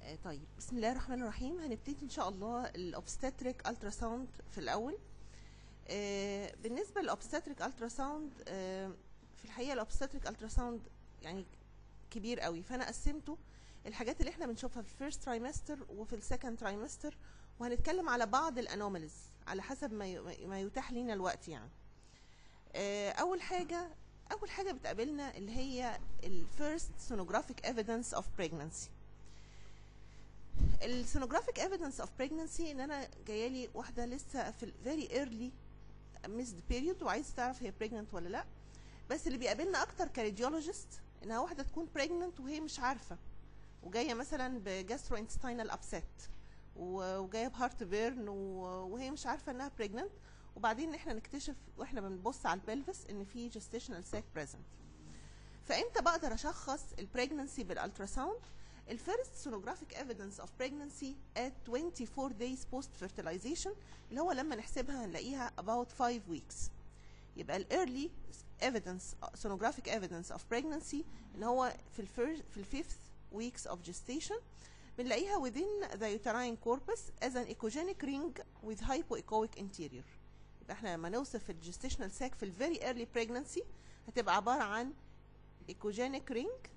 آه، طيب بسم الله الرحمن الرحيم هنبتدي ان شاء الله الاوبستاتريك التراساوند في الاول آه، بالنسبه للاوبستاتريك التراساوند في الحقيقه الاوبستاتريك التراساوند يعني كبير قوي فانا قسمته الحاجات اللي احنا بنشوفها في الفيرست ترايمستر وفي السكند ترايمستر وهنتكلم على بعض الانوماليز على حسب ما ي- ما يتاح لينا الوقت يعني آه، اول حاجه اول حاجه بتقابلنا اللي هي الفيرست sonographic evidence of pregnancy السونوجرافيك evidence of pregnancy ان انا جايه لي واحده لسه في ال very early missed period وعايزه تعرف هي pregnant ولا لا بس اللي بيقابلنا اكتر كراديولوجيست انها واحده تكون pregnant وهي مش عارفه وجايه مثلا بجاسترو انتستينال ابسيت وجايه بهارت بيرن وهي مش عارفه انها pregnant وبعدين احنا نكتشف واحنا بنبص على البلفس ان في gestational sac present فامتى بقدر اشخص البريجننسي بالالتراساوند الفيرست sonographic evidence of pregnancy at 24 days post fertilization اللي هو لما نحسبها هنلاقيها about 5 weeks يبقى ال early evidence sonographic evidence of pregnancy اللي هو في الفيرست في الفيفث weeks of gestation بنلاقيها within the uterine corpus as an echogenic ring with hypoechoic interior يبقى احنا لما نوصف الجستيشنال sac في ال very early pregnancy هتبقى عبارة عن echogenic ring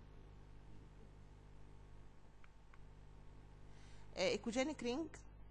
uh, echogenic ring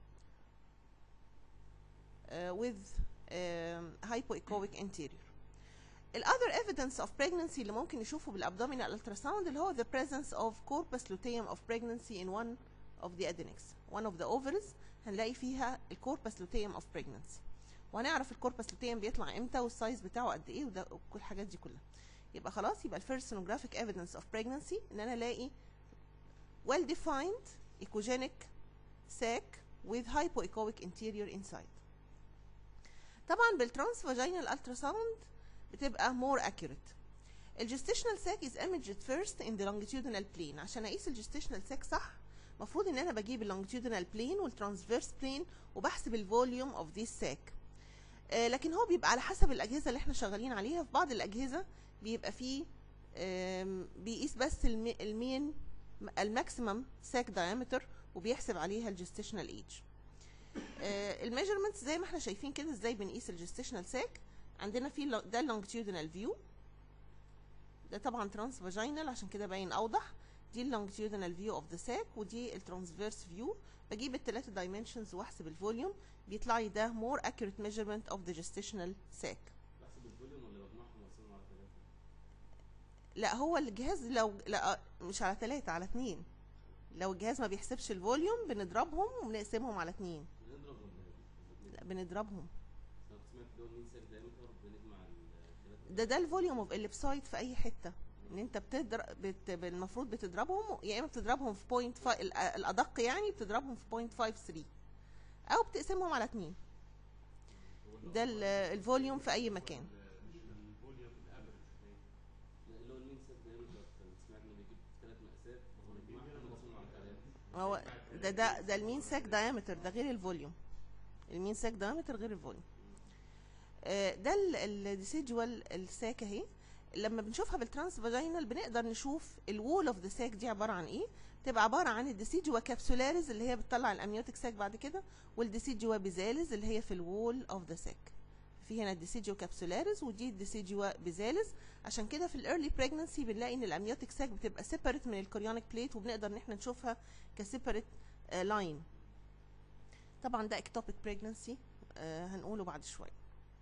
uh, with um, hypoechoic interior. الأذر evidence of pregnancy اللي ممكن نشوفه بالابdominal ultrasound اللي هو the presence of corpus luteum of pregnancy in one of the adnexs one of the ovaries هنلاقي فيها الcorpus luteum of pregnancy وهنعرف الcorpus luteum بيطلع امتى والسايز بتاعه قد ايه وده وكل الحاجات دي كلها يبقى خلاص يبقى الفيرست sonographic evidence of pregnancy ان انا الاقي well defined echogenic sac with hypoechoic interior inside طبعا بالترانس فاجينال التراساوند بتبقى more accurate الجستيشنال sac is imaged first in the longitudinal plane عشان اقيس الجستيشنال sac صح المفروض ان انا بجيب اللونجيتودينال بلين والترانسفيرس بلين وبحسب الفوليوم اوف ذيس sac آه لكن هو بيبقى على حسب الاجهزه اللي احنا شغالين عليها في بعض الاجهزه بيبقى فيه آم، بيقيس بس المي- المين الماكسيمم ساك diameter وبيحسب عليها الجستيشنال ايج الميجرمنتس زي ما احنا شايفين كده ازاي بنقيس الجستيشنال ساك عندنا في lo- ده اللونجيتودينال فيو ده طبعا ترانس فاجينال عشان كده باين اوضح دي اللونجيتودينال فيو اوف ذا ساك ودي الترانسفيرس فيو بجيب الثلاثه دايمنشنز واحسب الفوليوم بيطلع لي ده مور accurate measurement of the gestational sac بحسب الفوليوم ولا مجموعهم وقسمهم على ثلاثة؟ لا هو الجهاز لو لا مش على ثلاثة على اتنين لو الجهاز ما بيحسبش الفوليوم بنضربهم وبنقسمهم على اتنين بنضرب ولا لا بنضربهم انا كنت سمعت دول مين ساك دايمتر بنجمع الثلاثة ده ده الفوليوم اوف اليبسايد في اي حته ان انت بتضرب بت... المفروض بتضربهم يا اما بتضربهم في بوينت فا... ال- الادق يعني بتضربهم في بوينت 53 او بتقسمهم على اتنين ده ال- الفوليوم في اي مكان لا اللي هو المين ساك دايمتر كنت سمعت انه بيجيب ثلاث مقاسات ونجمعهم ونقسمهم على ثلاثة هو ده ده ده المين ساك دايمتر ده غير الفوليوم المين ساك دايمتر غير الفوليوم آه، ده الديسيجوال الساك اهي لما بنشوفها بالترانس فاجينال بنقدر نشوف الوول اوف ذا ساك دي عباره عن ايه تبقى عباره عن الديسيجوا كابسولاريز اللي هي بتطلع الامنيوتيك ساك بعد كده والديسيجوا بيزاليز اللي هي في الوول اوف ذا ساك في هنا الديسيجوا كابسولاريز ودي الديسيجوا بيزاليز عشان كده في الايرلي بريجنسي بنلاقي ان الامنيوتيك ساك بتبقى سيبريت من الكوريونيك بليت وبنقدر ان احنا نشوفها كسيبريت لاين طبعا ده اكتوبيك بريجنسي هنقوله بعد شويه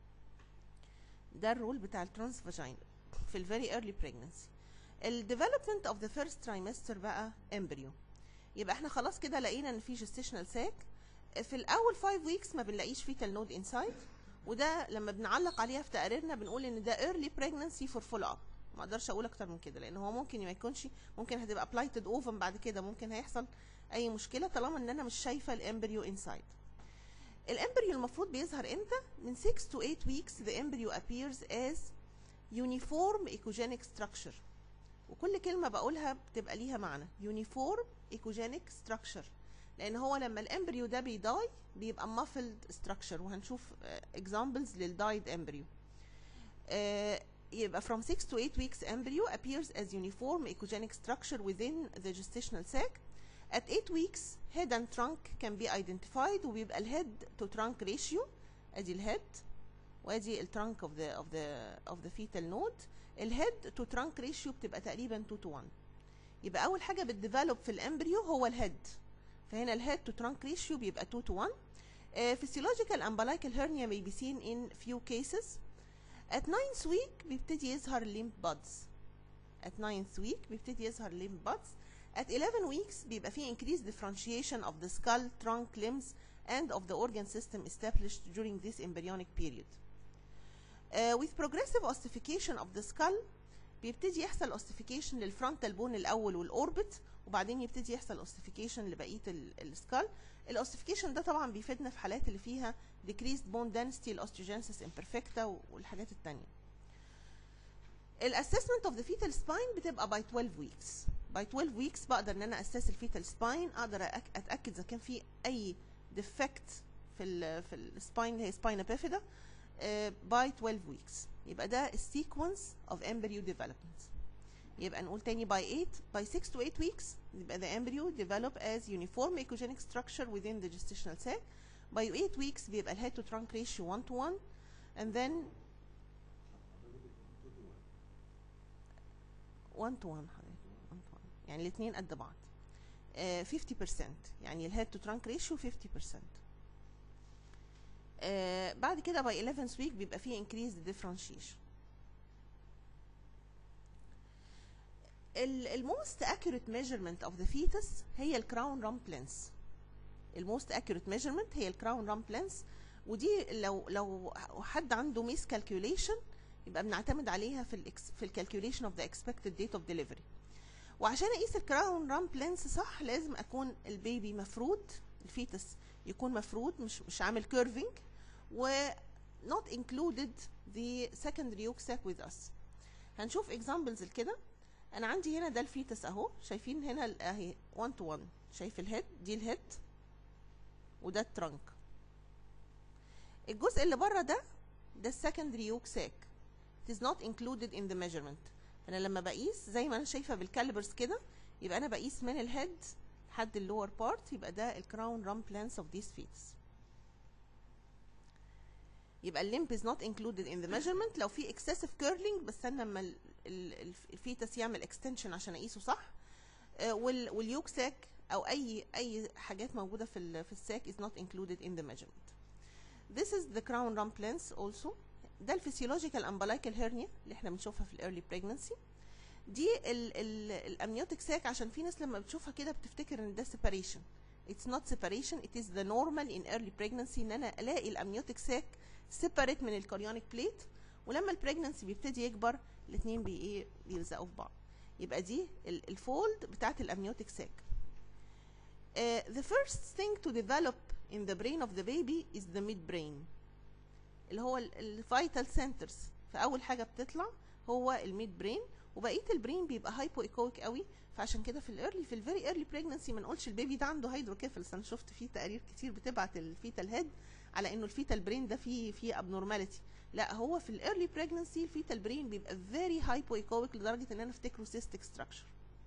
ده الرول بتاع الترانس فاجينال في الفيري ايرلي بريجنسي الديفلوبمنت اوف ذا فيرست ترايمستر بقى امبريو يبقى احنا خلاص كده لقينا ان في جستيشنال ساك في الاول 5 ويكس ما بنلاقيش فيتال نود انسايد وده لما بنعلق عليها في تقاريرنا بنقول ان ده early pregnancy for follow up ما اقدرش اقول اكتر من كده لان هو ممكن ما يكونش ممكن هتبقى ابلايتد اوفن بعد كده ممكن هيحصل اي مشكله طالما ان انا مش شايفه الامبريو انسايد الامبريو المفروض بيظهر امتى من 6 to 8 weeks the embryo appears as uniform echogenic structure وكل كلمة بقولها بتبقى ليها معنى uniform echogenic structure لأن هو لما الامبريو ده بيداي بيبقى muffled structure وهنشوف آه، examples للدايد embryo آه، يبقى from 6 to 8 weeks embryo appears as uniform echogenic structure within the gestational sac At 8 weeks head and trunk can be identified وبيبقى الهيد to trunk ratio ادي الهيد وادي الترانك of the of the of the fetal node الهيد to trunk ratio بتبقى تقريبا 2 to 1 يبقى اول حاجه بتديفلوب في الامبريو هو الهيد فهنا الهيد to trunk ratio بيبقى 2 to 1 Uh, physiological umbilical hernia may be seen in few cases. At ninth week بيبتدي يظهر lymph buds. At ninth week بيبتدي يظهر lymph buds. At 11 weeks بيبقى فيه increased differentiation of the skull, trunk, limbs and of the organ system established during this embryonic period. Uh, with progressive ossification of the skull بيبتدي يحصل ossification للفرونتال بون الاول والاوربت وبعدين يبتدي يحصل ossification لبقيه السكال الاوسيفيكيشن ده طبعا بيفيدنا في حالات اللي فيها decreased bone density الاوستيوجينسيس imperfecta والحاجات التانية الاسسمنت اوف ذا fetal spine بتبقى by 12 weeks by 12 weeks بقدر ان انا اسس الفيتال سباين اقدر أك- اتاكد اذا كان في اي ديفكت في ال في السباين اللي هي سباينا بيفيدا by 12 weeks يبقى ده السيكونس of embryo development يبقى نقول تاني by 8 by 6 to 8 weeks يبقى the embryo develop as uniform ecogenic structure within the gestational sac by 8 weeks بيبقى ال head to trunk ratio 1 to 1 and then 1 to 1 حضرتك 1 to 1 يعني الاثنين قد بعض آه 50% يعني ال head to trunk ratio 50% آه بعد كده by 11 week بيبقى فيه increased differentiation الموست accurate measurement of the fetus هي الكراون rump length الموست accurate measurement هي الكراون rump length ودي لو لو حد عنده ميس كالكوليشن يبقى بنعتمد عليها في ال في الكالكوليشن اوف ذا expected date of delivery وعشان اقيس الكراون رامب لينس صح لازم اكون البيبي مفرود الفيتس يكون مفرود مش مش عامل كيرفنج و not included the secondary yolk sac with us هنشوف examples لكده انا عندي هنا ده الفيتس اهو شايفين هنا ال- اهي 1 to 1 شايف الهيد دي الهيد وده الترنك الجزء اللي بره ده ده السكندري يوك ساك it is not included in the measurement انا لما بقيس زي ما انا شايفه بالكاليبرز كده يبقى انا بقيس من الهيد لحد اللور بارت يبقى ده الكراون رامب لانس اوف ذيس fetus يبقى الليمب is not included in the measurement لو في excessive curling بستنى اما ال- ال- الفيتس يعمل extension عشان اقيسه صح آه، وال واليوك ساك او اي اي حاجات موجوده في ال في الساك is not included in the measurement this is the crown rump length also ده الفسيولوجيكال umbilical hernia اللي احنا بنشوفها في الايرلي pregnancy دي ال ال الامنيوتيك ساك عشان في ناس لما بتشوفها كده بتفتكر ان ده separation it's not separation it is the normal in early pregnancy ان انا الاقي الامنيوتيك ساك separate من الكوريونيك بليت ولما البريجننسي بيبتدي يكبر الاثنين بي ايه بيلزقوا في بعض يبقى دي ال- الفولد بتاعت الامنيوتيك ساك Uh, the first thing to develop in the brain of the baby is the midbrain اللي هو الفيتال سنترز فاول حاجه بتطلع هو الميد برين وبقيه البرين بيبقى هايبو ايكويك قوي فعشان كده في الايرلي في الفيري ايرلي بريجنسي ما نقولش البيبي ده عنده هيدروكيفلس انا شفت فيه تقارير كتير بتبعت الفيتال هيد على انه الفيتال برين ده فيه فيه ابنورماليتي لا هو في الايرلي بريجنسي الفيتال برين بيبقى فيري هايبو ايكويك لدرجه ان انا افتكره سيستيك ستراكشر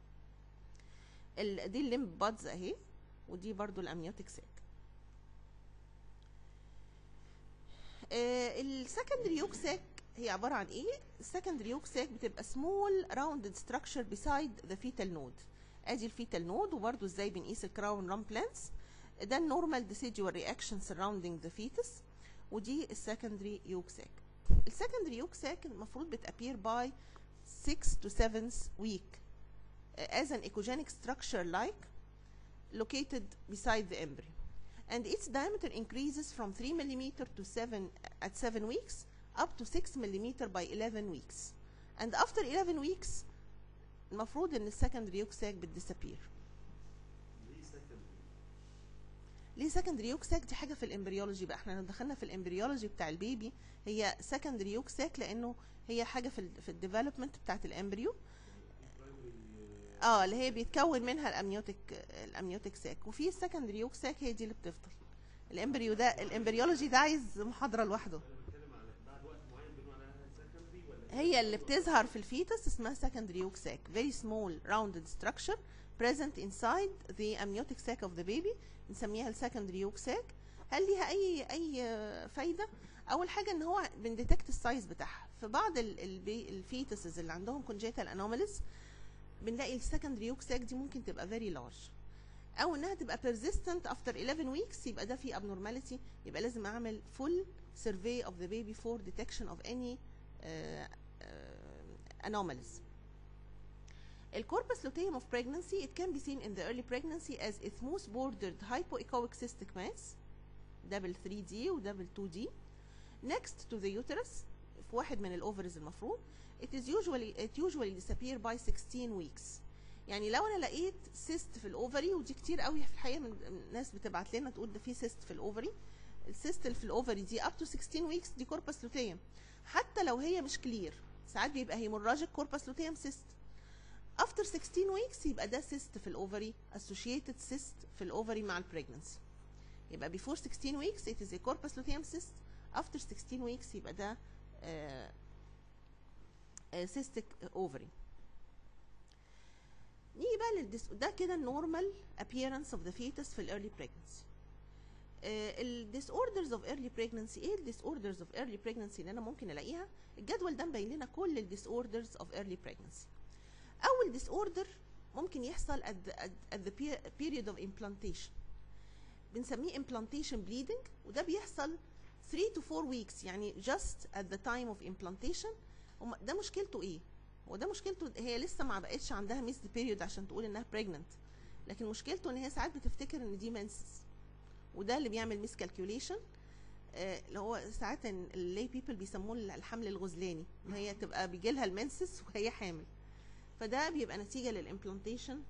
دي الليمب بادز اهي ودي برضو الامنيوتيك ساك السكندري يوك ساك هي عباره عن ايه السكندري يوك ساك بتبقى سمول راوندد ستراكشر بيسايد ذا فيتال نود ادي الفيتال نود وبرده ازاي بنقيس الكراون رام بلانس ده النورمال ديسيجوال رياكشن سراوندينج ذا فيتس ودي السكندري يوك ساك السكندري يوك ساك المفروض بتابير باي 6 to 7 week uh, as an echogenic structure like located beside the embryo and its diameter increases from 3 millimeter to 7 at 7 weeks up to 6 millimeter by 11 weeks and after 11 weeks المفروض ان السكندري يوك ساك بتديسابير ليه سكندري ليه سكندري يوك ساك دي حاجه في الامبريولوجي بقى احنا لو دخلنا في الامبريولوجي بتاع البيبي هي سكندري يوك ساك لانه هي حاجه في ال في الديفلوبمنت بتاعت الامبريو اه اللي هي بيتكون منها الامنيوتيك الامنيوتيك ساك وفي السكندري يوك ساك هي دي اللي بتفضل الامبريو ده الامبريولوجي ده عايز محاضره لوحده انا بتكلم على بعد وقت معين بنقول عليها سكندري ولا هي اللي بتظهر في الفيتس اسمها secondary yolk sac very small rounded structure present inside the amniotic sac of the baby بنسميها السكندري يوك sac هل ليها اي اي آه، فايده اول حاجه ان هو بنديتكت السايز بتاعها في بعض الفيتسز اللي عندهم congenital anomalies بنلاقي السكندري يوك sac دي ممكن تبقى very large او انها تبقى persistent after 11 weeks يبقى ده في abnormality يبقى لازم اعمل full survey of the baby for detection of any uh, uh, anomalies الcorpus luteum of pregnancy it can be seen in the early pregnancy as a smooth bordered hypoechoic cystic mass double 3D و double 2D next to the uterus في واحد من الاوفرز المفروض it is usually it usually disappear by 16 weeks يعني لو انا لقيت سيست في الاوفري ودي كتير قوي في الحقيقه من من الناس بتبعت لنا تقول ده في سيست في الاوفري السيست اللي في الاوفري دي up to 16 weeks دي كوربس لوتيم حتى لو هي مش كلير ساعات بيبقى هيموراجيك كوربس لوتيم سيست after 16 weeks يبقى ده سيست في الاوفري associated سيست في الاوفري مع البريجنسي يبقى before 16 weeks it is a corpus luteum cyst after 16 weeks يبقى ده آه آه cystic ovary نيجي بقى للديس ده كده النورمال appearance of the fetus في الايرلي pregnancy الديس اوردرز اوف ايرلي بريجنسي ايه الديس اوردرز اوف ايرلي بريجنسي اللي انا ممكن الاقيها الجدول ده مبين لنا كل الديس اوردرز اوف ايرلي بريجنسي اول ديس اوردر ممكن يحصل at the, at, at the pe- period of implantation بنسميه implantation bleeding وده بيحصل 3 to 4 weeks يعني just at the time of implantation وم- ده مشكلته ايه هو ده مشكلته هي لسه ما بقتش عندها ميسد بيريود عشان تقول انها pregnant لكن مشكلته ان هي ساعات بتفتكر ان دي menses وده اللي بيعمل ميس كالكوليشن اللي هو ساعات اللي بيبل بيسموه الحمل الغزلاني ان هي تبقى بيجي لها المنسس وهي حامل فده بيبقى نتيجه للامبلانتيشن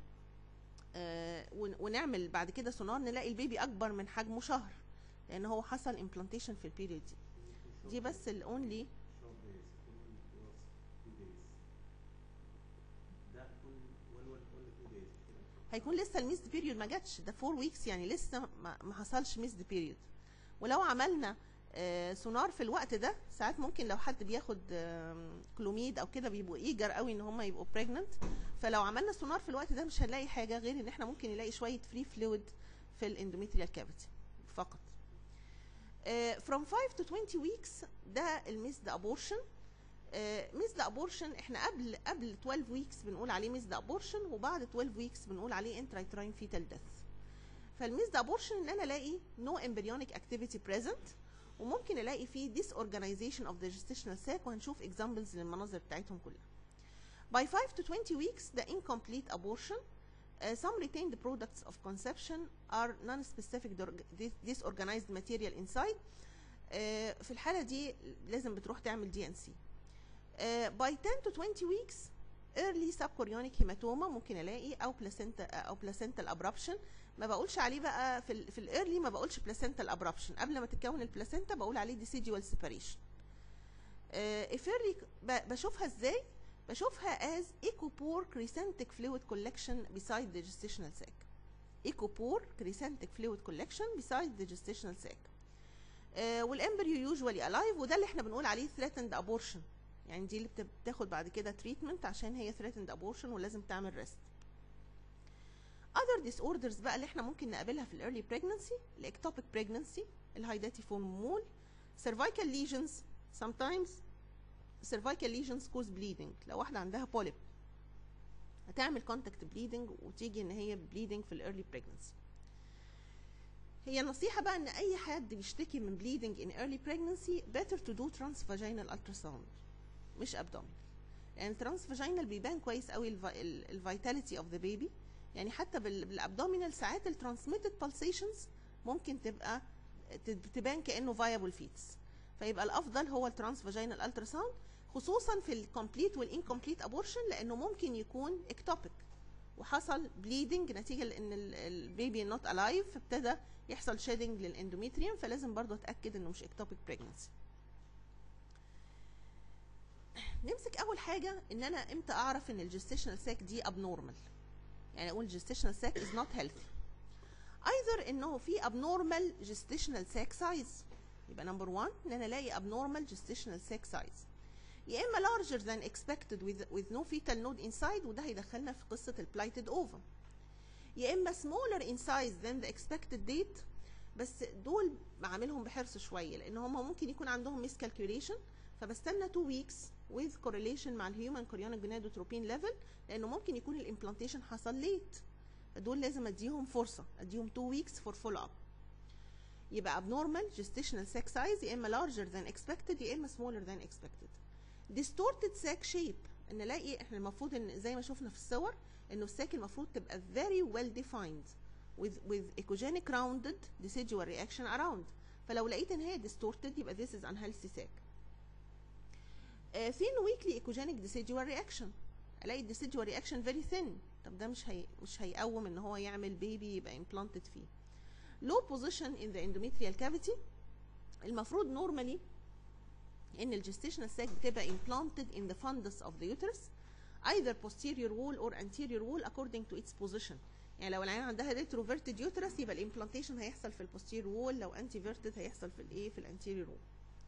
ونعمل بعد كده سونار نلاقي البيبي اكبر من حجمه شهر لان هو حصل امبلانتيشن في البيريود دي دي بس الاونلي short days كل was two days ده كل one one only two days مش كده؟ هيكون لسه الميسد بيريود ما جاتش ده 4 ويكس يعني لسه ما, ما حصلش ميسد بيريود ولو عملنا آه، سونار في الوقت ده ساعات ممكن لو حد بياخد آم، كلوميد او كده بيبقوا ايجر قوي ان هم يبقوا بريجننت فلو عملنا سونار في الوقت ده مش هنلاقي حاجه غير ان احنا ممكن نلاقي شويه فري فلويد في الاندوميتريال كافيتي فقط آه، from 5 to 20 weeks ده الميسد ابورشن ميسد ابورشن احنا قبل قبل 12 ويكس بنقول عليه ميسد ابورشن وبعد 12 ويكس بنقول عليه انترايتراين فيتال ديث فالميسد ابورشن ان انا الاقي نو embryonic activity present وممكن الاقي فيه disorganization of the gestational sac وهنشوف examples للمناظر بتاعتهم كلها by 5 to 20 weeks the incomplete abortion uh, some retained products of conception are non-specific dorg- dis- disorganized material inside uh, في الحالة دي لازم بتروح تعمل دي ان سي by 10 to 20 weeks early subchorionic hematoma ممكن الاقي او placenta او placental abruption ما بقولش عليه بقى في ال في الايرلي ما بقولش placental abruption قبل ما تتكون البلاسينتا بقول عليه decidual separation uh, if early ب- بشوفها ازاي بشوفها as ecopore crescentic fluid collection beside the gestational sac ecopore crescentic fluid collection beside the gestational sac uh, والامبريو usually alive وده اللي احنا بنقول عليه threatened abortion يعني دي اللي بت- بتاخد بعد كده تريتمنت عشان هي threatened abortion ولازم تعمل ريست other disorders بقى اللي احنا ممكن نقابلها في الايرلي pregnancy الاكتوبيك pregnancy الهايداتيفورم مول cervical lesions sometimes cervical lesions cause bleeding لو واحدة عندها polyp هتعمل contact bleeding وتيجي ان هي bleeding في الايرلي pregnancy هي النصيحة بقى ان اي حد بيشتكي من bleeding in early pregnancy better to do transvaginal ultrasound مش abdominal يعني الترانس فاجينال بيبان كويس قوي الفيتاليتي اوف ذا بيبي يعني حتى بال- بالابدومينال ساعات الترانسميتد pulsations ممكن تبقى ت- تبان كانه فايبل فيتس فيبقى الافضل هو الترانس فاجينال التراساوند خصوصا في الكومبليت والانكمبليت ابورشن لانه ممكن يكون اكتوبيك وحصل بليدنج نتيجه لان ال- البيبي نوت الايف فابتدى يحصل شيدنج للاندوميتريوم فلازم برضو اتاكد انه مش اكتوبيك بريجنسي نمسك اول حاجه ان انا امتى اعرف ان الجستيشنال ساك دي abnormal يعني اقول gestational sac is not healthy either انه في abnormal gestational sac size يبقى نمبر 1 ان انا الاقي abnormal gestational sac size يا اما larger than expected with, with no fetal node inside وده هيدخلنا في قصه البلايتد اوفا يا اما smaller in size than the expected date بس دول بعملهم بحرص شويه لان هم ممكن يكون عندهم miscalculation فبستنى 2 weeks with correlation مع الهيومن chorionic gonadotropin level لانه ممكن يكون الامبلانتيشن حصل late فدول لازم اديهم فرصه اديهم 2 weeks for follow up يبقى abnormal gestational sac size يا اما larger than expected يا اما smaller than expected distorted sac shape ان الاقي احنا المفروض ان زي ما شفنا في الصور انه الساك المفروض تبقى very well defined with with echogenic rounded decidual reaction around فلو لقيت ان هي distorted يبقى this is unhealthy sac آه، thin weakly echogenic decidual reaction الاقي decidual reaction very thin طب ده مش هي مش هيقوم ان هو يعمل بيبي يبقى implanted فيه low position in the endometrial cavity المفروض normally ان الجستيشنال sac بتبقى implanted in the fundus of the uterus either posterior wall or anterior wall according to its position يعني لو العيان عندها retroverted uterus يبقى الامبلانتيشن هيحصل في البوستير وول لو antiverted هيحصل في الايه في الانتيريور وول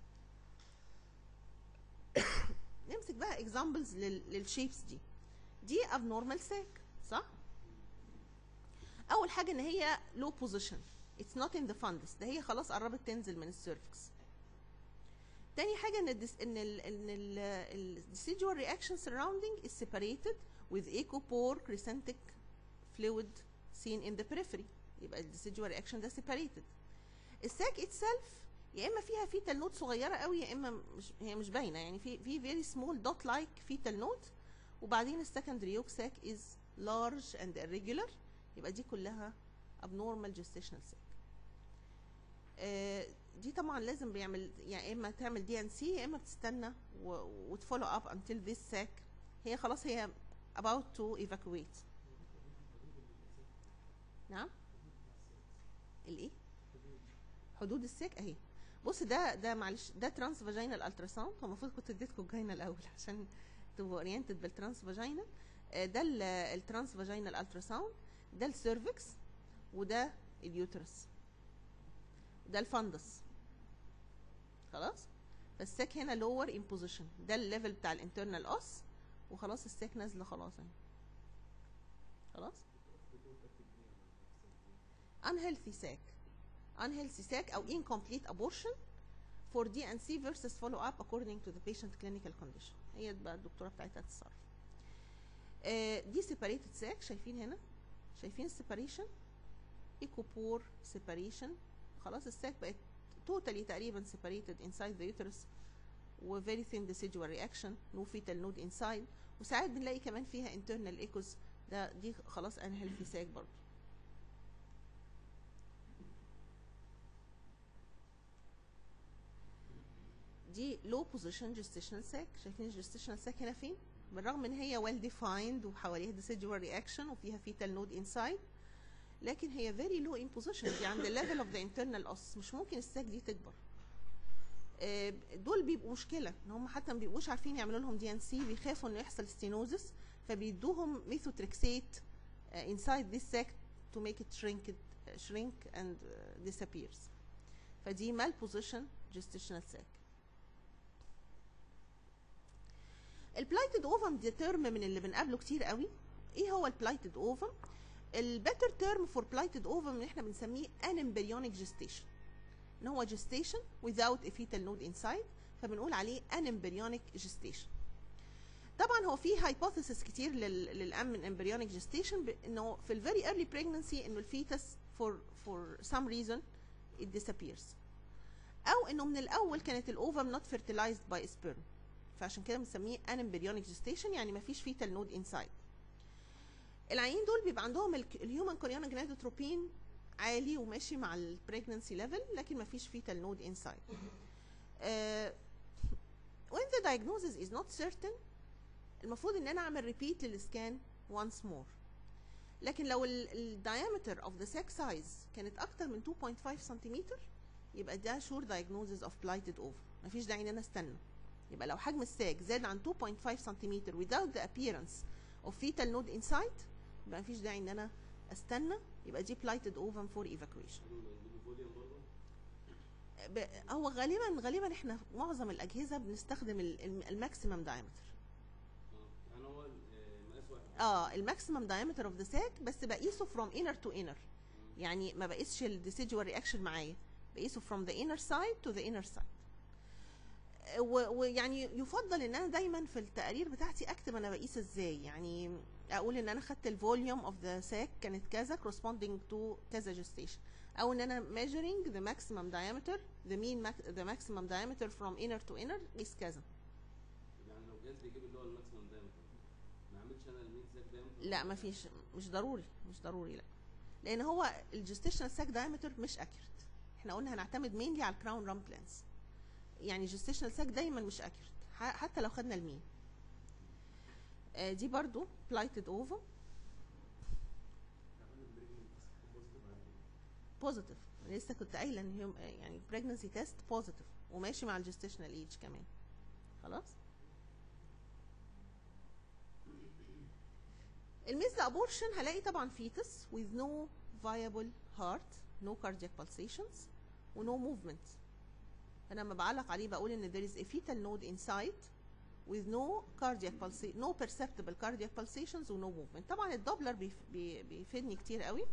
نمسك بقى examples لل للشيبس دي دي abnormal sac صح اول حاجه ان هي low position it's not in the fundus ده هي خلاص قربت تنزل من السيرفكس تاني حاجه ان الدس ان ال ان ال decidual reaction surrounding is separated with ecopore crescentic fluid seen in the periphery يبقى ال decidual reaction ده separated الساك itself يا اما فيها فيتال نوت صغيره قوي يا اما مش هي مش باينه يعني في في very small dot like fetal node وبعدين السكندري يوك ساك is large and irregular يبقى دي كلها abnormal gestational sac آه، دي طبعا لازم بيعمل يا اما تعمل دي ان سي يا اما بتستنى وتفولو اب until this sac هي خلاص هي about to evacuate نعم الايه حدود الساك اهي بص ده ده معلش ده ترانس فاجينال التراساوند هو المفروض كنت اديتكم الجاينا الاول عشان تبقوا اورينتد بالترانس فاجينال ده ال- الترانس فاجينال التراساوند ده السيرفكس وده اليوترس ده الفندس خلاص فالساك هنا لور ان بوزيشن ده الليفل بتاع الانترنال اس وخلاص الساك نازله خلاص اهي خلاص unhealthy sac unhealthy sac او incomplete abortion for DNC versus follow up according to the patient clinical condition هي بقى الدكتوره بتاعتها تتصرف آه، دي separated sac شايفين هنا شايفين separation ايكوبور separation خلاص الساك بقت totally تقريبا separated inside the uterus و very thin decidual reaction no fetal node inside وساعات بنلاقي كمان فيها internal echoes ده دي خلاص unhealthy sac برضه دي low position gestational sac شايفين الجستيشنال sac هنا فين بالرغم ان هي well defined وحواليها decidual reaction وفيها fetal node inside لكن هي very low in position دي عند level of the internal os مش ممكن الساك دي تكبر آه، دول بيبقوا مشكله ان هم حتى ما بيبقوش عارفين يعملوا لهم دي ان سي بيخافوا انه يحصل ستينوزس فبيدوهم ميثوتريكسيت inside this sac to make it shrink it shrink and uh, disappears فدي malposition gestational sac البلايتد اوفم دي ترم من اللي بنقابله كتير قوي ايه هو البلايتد اوفم البيتر تيرم فور بلايتد اوفم اللي احنا بنسميه ان امبريونيك جيستيشن ان هو جيستيشن without a fetal node inside فبنقول عليه ان امبريونيك جيستيشن طبعا هو في هايبوثيسز كتير لل للامن امبريونيك جيستيشن انه في الفيري early pregnancy انه الفيتس for for some reason it disappears او انه من الاول كانت الاوفم not fertilized by sperm فعشان كده بنسميه ان امبريونيك جيستيشن يعني ما فيش فيتال نود انسايد العيين دول بيبقى عندهم الهيومن كوريانا جنادوتروبين عالي وماشي مع البريجننسي ليفل لكن ما فيش فيتال نود انسايد when the diagnosis is not certain المفروض ان انا اعمل ريبيت للسكان once more لكن لو الدايمتر of the sac size كانت اكتر من 2.5 سنتيمتر يبقى ده sure diagnosis of blighted ovum مفيش داعي ان انا استنى يبقى لو حجم الساك زاد عن 2.5 سنتيمتر without the appearance of fetal node inside يبقى مفيش داعي ان انا استنى يبقى دي blighted ovum for evacuation الفوليوم برضه ب- هو غالبا غالبا احنا معظم الاجهزه بنستخدم الماكسيمم دايمتر اه يعني هو ال- آه، مقاس واحد اه الماكسيمم diameter اوف ذا ساك بس بقيسه from inner to inner يعني ما بقيسش الديسيجوال رياكشن معايا بقيسه from the inner side to the inner side آه، و- ويعني يفضل ان انا دايما في التقارير بتاعتي اكتب انا بقيس ازاي يعني اقول ان انا خدت الفوليوم اوف ذا ساك كانت كذا corresponding to كذا gestation او ان انا measuring the maximum diameter the mean max, the maximum diameter from inner to inner is كذا يعني لو جهاز بيجيب اللي هو الماكسيمم دايمتر ما اعملش انا المين ساك دايمتر لا ما فيش مش ضروري مش ضروري لا لان هو الجستيشنال ساك دايمتر مش اكيوريت احنا قلنا هنعتمد مينلي على الكراون رام بلانس يعني الجستيشنال ساك دايما مش اكيوريت حتى لو خدنا المين آه دي برضو بلايتد اوفا تعمل البريجننت بوزيتيف على بوزيتيف لسه كنت قايله ان هي يعني بريجنسي تيست بوزيتيف وماشي مع الجستيشنال ايج كمان خلاص الميز ابورشن هلاقي طبعا فيتس with no viable heart no cardiac pulsations و no movement انا لما بعلق عليه بقول ان there is a fetal node inside with no cardiac pulsa no perceptible cardiac pulsations و no movement طبعا الدوبلر بيف بي- بيفيدني كتير قوي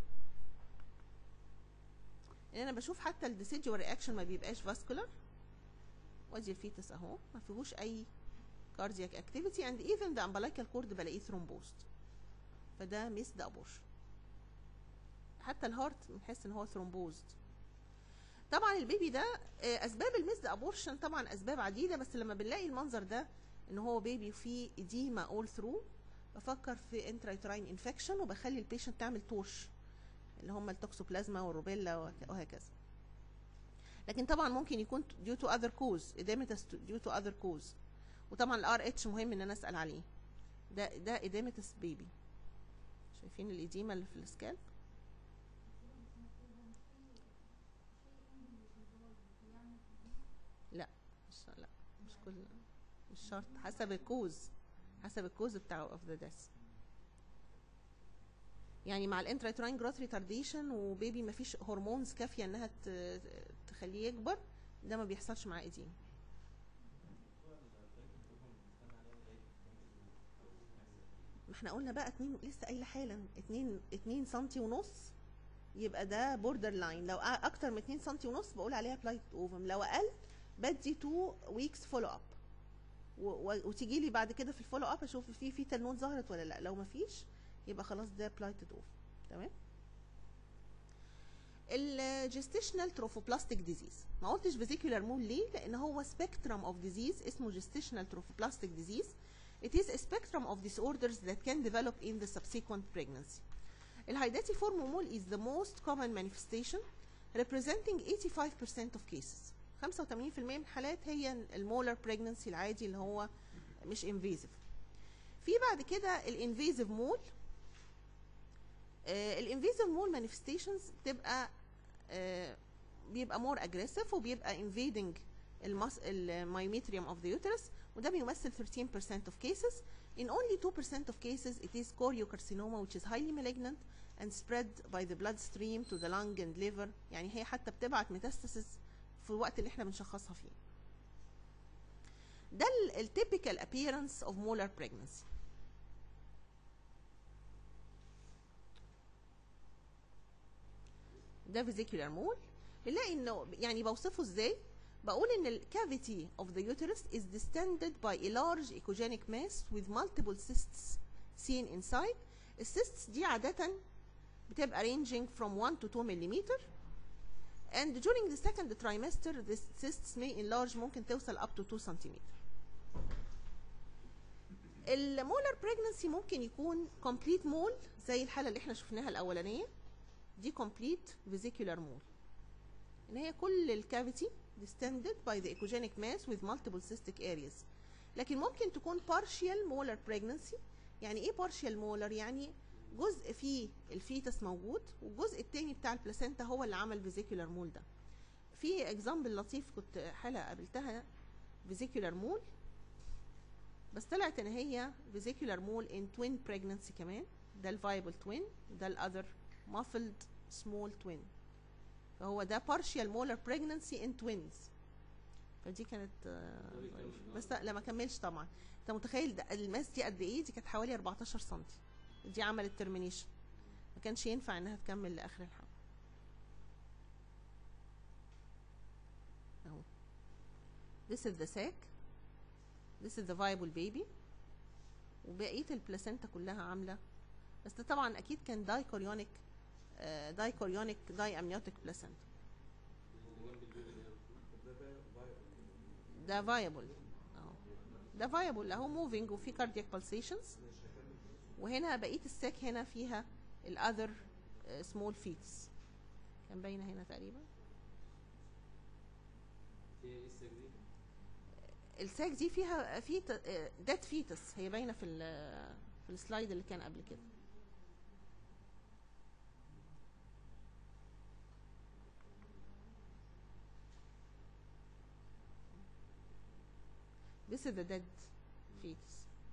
ان انا بشوف حتى الديسيجوال رياكشن ما بيبقاش فاسكولار وادي الفيتس اهو ما فيهوش اي cardiac activity and even the umbilical cord بلاقيه thrombosed فده missed abortion حتى الهارت بنحس ان هو thrombosed طبعا البيبي ده آه، اسباب الميسد ابورشن طبعا اسباب عديده بس لما بنلاقي المنظر ده ان هو بيبي فيه اديما اول ثرو بفكر في انترايتراين انفكشن وبخلي البيشنت تعمل توش اللي هم التوكسوبلازما والروبيلا وك- وهكذا لكن طبعا ممكن يكون due to other cause edematous due to other cause وطبعا الار اتش مهم ان انا اسال عليه ده ده edematous بيبي شايفين الاديمه اللي في السكالب لا مش لا مش كل مش شرط حسب الكوز حسب الكوز بتاع اوف ذا ديث يعني مع الانتراتراين جروث ريتارديشن وبيبي ما فيش هرمونز كافيه انها ت- تخليه يكبر ده ما بيحصلش معاه ايدين ما احنا قلنا بقى اتنين لسه قايله حالا اتنين اتنين سنتي ونص يبقى ده بوردر لاين لو أ- اكتر من 2 سنتي ونص بقول عليها بلايت اوفم لو اقل بدي 2 ويكس فولو اب وتيجي لي بعد كده في الفولو اب اشوف في في تنون ظهرت ولا لا لو ما فيش يبقى خلاص ده بلايتد اوف تمام الجستيشنال تروفوبلاستيك ديزيز ما قلتش فيزيكولار مول ليه لان هو سبيكترم اوف ديزيز اسمه جستيشنال تروفوبلاستيك ديزيز It is a spectrum of disorders that can develop in the subsequent pregnancy. الهيداتي فورمومول is the most common manifestation representing 85% of cases. 85% من الحالات هي المولر pregnancy العادي اللي هو مش invasive. في بعد كده الانفيزيف مول الانفيزيف مول مانيفستيشنز بتبقى آه، بيبقى مور اجريسيف وبيبقى invading المس المايوميتريوم اوف ذا uterus وده بيمثل 13% of cases in only 2% of cases it is choriocarcinoma which is highly malignant and spread by the bloodstream to the lung and liver يعني هي حتى بتبعت metastasis في الوقت اللي احنا بنشخصها فيه ده ال typical appearance of molar pregnancy ده vesicular mole بنلاقي انه يعني بوصفه ازاي بقول ان ال cavity of the uterus is distended by a large echogenic mass with multiple cysts seen inside الcysts دي عادة بتبقى ranging from 1 to 2 millimeter and during the second trimester the cysts may enlarge ممكن توصل up to 2 centimeter المولر pregnancy ممكن يكون complete mole زي الحالة اللي احنا شفناها الأولانية دي complete vesicular mole ان هي كل الكافيتي distended by the echogenic mass with multiple cystic areas لكن ممكن تكون partial molar pregnancy يعني ايه partial molar يعني جزء فيه الفيتس موجود والجزء التاني بتاع البلاسينتا هو اللي عمل vesicular mole ده في اكزامبل لطيف كنت حالة قابلتها vesicular mole بس طلعت ان هي vesicular mole in twin pregnancy كمان ده الفايبل twin ده الاذر muffled small twin فهو ده partial molar pregnancy in twins فدي كانت آه، ده بيكمل بس لا لا ما كملش طبعا انت متخيل ده الماس دي قد ايه دي كانت حوالي 14 سم دي عملت ترمينيشن ما كانش ينفع انها تكمل لاخر الحمل اهو this is the sac this is the viable baby وبقيه البلاسينتا كلها عامله بس ده طبعا اكيد كان داي كوريونيك داي كوريونيك داي امنيوتيك بلاسينتا ده فايبل اهو ده فايبل اهو موفينج وفي كاردياك بالسيشنز وهنا بقيه الساك هنا فيها الاذر سمول فيتس كان باينه هنا تقريبا هي ايه الساك دي؟ الساك دي فيها في دات فيتس هي باينه في ال- في السلايد اللي كان قبل كده This is the dead fetus.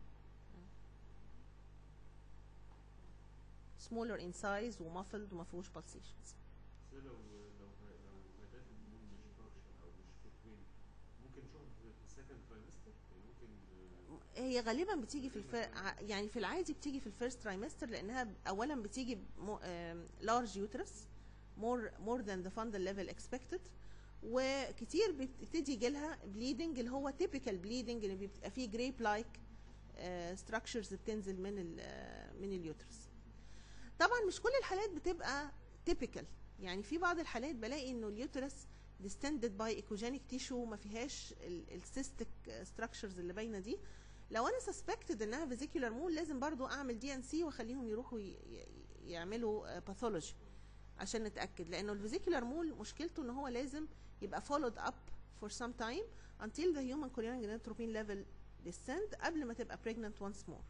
Smaller in size وmuffled وما فيهوش pulsations. بس لو لو لو مدات النمو مش فانكشن او مش فوتوين ممكن نشوفها في السكند ترايمستر يعني ممكن آه، هي غالبا بتيجي في الفر... ع- يعني في العادي بتيجي في الفيرست ترايمستر لانها ب- اولا بتيجي لارج يوترس more more than the fundal level expected وكتير بتبتدي يجي لها بليدنج اللي هو typical بليدنج اللي بيبقى فيه جريب لايك structures بتنزل من ال آه، من اليوترس طبعا مش كل الحالات بتبقى typical يعني في بعض الحالات بلاقي انه اليوترس distended by echogenic tissue ما فيهاش السيستك structures اللي باينه دي لو انا سسبكتد انها فيزيكولار مول لازم برضو اعمل دي ان سي واخليهم يروحوا ي- ي- يعملوا باثولوجي عشان نتاكد لانه الفيزيكولار مول مشكلته ان هو لازم يبقى followed up for some time until the human chorionic gonadotropin level descend قبل ما تبقى pregnant once more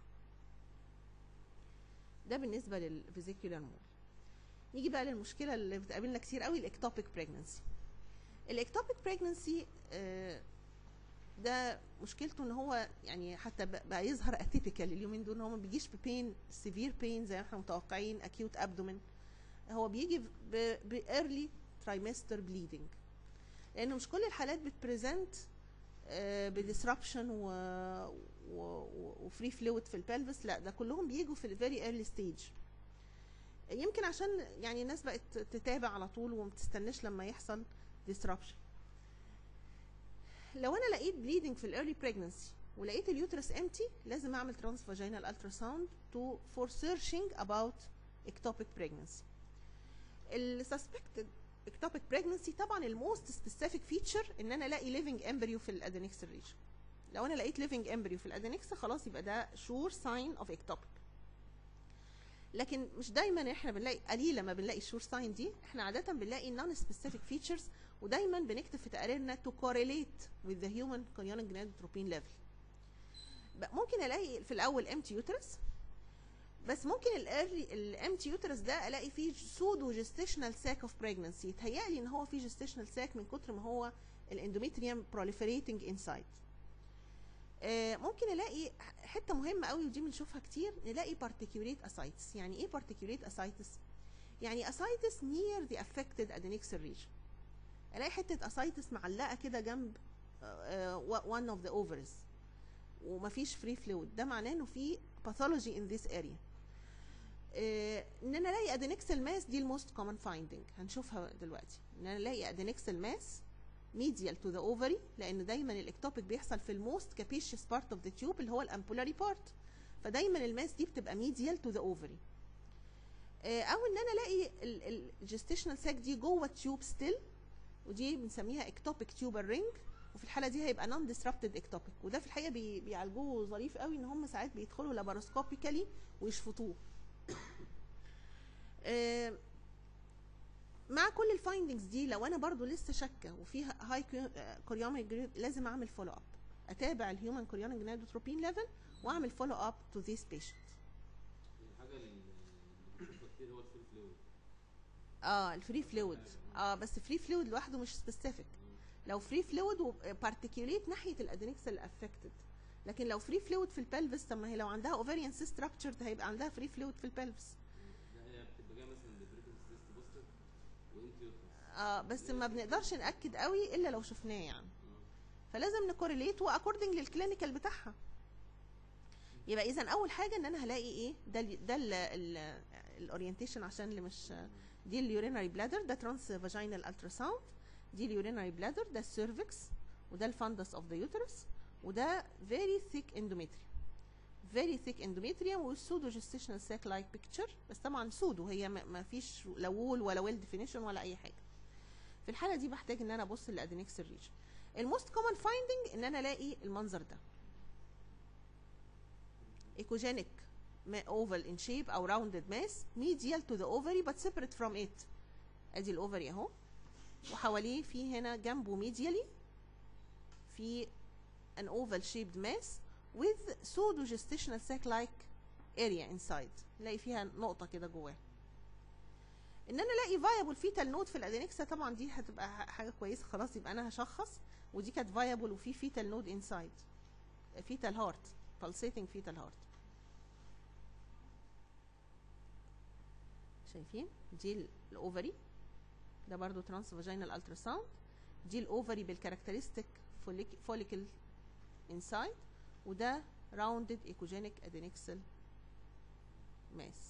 ده بالنسبه للفيزيكولار مول نيجي بقى للمشكله اللي بتقابلنا كتير قوي الاكتوبيك بريجننسي الاكتوبيك بريجننسي ده مشكلته ان هو يعني حتى ب- بقى يظهر اتيبيكال اليومين دول ان هو ما بيجيش ببين سيفير بين زي ما احنا متوقعين اكيوت ابدومين هو بيجي بايرلي ترايمستر بليدنج لانه مش كل الحالات بتبريزنت بديسربشن و وفري فلويد في البلفس لا ده كلهم بيجوا في الفيري ايرلي ستيج يمكن عشان يعني الناس بقت تتابع على طول وما تستناش لما يحصل disruption لو انا لقيت bleeding في الايرلي pregnancy ولقيت اليوترس empty لازم اعمل ترانس فاجينال التراساوند تو فور سيرشنج اباوت ectopic pregnancy السسبكتد ectopic pregnancy طبعا الموست سبيسيفيك فيتشر ان انا الاقي living embryo في الادينكس ريجن لو انا لقيت living embryo في الادينكس خلاص يبقى ده sure sign of ectopic لكن مش دايما احنا بنلاقي قليله ما بنلاقي الشور ساين دي احنا عاده بنلاقي نون سبيسيفيك فيتشرز ودايما بنكتب في تقاريرنا to correlate with the human chorionic gonadotropin level بقى ممكن الاقي في الاول empty uterus بس ممكن الايرلي الامتي يوترس ده الاقي فيه سودو جستيشنال ساك اوف بريجنسي يتهيألي ان هو فيه جستيشنال ساك من كتر ما هو الاندوميتريوم proliferating انسايد ممكن الاقي حته مهمه قوي ودي بنشوفها كتير نلاقي بارتيكيوليت اسايتس يعني ايه بارتيكيوليت اسايتس يعني اسايتس نير ذا افكتد ادينكسال ريجن الاقي حته اسايتس معلقه كده جنب one اوف ذا اوفرز ومفيش فري فلويد ده معناه انه في باثولوجي ان ذيس اريا ان انا الاقي ادينكسال ماس دي الموست كومن فايندنج هنشوفها دلوقتي ان انا الاقي ادينكسال ماس ميديال تو ذا اوفري لان دايما الاكتوبيك بيحصل في الموست كابيشيوس بارت اوف ذا تيوب اللي هو الامبولاري بارت فدايما الماس دي بتبقى ميديال تو ذا اوفري او ان انا الاقي الجستيشنال ساك دي جوه التيوب ستيل ودي بنسميها اكتوبيك تيوبر رينج وفي الحاله دي هيبقى نون ديسربتد اكتوبيك وده في الحقيقه بي بيعالجوه ظريف قوي ان هم ساعات بيدخلوا لاباروسكوبيكالي ويشفطوه آه مع كل الفايندنجز دي لو انا برضو لسه شاكه وفيها هاي كوريوميك جريد لازم اعمل فولو اب اتابع الهيومن كوريونيك جنادوتروبين ليفل واعمل فولو اب تو ذيس بيشنت الحاجه اللي بنشوفها كتير هو الفري فلويد اه الفري فلويد اه بس فري فلويد لوحده مش سبيسيفيك لو فري فلويد وبارتيكيوليت ناحيه الادينكس الافكتد لكن لو فري فلويد في البلفس طب ما هي لو عندها اوفريان سي ستراكشرد هيبقى عندها فري فلويد في البلفس ده هي بتبقى جايه مثلا ببريكنس تيست بوستر وانت يوترس اه بس ما بنقدرش ناكد قوي الا لو شفناه يعني فلازم نكوريليت واكوردنج للكلينيكال بتاعها يبقى اذا اول حاجه ان انا هلاقي ايه ده ال ده الاورينتيشن عشان اللي مش دي اليورينري بلادر ده ترانس فاجينال التراساوند دي اليورينري بلادر ده السيرفكس وده الفندس اوف ذا يوترس وده فيري ثيك اندوميتريوم فيري ثيك اندوميتريوم والسودو جستيشنال ساك لايك بيكتشر بس طبعا سودو هي ما ما فيش لا وول ولا ويل ديفينيشن ولا اي حاجه في الحاله دي بحتاج ان انا ابص للادينكس ريجن الموست كومن فايندنج ان انا الاقي المنظر ده ecogenic ma- oval in shape او rounded mass medial to the ovary but separate from it ادي الاوفري اهو وحواليه في هنا جنبه medially في an oval shaped mass with pseudo gestational sac like area inside نلاقي فيها نقطة كده جواه ان انا الاقي viable fetal node في الادينكسا طبعا دي هتبقى ح- حاجة كويسة خلاص يبقى انا هشخص ودي كانت viable وفي fetal node inside fetal heart pulsating fetal heart شايفين دي ال- الاوفري ده برضو ترانس فاجينال التراساوند دي الاوفري بالكاركترستيك فوليكل انسايد وده راوندد ايكوجينيك ادينكسل ماس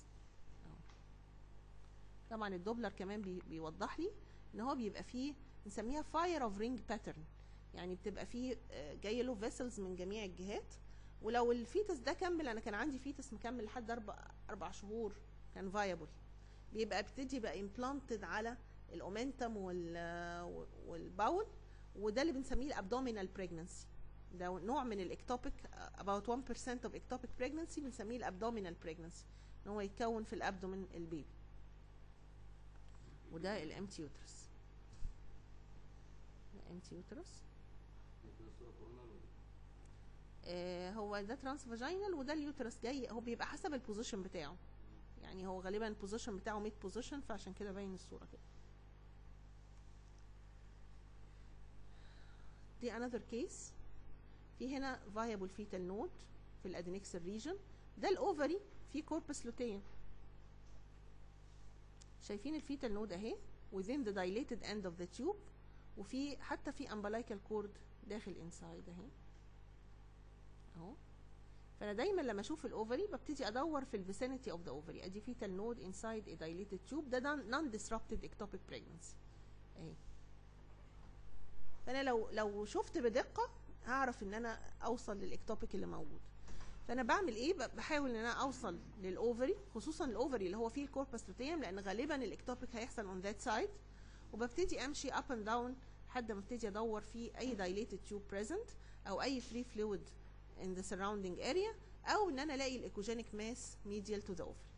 طبعا الدوبلر كمان بي بيوضح لي ان هو بيبقى فيه نسميها فاير اوف رينج باترن يعني بتبقى فيه آه، جاي له فيسلز من جميع الجهات ولو الفيتس ده كمل انا كان عندي فيتس مكمل لحد اربع اربع شهور كان فايبل بيبقى بيبتدي يبقى امبلانتد على الاومنتم وال والباول وده اللي بنسميه الابدومينال بريجنسي ده نوع من الاكتوبيك about 1% of ectopic pregnancy بنسميه الابدومينال بريجنسي ان هو يتكون في الابدومين البيبي وده الامتي يوترس الامتي يوترس كده الصورة كورونا ولا آه هو ده ترانس فاجينال وده اليوترس جاي هو بيبقى حسب البوزيشن بتاعه يعني هو غالبا البوزيشن بتاعه ميد بوزيشن فعشان كده باين الصوره كده دي another case في هنا viable fetal node في الادينكسل ريجن ده الاوفري في كوربس لوتيم شايفين الفيتال نود اهي within the dilated end of the tube وفي حتى في umbilical cord داخل inside اهي اهو فانا دايما لما اشوف الاوفري ببتدي ادور في الفيسينيتي اوف ذا اوفري ادي فيتال نود انسايد a dilated tube ده نون disrupted ectopic pregnancy اهي فانا لو لو شفت بدقه هعرف ان انا اوصل للاكتوبيك اللي موجود فانا بعمل ايه ب- بحاول ان انا اوصل للاوفري خصوصا الاوفري اللي هو فيه الكوربس لوتيم لان غالبا الاكتوبيك هيحصل اون ذات سايد وببتدي امشي اب اند داون لحد ما ابتدي ادور في اي dilated tube present او اي free fluid in the surrounding area او ان انا الاقي الايكوجينيك ماس medial to the ovary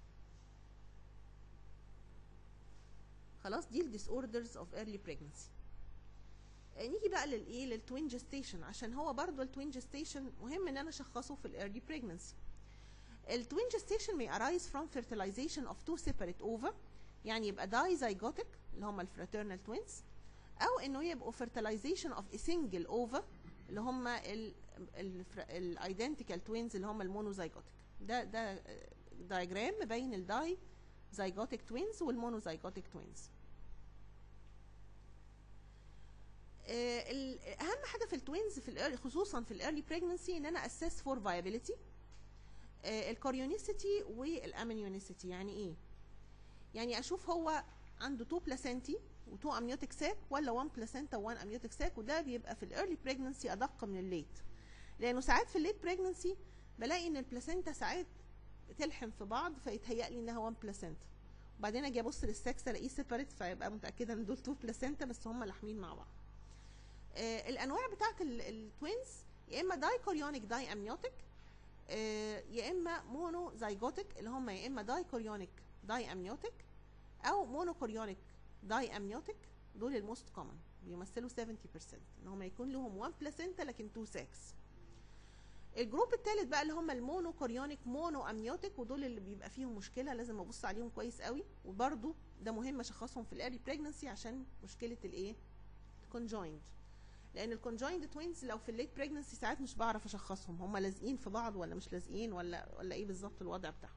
خلاص دي الديس اوردرز اوف early pregnancy آه، نيجي بقى للايه للتوين جستيشن عشان هو برضو التوين جستيشن مهم ان انا اشخصه في الايرلي pregnancy التوين جستيشن may arise from fertilization of two separate ova يعني يبقى dizygotic اللي هم الفراترنال توينز او انه يبقوا fertilization of a single ova اللي هم الايدنتيكال توينز اللي هم المونوزايجوتيك ده ده دايجرام مبين الداي زايجوتيك توينز والمونوزايجوتيك توينز آه، ال- اهم حاجه في التوينز في الأر- خصوصا في الايرلي بريجنسي ان انا اسس فور فايبيليتي الكوريونيسيتي والامنيونيسيتي يعني ايه يعني اشوف هو عنده تو بلاسنتي وتو امنيوتيك ساك ولا 1 بلاسنتا و1 امنيوتيك ساك وده بيبقى في الايرلي بريجنسي ادق من الليت لانه ساعات في الليت بريجنسي بلاقي ان البلاسنتا ساعات بتلحم في بعض فيتهيأ لي انها 1 بلاسنتا وبعدين اجي ابص للسكس الاقيه سيبريت فيبقى متاكده ان دول تو بلاسنتا بس هم لاحمين مع بعض آه الانواع بتاعت التوينز يا اما داي كوريونيك داي امنيوتيك آه يا اما مونو زايجوتيك اللي هم يا اما داي كوريونيك داي امنيوتيك او مونو كوريونيك داي امنيوتيك دول الموست كومن بيمثلوا 70% ان هم يكون لهم 1 بلاسنتا لكن 2 ساكس الجروب الثالث بقى اللي هم المونو كوريونيك مونو امنيوتيك ودول اللي بيبقى فيهم مشكله لازم ابص عليهم كويس قوي وبرده ده مهم اشخصهم في الايرلي بريجنسي عشان مشكله الايه كونجويند لان الكونجويند توينز لو في الليت بريجنسي ساعات مش بعرف اشخصهم هم لازقين في بعض ولا مش لازقين ولا ولا ايه بالظبط الوضع بتاعهم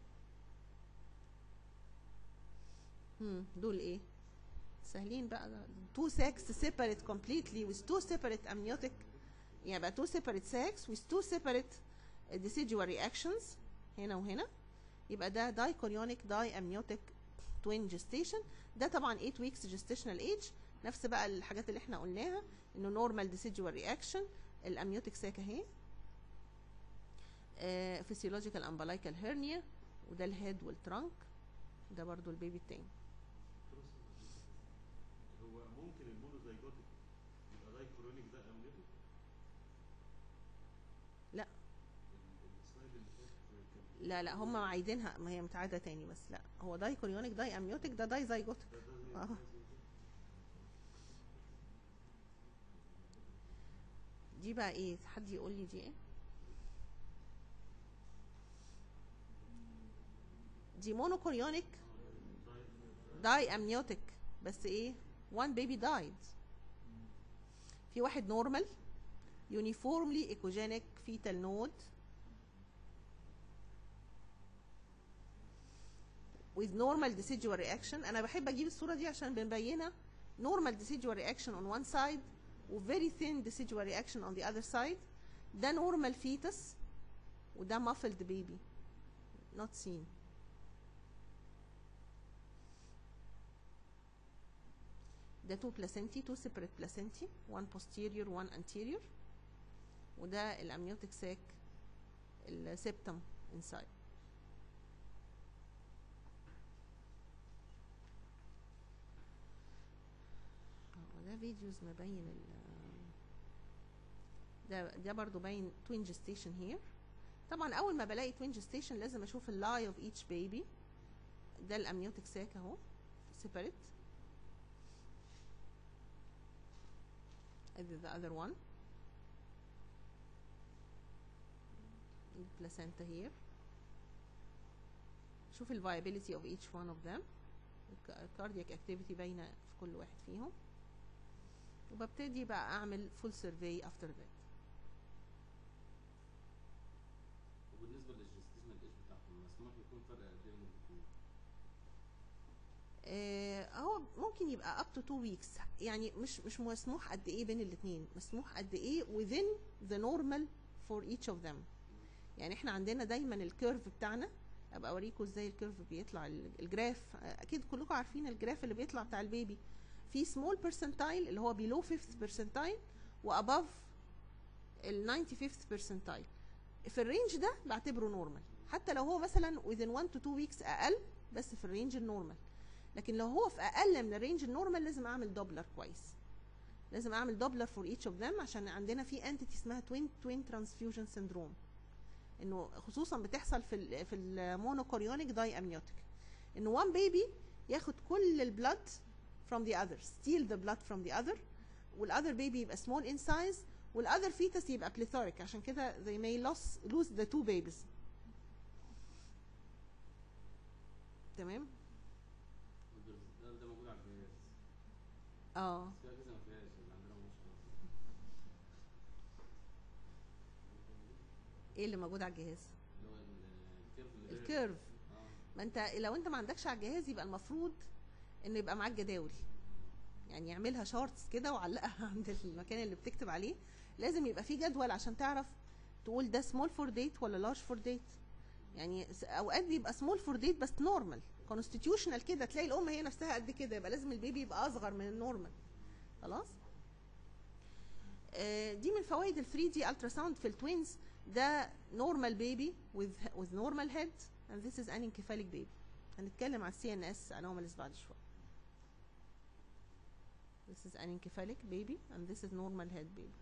هم دول ايه سهلين بقى تو ساكس سيبريت كومبليتلي with two separate amniotic يعني بقى two separate sacs with two separate decidual reactions هنا وهنا يبقى ده دايكوريونيك داي امنيوتيك توين جيستيشن ده طبعا 8 ويكس جيستيشنال ايج نفس بقى الحاجات اللي احنا قلناها انه نورمال decidual رياكشن الامنيوتيك ساك اهي فيسيولوجيكال امبلايكال هيرنيا وده الهيد والترانك ده برضو البيبي التاني هو ممكن المونوزايجوتيك يبقى دايكورونيك ده امنيوتيك لا. ال- السلايد اللي فات كان لا لا هم عايزينها ما هي متعاده تاني بس لا هو دايكوريونيك داي امنيوتيك ده داي زيجوتيك ده ده زي آه. ده دي بقى ايه حد يقول لي دي ايه دي مونوكوريونيك داي امنيوتيك بس ايه one baby died في واحد نورمال uniformly echogenic fetal node with normal decidual reaction انا بحب اجيب الصوره دي عشان بنبينها normal decidual reaction on one side و very thin decidual reaction on the other side ده normal fetus وده muffled baby not seen ده two placentae two separate placentae one posterior one anterior وده الامنيوتيك sac السبتم inside اه ده فيديوز مبين ال ده ده برضو باين twin gestation here طبعا اول ما بلاقي twin gestation لازم اشوف اللاي of each baby ده الامنيوتيك sac اهو separate ادي the other one placenta here شوف ال viability of each one of them الك- cardiac activity باينة في كل واحد فيهم وببتدي بقى اعمل full survey after that وبالنسبه للجستيشنال ايج بتاعهم مسموح يكون فرق قد ايه بين الاثنين آه، هو ممكن يبقى up to two weeks يعني مش مش مسموح قد ايه بين الاثنين مسموح قد ايه within the normal for each of them يعني احنا عندنا دايما الكيرف بتاعنا ابقى اوريكم ازاي الكيرف بيطلع ال- الجراف آه، اكيد كلكم عارفين الجراف اللي بيطلع بتاع البيبي في small percentile اللي هو below fifth percentile وabove ال 95th percentile في الرينج ده بعتبره نورمال حتى لو هو مثلا within 1 to 2 weeks اقل بس في الرينج النورمال لكن لو هو في اقل من الرينج النورمال لازم اعمل دوبلر كويس لازم اعمل دوبلر فور ايتش اوف ذم عشان عندنا في انتيتي اسمها توين توين ترانسفيوجن سيندروم انه خصوصا بتحصل في ال في المونوكوريونيك داي امنيوتيك انه وان بيبي ياخد كل البلد from the other steal the blood from the other والاذر بيبي يبقى small in size والاذر fetus يبقى plethoric عشان كده they may lose lose the two babies تمام ده ده موجود على الجهاز اه بس في اجهزه ما فيهاش اللي عندنا مش ايه اللي موجود على الجهاز اللي هو ال- الكيرف اللي الكيرف اه ما انت لو انت ما عندكش على الجهاز يبقى المفروض انه يبقى معاك جداول يعني يعملها شارتس كده وعلقها عند المكان اللي بتكتب عليه لازم يبقى في جدول عشان تعرف تقول ده سمول فور ديت ولا لارج فور ديت يعني س- اوقات بيبقى سمول فور ديت بس نورمال كونستيتيوشنال كده تلاقي الام هي نفسها قد كده يبقى لازم البيبي يبقى اصغر من النورمال خلاص آه، دي من فوائد ال 3 دي التراساوند في التوينز ده نورمال بيبي with with normal head and this is anencephalic baby هنتكلم على السي ان اس anomalies بعد شويه this is anencephalic baby and this is normal head baby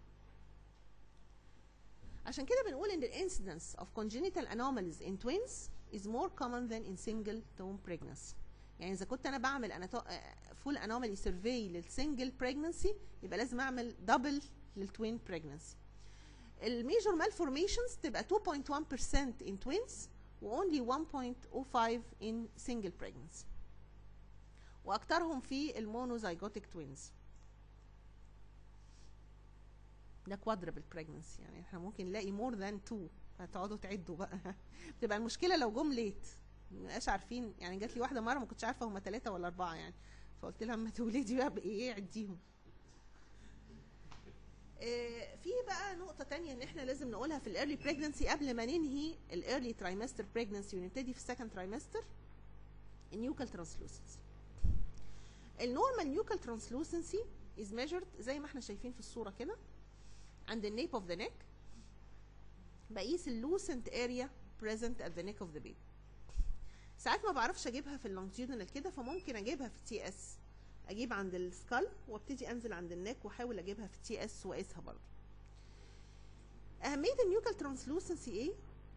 عشان كده بنقول ان ال incidence of congenital anomalies in twins is more common than in single term pregnancy يعني اذا كنت انا بعمل انا فول anomaly survey للسنجل pregnancy يبقى لازم اعمل double للتوين pregnancy الميجور malformations تبقى 2.1% in twins و only 1.05 in single pregnancy واكترهم في المونوزايجوتيك توينز ده quadruple pregnancy يعني احنا ممكن نلاقي more than two هتقعدوا تعدوا بقى بتبقى المشكله لو جم ليت مبقاش عارفين يعني جات لي واحده مره ما كنتش عارفه هم ثلاثه ولا اربعه يعني فقلت لها اما تولدي بقى بايه عديهم آه، في بقى نقطة تانية ان احنا لازم نقولها في الايرلي بريجنسي قبل ما ننهي الايرلي ترايمستر بريجنسي ونبتدي في السكند ترايمستر النيوكال ترانسلوسنسي النورمال نيوكال ترانسلوسنسي is measured زي ما احنا شايفين في الصورة كده عند النيب اوف ذا neck بقيس اللوسنت اريا present at the neck of the baby ساعات ما بعرفش اجيبها في اللونجيتودينال كده فممكن اجيبها في تي اس اجيب عند السكال وابتدي انزل عند النك واحاول اجيبها في تي اس واقيسها برضه اهميه النيوكال ترانسلوسنسي ايه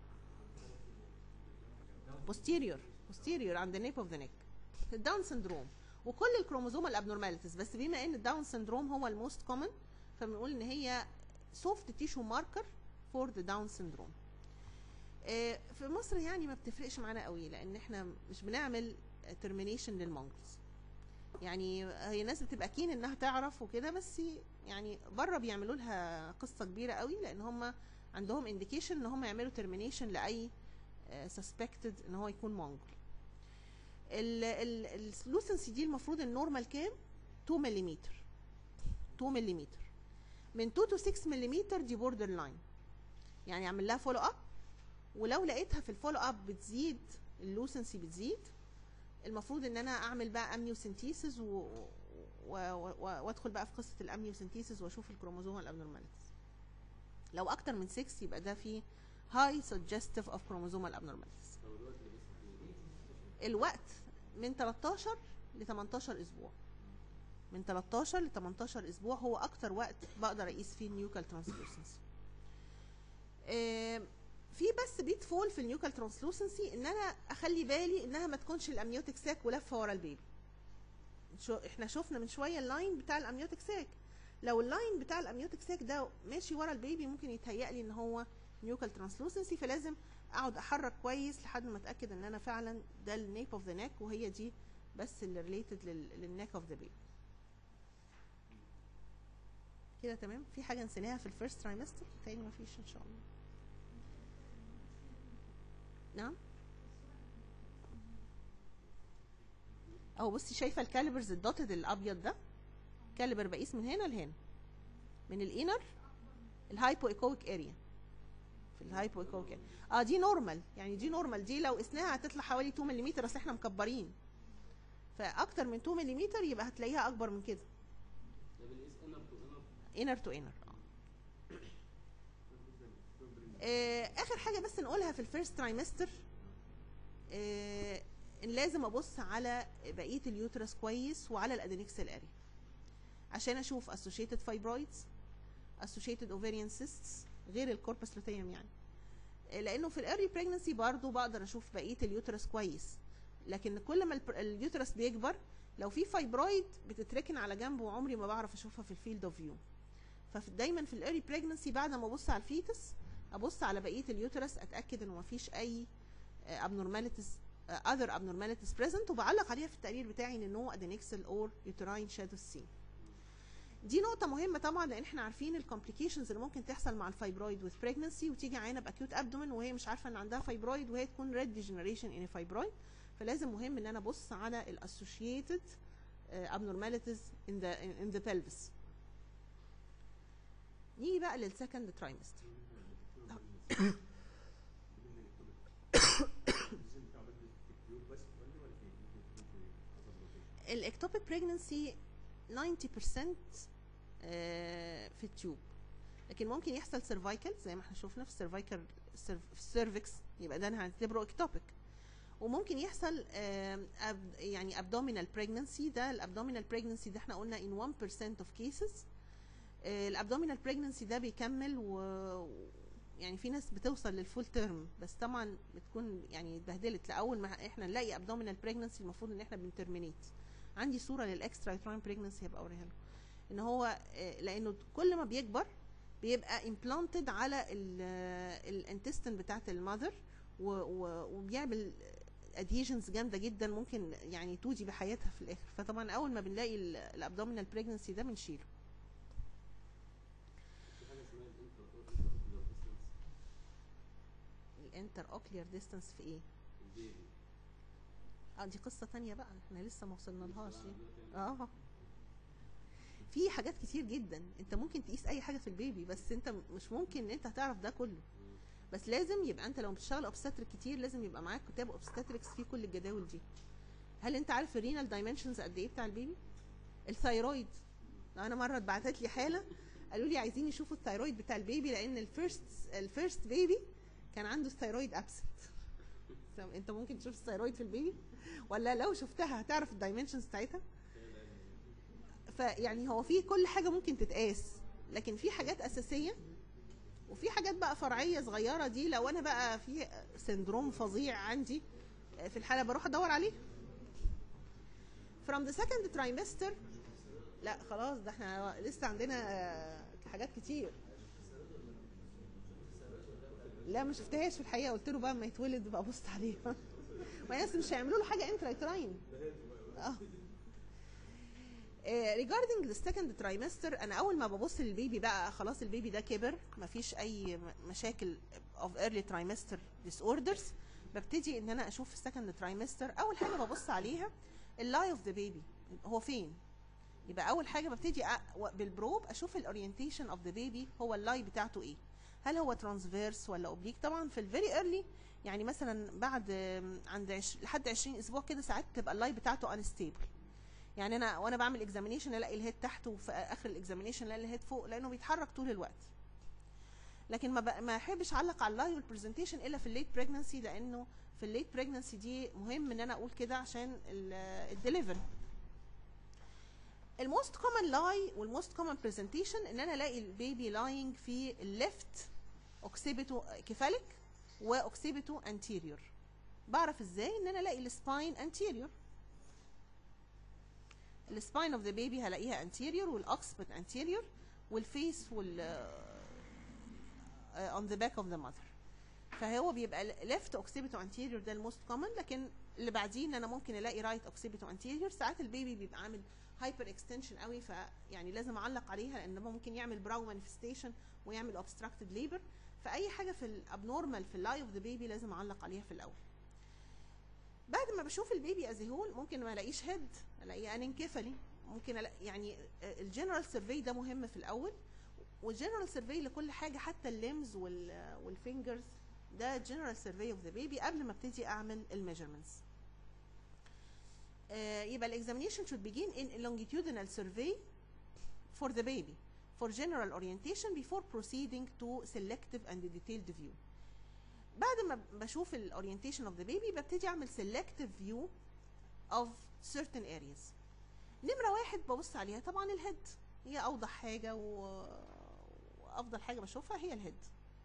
posterior posterior عند النيب اوف ذا نيك الداون سندروم وكل الكروموزوم الابنورماليتيز بس بما ان الداون سندروم هو الموست كومن فبنقول ان هي سوفت تيشو ماركر فور ذا داون سندروم في مصر يعني ما بتفرقش معانا قوي لان احنا مش بنعمل ترمينيشن للمونجلز يعني هي الناس بتبقى كين انها تعرف وكده بس يعني بره بيعملوا لها قصه كبيره قوي لان هم عندهم انديكيشن ان هم يعملوا ترمينيشن لاي سسبكتد ان هو يكون مونجل اللوسنسي دي المفروض النورمال كام 2 ملم 2 ملم من 2 تو 6 ملم دي بوردر لاين يعني اعمل لها فولو اب ولو لقيتها في الفولو اب بتزيد اللوسنسي بتزيد المفروض ان انا اعمل بقى امنيوسنتيسز و... و... و... وادخل بقى في قصه الامنيوسنتيسز واشوف الكروموزوم الابنورماليتيز لو اكتر من 6 يبقى ده في هاي سجستيف اوف كروموزومال abnormalities طب الوقت اللي بس فيه الوقت من 13 ل 18 اسبوع من 13 ل 18 اسبوع هو اكتر وقت بقدر اقيس فيه النيوكال ترانسلوسنسي في بس بيت فول في النيوكال ترانسلوسنسي ان انا اخلي بالي انها ما تكونش الامنيوتيك ساك ولفه ورا البيبي شو احنا شفنا من شويه اللاين بتاع الامنيوتيك ساك لو اللاين بتاع الامنيوتيك ساك ده ماشي ورا البيبي ممكن يتهيأ لي ان هو نيوكال ترانسلوسنسي فلازم اقعد احرك كويس لحد ما اتاكد ان انا فعلا ده النيب اوف ذا نيك وهي دي بس اللي ريليتد للنيك اوف ذا بيبي كده تمام في حاجه نسيناها في الفيرست ترايمستر تاني ما فيش ان شاء الله نعم اهو بصي شايفه الكاليبرز الدوتد الابيض ده كاليبر بقيس من هنا لهنا من الانر الهايبو ايكويك اريا في الهايبو ايكويك اه دي نورمال يعني دي نورمال دي لو قسناها هتطلع حوالي 2 ملم اصل احنا مكبرين فاكتر من 2 ملم يبقى هتلاقيها اكبر من كده ده بنقيس انر تو انر انر تو انر اخر حاجه بس نقولها في الفيرست ترايمستر آه إن لازم ابص على بقيه اليوترس كويس وعلى الادينكسال اريا عشان اشوف associated fibroids associated ovarian cysts غير الكوربس لوتيوم يعني آه، لانه في الاري بريجنسي برضو بقدر اشوف بقيه اليوترس كويس لكن كل ما البر- اليوترس بيكبر لو في فايبرويد بتتركن على جنب وعمري ما بعرف اشوفها في الفيلد اوف فيو فدايما في الاري بريجنسي بعد ما ابص على الفيتس ابص على بقيه اليوترس اتاكد انه مفيش اي abnormalities uh, other abnormalities present وبعلق عليها في التقرير بتاعي ان نو ادينكسل اور يوتراين شادو سي دي نقطة مهمة طبعا لأن احنا عارفين الكومبليكيشنز اللي ممكن تحصل مع الفايبرويد with pregnancy وتيجي عينة بأكيوت ابدومن وهي مش عارفة إن عندها فايبرويد وهي تكون red degeneration in a fibroid فلازم مهم إن أنا أبص على ال associated uh, abnormalities in the in, in the pelvis. نيجي بقى للسكند ترايمستر الاكتوبيك بريجنسي 90% آه، في التيوب لكن ممكن يحصل سيرفايكال زي ما احنا شفنا في السيرفايكال في السيرفكس يبقى ده هنعتبره اكتوبيك وممكن يحصل آم، أب يعني ابدومينال بريجنسي ده الابدومينال بريجنسي ده احنا قلنا in 1% of cases الابدومينال بريجنسي ده بيكمل و يعني في ناس بتوصل للفول تيرم بس طبعا بتكون يعني اتبهدلت لاول ما احنا نلاقي ابدومينال بريجنسي المفروض ان احنا بنترمينيت عندي صوره للاكسترا يوتراين بريجنسي هبقى اوريها لكم ان هو آه، لانه كل ما بيكبر بيبقى امبلانتد على الانتستين بتاعت المذر وبيعمل ادهيجنز جامده جدا ممكن يعني تودي بحياتها في الاخر فطبعا اول ما بنلاقي الابدومينال بريجنسي ده بنشيله في حاجه اسمها الانتر ديستانس الانتر اوكلير ديستانس في ايه البيبي اه دي قصه تانية بقى احنا لسه ما وصلنا لهاش دي دلوقتي اه في حاجات كتير جدا انت ممكن تقيس اي حاجه في البيبي بس انت م- مش ممكن ان انت هتعرف ده كله بس لازم يبقى انت لو بتشتغل اوبستاتريك كتير لازم يبقى معاك كتاب اوبستاتريكس فيه كل الجداول دي هل انت عارف الرينال دايمنشنز قد ايه بتاع البيبي الثايرويد انا مره اتبعتت لي حاله قالوا لي عايزين يشوفوا الثايرويد بتاع البيبي لان الفيرست الفيرست بيبي كان عنده الثايرويد ابسنت انت ممكن تشوف الثايرويد في البيبي ولا لو شفتها هتعرف الدايمنشنز بتاعتها فيعني هو في كل حاجه ممكن تتقاس لكن في حاجات اساسيه وفي حاجات بقى فرعيه صغيره دي لو انا بقى في سندروم فظيع عندي في الحاله بروح ادور عليه from the second trimester لا خلاص ده احنا لسه عندنا آه، حاجات كتير لا ما شفتهاش في الحقيقه قلت له بقى اما يتولد بقى بص عليها ما ناس مش هيعملوا له حاجه انترايتراين اه ريجاردنج ذا سكند ترايمستر انا اول ما ببص للبيبي بقى خلاص البيبي ده كبر مفيش اي م- مشاكل اوف ايرلي ترايمستر ديس اوردرز ببتدي ان انا اشوف السكند ترايمستر اول حاجه ببص عليها اللاي اوف ذا بيبي هو فين يبقى اول حاجه ببتدي أ- و- بالبروب اشوف الاورينتيشن اوف ذا بيبي هو اللاي بتاعته ايه هل هو ترانسفيرس ولا اوبليك طبعا في الفيري ايرلي يعني مثلا بعد آم، عند عش... لحد 20 اسبوع كده ساعات تبقى اللاي بتاعته انستيبل يعني انا وانا بعمل اكزامينيشن الاقي الهيد تحت وفي اخر الاكزامينيشن الاقي الهيد فوق لانه بيتحرك طول الوقت لكن ما ب- ما احبش اعلق على اللاي والبرزنتيشن الا في الليت بريجنسي لانه في الليت بريجنسي دي مهم ان انا اقول كده عشان الدليفري الموست كومن لاي والموست كومن برزنتيشن ان انا الاقي البيبي لاينج في الليفت اوكسيبيتو كيفاليك واوكسيبيتو انتيريور بعرف ازاي ان انا الاقي السباين انتيريور السباين اوف ذا بيبي هلاقيها انتيريور والاوكسبت انتيريور والفيس وال اون ذا باك اوف ذا ماذر فهو بيبقى ليفت اوكسيبيتو انتيريور ده الموست كومن لكن اللي بعديه ان انا ممكن الاقي رايت اوكسيبيتو انتيريور ساعات البيبي بيبقى عامل هايبر اكستنشن قوي فيعني لازم اعلق عليها لان هو ممكن يعمل براو مانيفستيشن ويعمل اوبستراكتد ليبر فاي حاجه في الابنورمال في اللاي اوف ذا بيبي لازم اعلق عليها في الاول بعد ما بشوف البيبي از هول ممكن ما الاقيش هيد الاقيه انكفالي ممكن ألاقي يعني الجنرال سيرفي ده مهم في الاول والجنرال سيرفي لكل حاجه حتى الليمز والفينجرز ده جنرال سيرفي اوف ذا بيبي قبل ما ابتدي اعمل الميجرمنتس يبقى الاكزامينيشن should begin in a longitudinal survey for the baby for general orientation before proceeding to selective and detailed view بعد ما بشوف الاورينتيشن اوف ذا بيبي ببتدي اعمل selective view of certain areas نمرة واحد ببص عليها طبعا الهيد هي اوضح حاجة و... وافضل حاجة بشوفها هي الهيد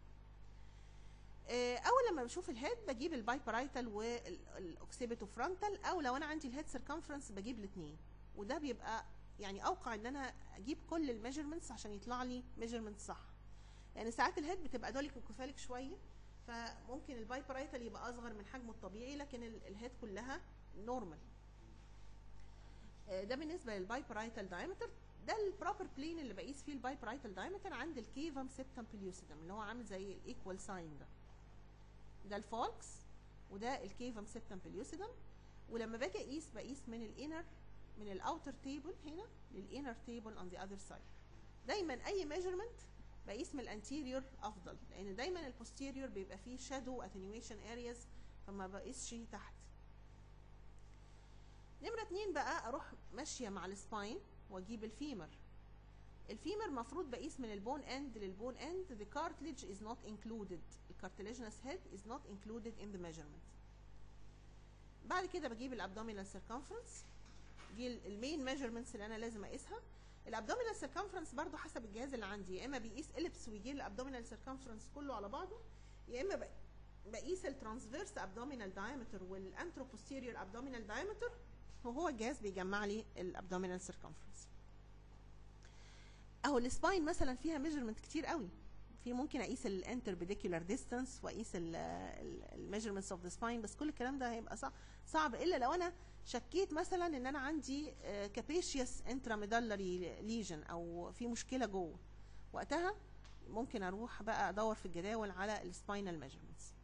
آه، اول لما بشوف الهيد بجيب البايبرايتال والاوكسيبيتو فرونتال او لو انا عندي الهيد سيركمفرنس بجيب الاثنين وده بيبقى يعني اوقع ان انا اجيب كل الميجرمنتس عشان يطلع لي ميجرمنت صح يعني ساعات الهيد بتبقى دولك وكفالك شويه فممكن البايبرايتال يبقى اصغر من حجمه الطبيعي لكن ال- الهيد كلها نورمال ده بالنسبه للبايبرايتال دايمتر ده البروبر بلين اللي بقيس فيه البايبرايتال دايمتر عند الكيفم سيبتم بليوسيدم اللي هو عامل زي الايكوال ساين ده ده الفولكس وده الكيفم سيبتم بليوسيدم ولما باجي اقيس بقيس من الانر من الاوتر تيبل هنا للانر تيبل اون ذا اذر سايد دايما اي ميجرمنت بقيس من الانتيريور افضل لان دايما البوستيريور بيبقى فيه شادو اتنيويشن ارياز فما بقيسش تحت نمرة اتنين بقى اروح ماشية مع السباين واجيب الفيمر الفيمر مفروض بقيس من البون اند للبون اند the cartilage is not included the cartilaginous head is not included in the measurement بعد كده بجيب الابدومينال سيركمفرنس دي المين ميجرمنتس اللي انا لازم اقيسها الابدومينال سيركمفرنس برضو حسب الجهاز اللي عندي يا اما بيقيس اليبس ويجي لي الابدومينال سيركمفرنس كله على بعضه يا اما ب- بقيس الترانسفيرس ابدومينال دايمتر والانتروبوستيريور ابدومينال دايمتر وهو الجهاز بيجمع لي الابدومينال سيركمفرنس اهو السباين مثلا فيها ميجرمنت كتير قوي في ممكن اقيس الانتربيديكولار ديستانس واقيس الميجرمنتس اوف ذا سباين بس كل الكلام ده هيبقى صعب صعب الا لو انا شكيت مثلا ان انا عندي كابيشيوس انتراميدالري ليجن او في مشكله جوه وقتها ممكن اروح بقى ادور في الجداول على السباينال ميجرمنتس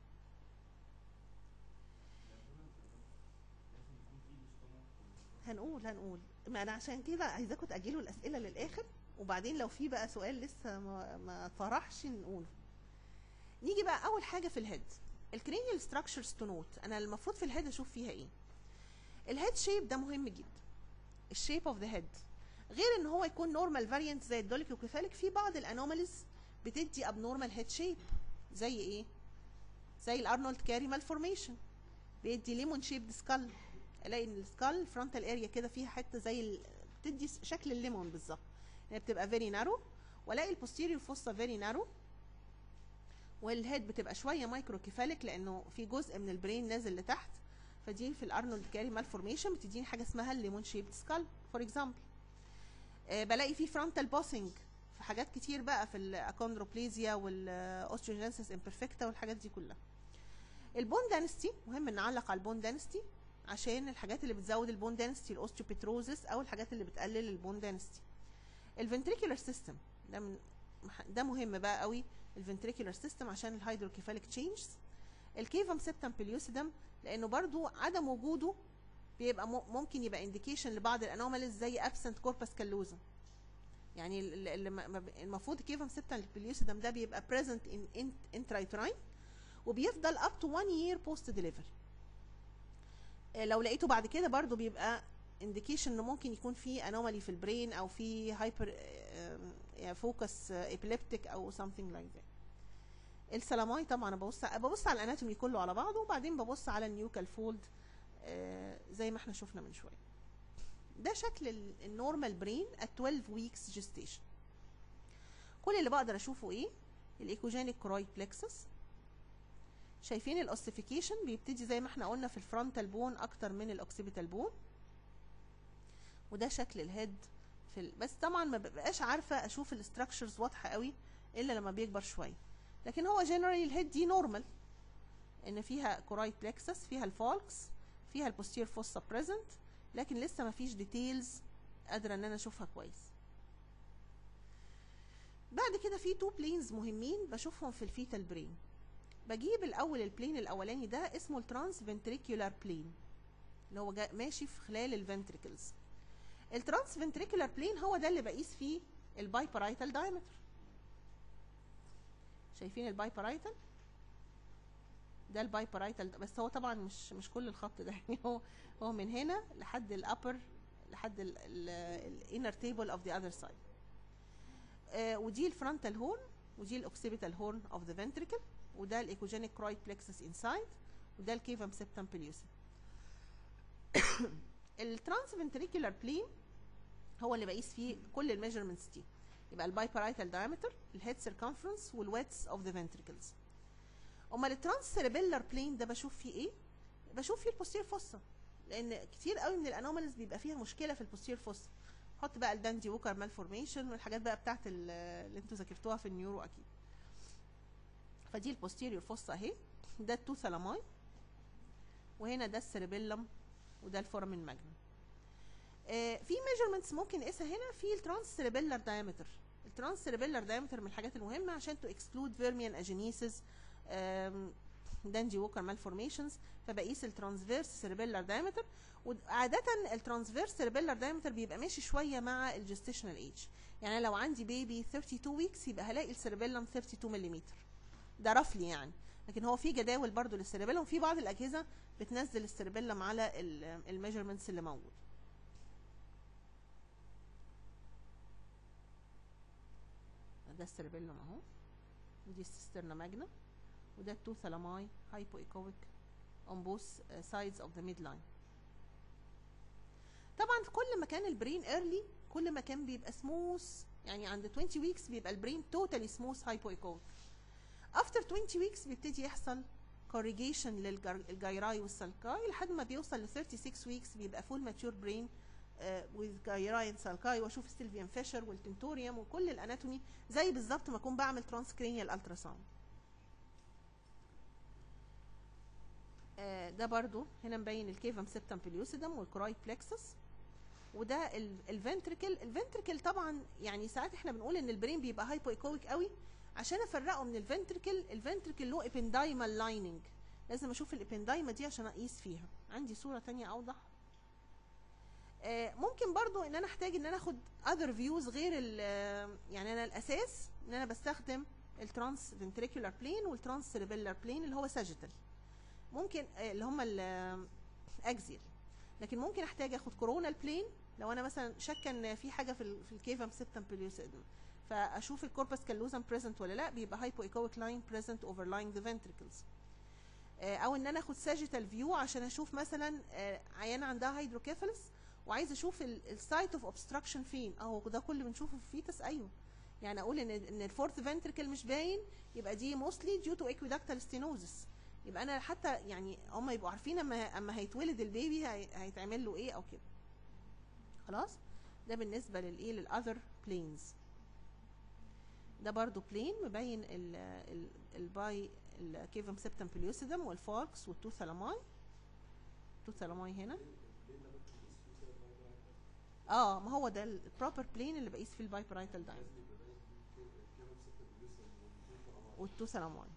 هنقول هنقول ما انا عشان كده عايزاكم تاجلوا الاسئله للاخر وبعدين لو في بقى سؤال لسه ما, ما طرحش نقوله نيجي بقى اول حاجه في الهيد الكرينيال ستراكشرز تو نوت انا المفروض في الهيد اشوف فيها ايه الهيد شيب ده مهم جدا الشيب اوف ذا هيد غير ان هو يكون نورمال فاريانت زي الدوليك وكفالك في بعض الانوماليز بتدي ابنورمال هيد شيب زي ايه زي الارنولد كاري مالفورميشن بيدي ليمون شيب سكال الاقي ان السكال فرونتال اريا كده فيها حته زي ال... بتدي س- شكل الليمون بالظبط هي بتبقى فيري نارو والاقي البوستيريور فوسا فيري نارو والهيد بتبقى شويه مايكرو كيفاليك لانه في جزء من البرين نازل لتحت فدي في الارنولد كاري مالفورميشن بتديني حاجه اسمها الليمون شيب سكال فور اكزامبل بلاقي في فرونتال بوسنج في حاجات كتير بقى في الاكوندروبليزيا والاوستروجينسيس امبرفكتا والحاجات دي كلها البون دانستي مهم نعلق على البون دانستي عشان الحاجات اللي بتزود البون دانستي الاوستيوبيتروزس او الحاجات اللي بتقلل البون دانستي الفنتريكولار سيستم ده من ده مهم بقى قوي الفنتريكولار سيستم عشان الهيدروكيفاليك تشينجز الكيفم سيبتم بليوسيدم لانه برضو عدم وجوده بيبقى م- ممكن يبقى انديكيشن لبعض الانوماليز زي ابسنت كوربس كالوزا يعني ال- ال- اللي ما- ما ب- المفروض الكيفم سيبتم بليوسيدم ده بيبقى present in intrauterine وبيفضل up to one year post delivery آه، لو لقيته بعد كده برضو بيبقى indication انه ممكن يكون في anomaly في البرين او في hyper فوكس epileptic او something like that السلاماي طبعا انا ببص ببص على الاناتومي كله على بعضه وبعدين ببص على النيوكال فولد زي ما احنا شفنا من شويه ده شكل النورمال برين at 12 weeks gestation كل اللي بقدر اشوفه ايه الايكوجينيك كرويد بلكسس شايفين الاوسيفيكيشن بيبتدي زي ما احنا قلنا في الفرونتال بون اكتر من الاوكسيبيتال بون وده شكل الهيد في ال... بس طبعا ما ببقاش عارفه اشوف الاستراكشرز واضحه قوي الا لما بيكبر شويه لكن هو جنرالي الهيد دي نورمال ان فيها كورايت بلكسس فيها الفولكس فيها البوستير فوسا بريزنت لكن لسه ما فيش ديتيلز قادره ان انا اشوفها كويس بعد كده في تو بلينز مهمين بشوفهم في الفيتال برين بجيب الاول البلين الاولاني ده اسمه الترانس فنتريكولار بلين اللي هو جا- ماشي في خلال الفنتريكلز الترانس فنتريكولار بلين هو ده اللي بقيس فيه البايبرايتال دايمتر شايفين البايبرايتال ده البايبرايتال بس هو طبعا مش مش كل الخط ده يعني هو هو من هنا لحد الابر لحد الانر تيبل اوف ذا اذر سايد ودي الفرونتال هورن ودي الاوكسيبيتال هورن اوف ذا فنتريكل وده الايكوجينيك كرويد بلكسس انسايد وده الكيفم سيبتم بليوسم الترانس فنتريكولار بلين هو اللي بقيس فيه كل الميجرمنتس دي يبقى البايبرايتال دايمتر الهيد سيركمفرنس والويتس اوف ذا فنتريكلز امال الترانس سيربيلر بلين ده بشوف فيه ايه بشوف فيه البوستير فوسا لان كتير قوي من الانوماليز بيبقى فيها مشكله في البوستير فوسا حط بقى الداندي ووكر مالفورميشن والحاجات بقى بتاعت ال- اللي انتوا ذاكرتوها في النيورو اكيد فدي البوستيريور فوسا اهي ده التو ثالاماي وهنا ده السيربيلم وده الفورامين ماجنم آه في ميجرمنتس ممكن نقيسها هنا في الترانس سيربيلر دايمتر الترانس سيربيلر دايمتر من الحاجات المهمه عشان تو اكسكلود فيرميان اجينيسيس دانجي ووكر مالفورميشنز فبقيس الترانسفيرس سيربيلر دايمتر وعاده الترانسفيرس سيربيلر دايمتر بيبقى ماشي شويه مع الجستيشنال ايج يعني لو عندي بيبي 32 ويكس يبقى هلاقي السيربيلم 32 ملم ده رفلي يعني لكن هو في جداول برضو للسيربيلم وفي بعض الاجهزه بتنزل السيربيلم على الميجرمنتس اللي موجود ده السيربيلم اهو ودي السيسترنا ماجنا وده التو ثالاماي هايبو ايكويك on both uh, sides of the midline طبعا في كل ما كان البرين early كل ما كان بيبقى سموث يعني عند 20 weeks بيبقى البرين توتالي سموث هايبو ايكويك افتر 20 weeks بيبتدي يحصل corrigation للجايراي والسالكاي لحد ما بيوصل ل 36 weeks بيبقى full mature brain uh, with جايراي and سالكاي واشوف السيلفيان فيشر والتنتوريوم وكل الاناتومي زي بالظبط ما اكون بعمل ترانسكرينيال التراساوند آه، ده برضو هنا مبين الكيفم سيبتم بليوسيدم والكراي بلكسس وده الفنتريكل الفنتريكل طبعا يعني ساعات احنا بنقول ان البرين بيبقى هايبو ايكويك قوي عشان افرقه من الفنتريكل الفنتريكل له ابندايمال لايننج لازم اشوف الابندايما دي عشان اقيس فيها عندي صوره تانية اوضح آه، ممكن برضو ان انا احتاج ان انا اخد other views غير ال يعني انا الاساس ان انا بستخدم الترانس ventricular plane والترانس cerebellar plane اللي هو sagittal ممكن آه، اللي هم الاكزيال لكن ممكن احتاج اخد coronal plane لو انا مثلا شاكه ان في حاجه في ال في الكيفم سيبتم بليوسيدم فاشوف الكوربس كالوزم بريزنت ولا لا بيبقى هايبو ايكويك لاين بريزنت overlying the ventricles آه، او ان انا اخد sagittal فيو عشان اشوف مثلا آه، عيانه عندها هيدروكيفالس وعايزه اشوف السايت اوف اوبستراكشن فين اهو ده كله بنشوفه في الفيتس ايوه يعني اقول ان ان الفورث فنتركل مش باين يبقى دي موستلي ديو تو اكويدكتال ستينوزس يبقى انا حتى يعني هم يبقوا عارفين اما اما هيتولد البيبي هي- هيتعمل له ايه او كده خلاص ده بالنسبه للايه للاذر بلينز ده برضو بلين مبين ال ال الباي الكيفم سيبتم بليوسيدم والفاركس والتوثالاماي التوثالاماي هنا اه ما هو ده البروبر بلين اللي بقيس فيه البايبرايتال دايم والتوثالاماي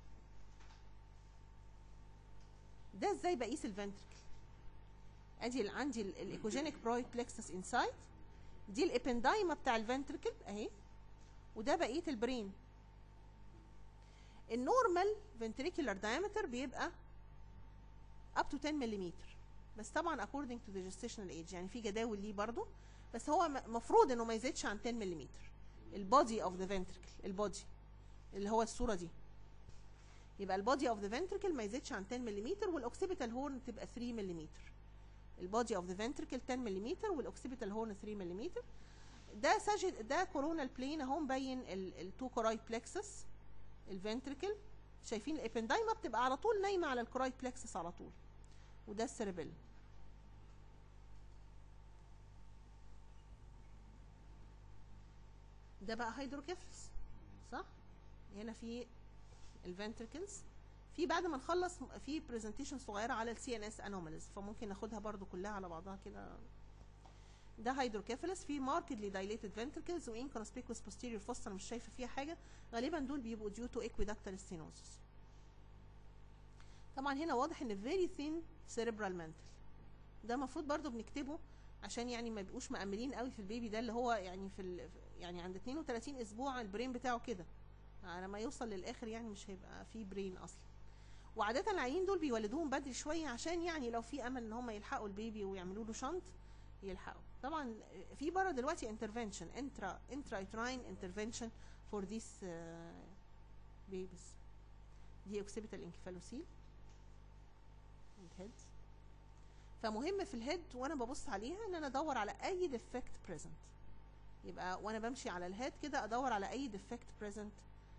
ده ازاي بقيس الفنتركل ادي ال- عندي الايكوجينيك برايت بلكسس انسايد دي الابندايما بتاع الفنتركل اهي وده بقيه البرين النورمال ventricular diameter بيبقى up to 10 ملم بس طبعا according to the gestational age يعني في جداول ليه برضو بس هو م- مفروض انه ما يزيدش عن 10 ملم البودي اوف ذا ventricle البودي اللي هو الصوره دي يبقى البودي اوف ذا ventricle ما يزيدش عن 10 ملم والاوكسيبيتال هورن تبقى 3 ملم البودي اوف ذا ventricle 10 ملم والاوكسيبيتال هورن 3 ملم ده سجد ده كورونال بلين اهو مبين التو كوراي بلكسس الفنتريكل شايفين الابندايما بتبقى على طول نايمه على الكوراي بلكسس على طول وده السيربيل ده بقى هيدروكيفلس صح هنا في الفنتريكلز في بعد ما نخلص في برزنتيشن صغيره على السي ان اس انوماليز فممكن ناخدها برضو كلها على بعضها كده ده هيدروكيفالس في ماركتلي دايليتد فنتركلز وانكونسبيكوس posterior fossa انا مش شايفه فيها حاجه غالبا دول بيبقوا ديو تو equiductal stenosis طبعا هنا واضح ان very thin cerebral mantle ده المفروض برضو بنكتبه عشان يعني ما يبقوش مأملين قوي في البيبي ده اللي هو يعني في ال... يعني عند 32 اسبوع البرين بتاعه كده على ما يوصل للاخر يعني مش هيبقى فيه برين اصلا وعادة العيين دول بيولدوهم بدري شوية عشان يعني لو في امل ان هم يلحقوا البيبي ويعملوا له شنط يلحقوا طبعا في بره دلوقتي انترفنشن انترا انترا يوتراين انترفنشن فور ذيس بيبيز دي اوكسيبيتال انكفالوسيل الهيد فمهم في الهيد وانا ببص عليها ان انا ادور على اي ديفكت بريزنت يبقى وانا بمشي على الهيد كده ادور على اي ديفكت بريزنت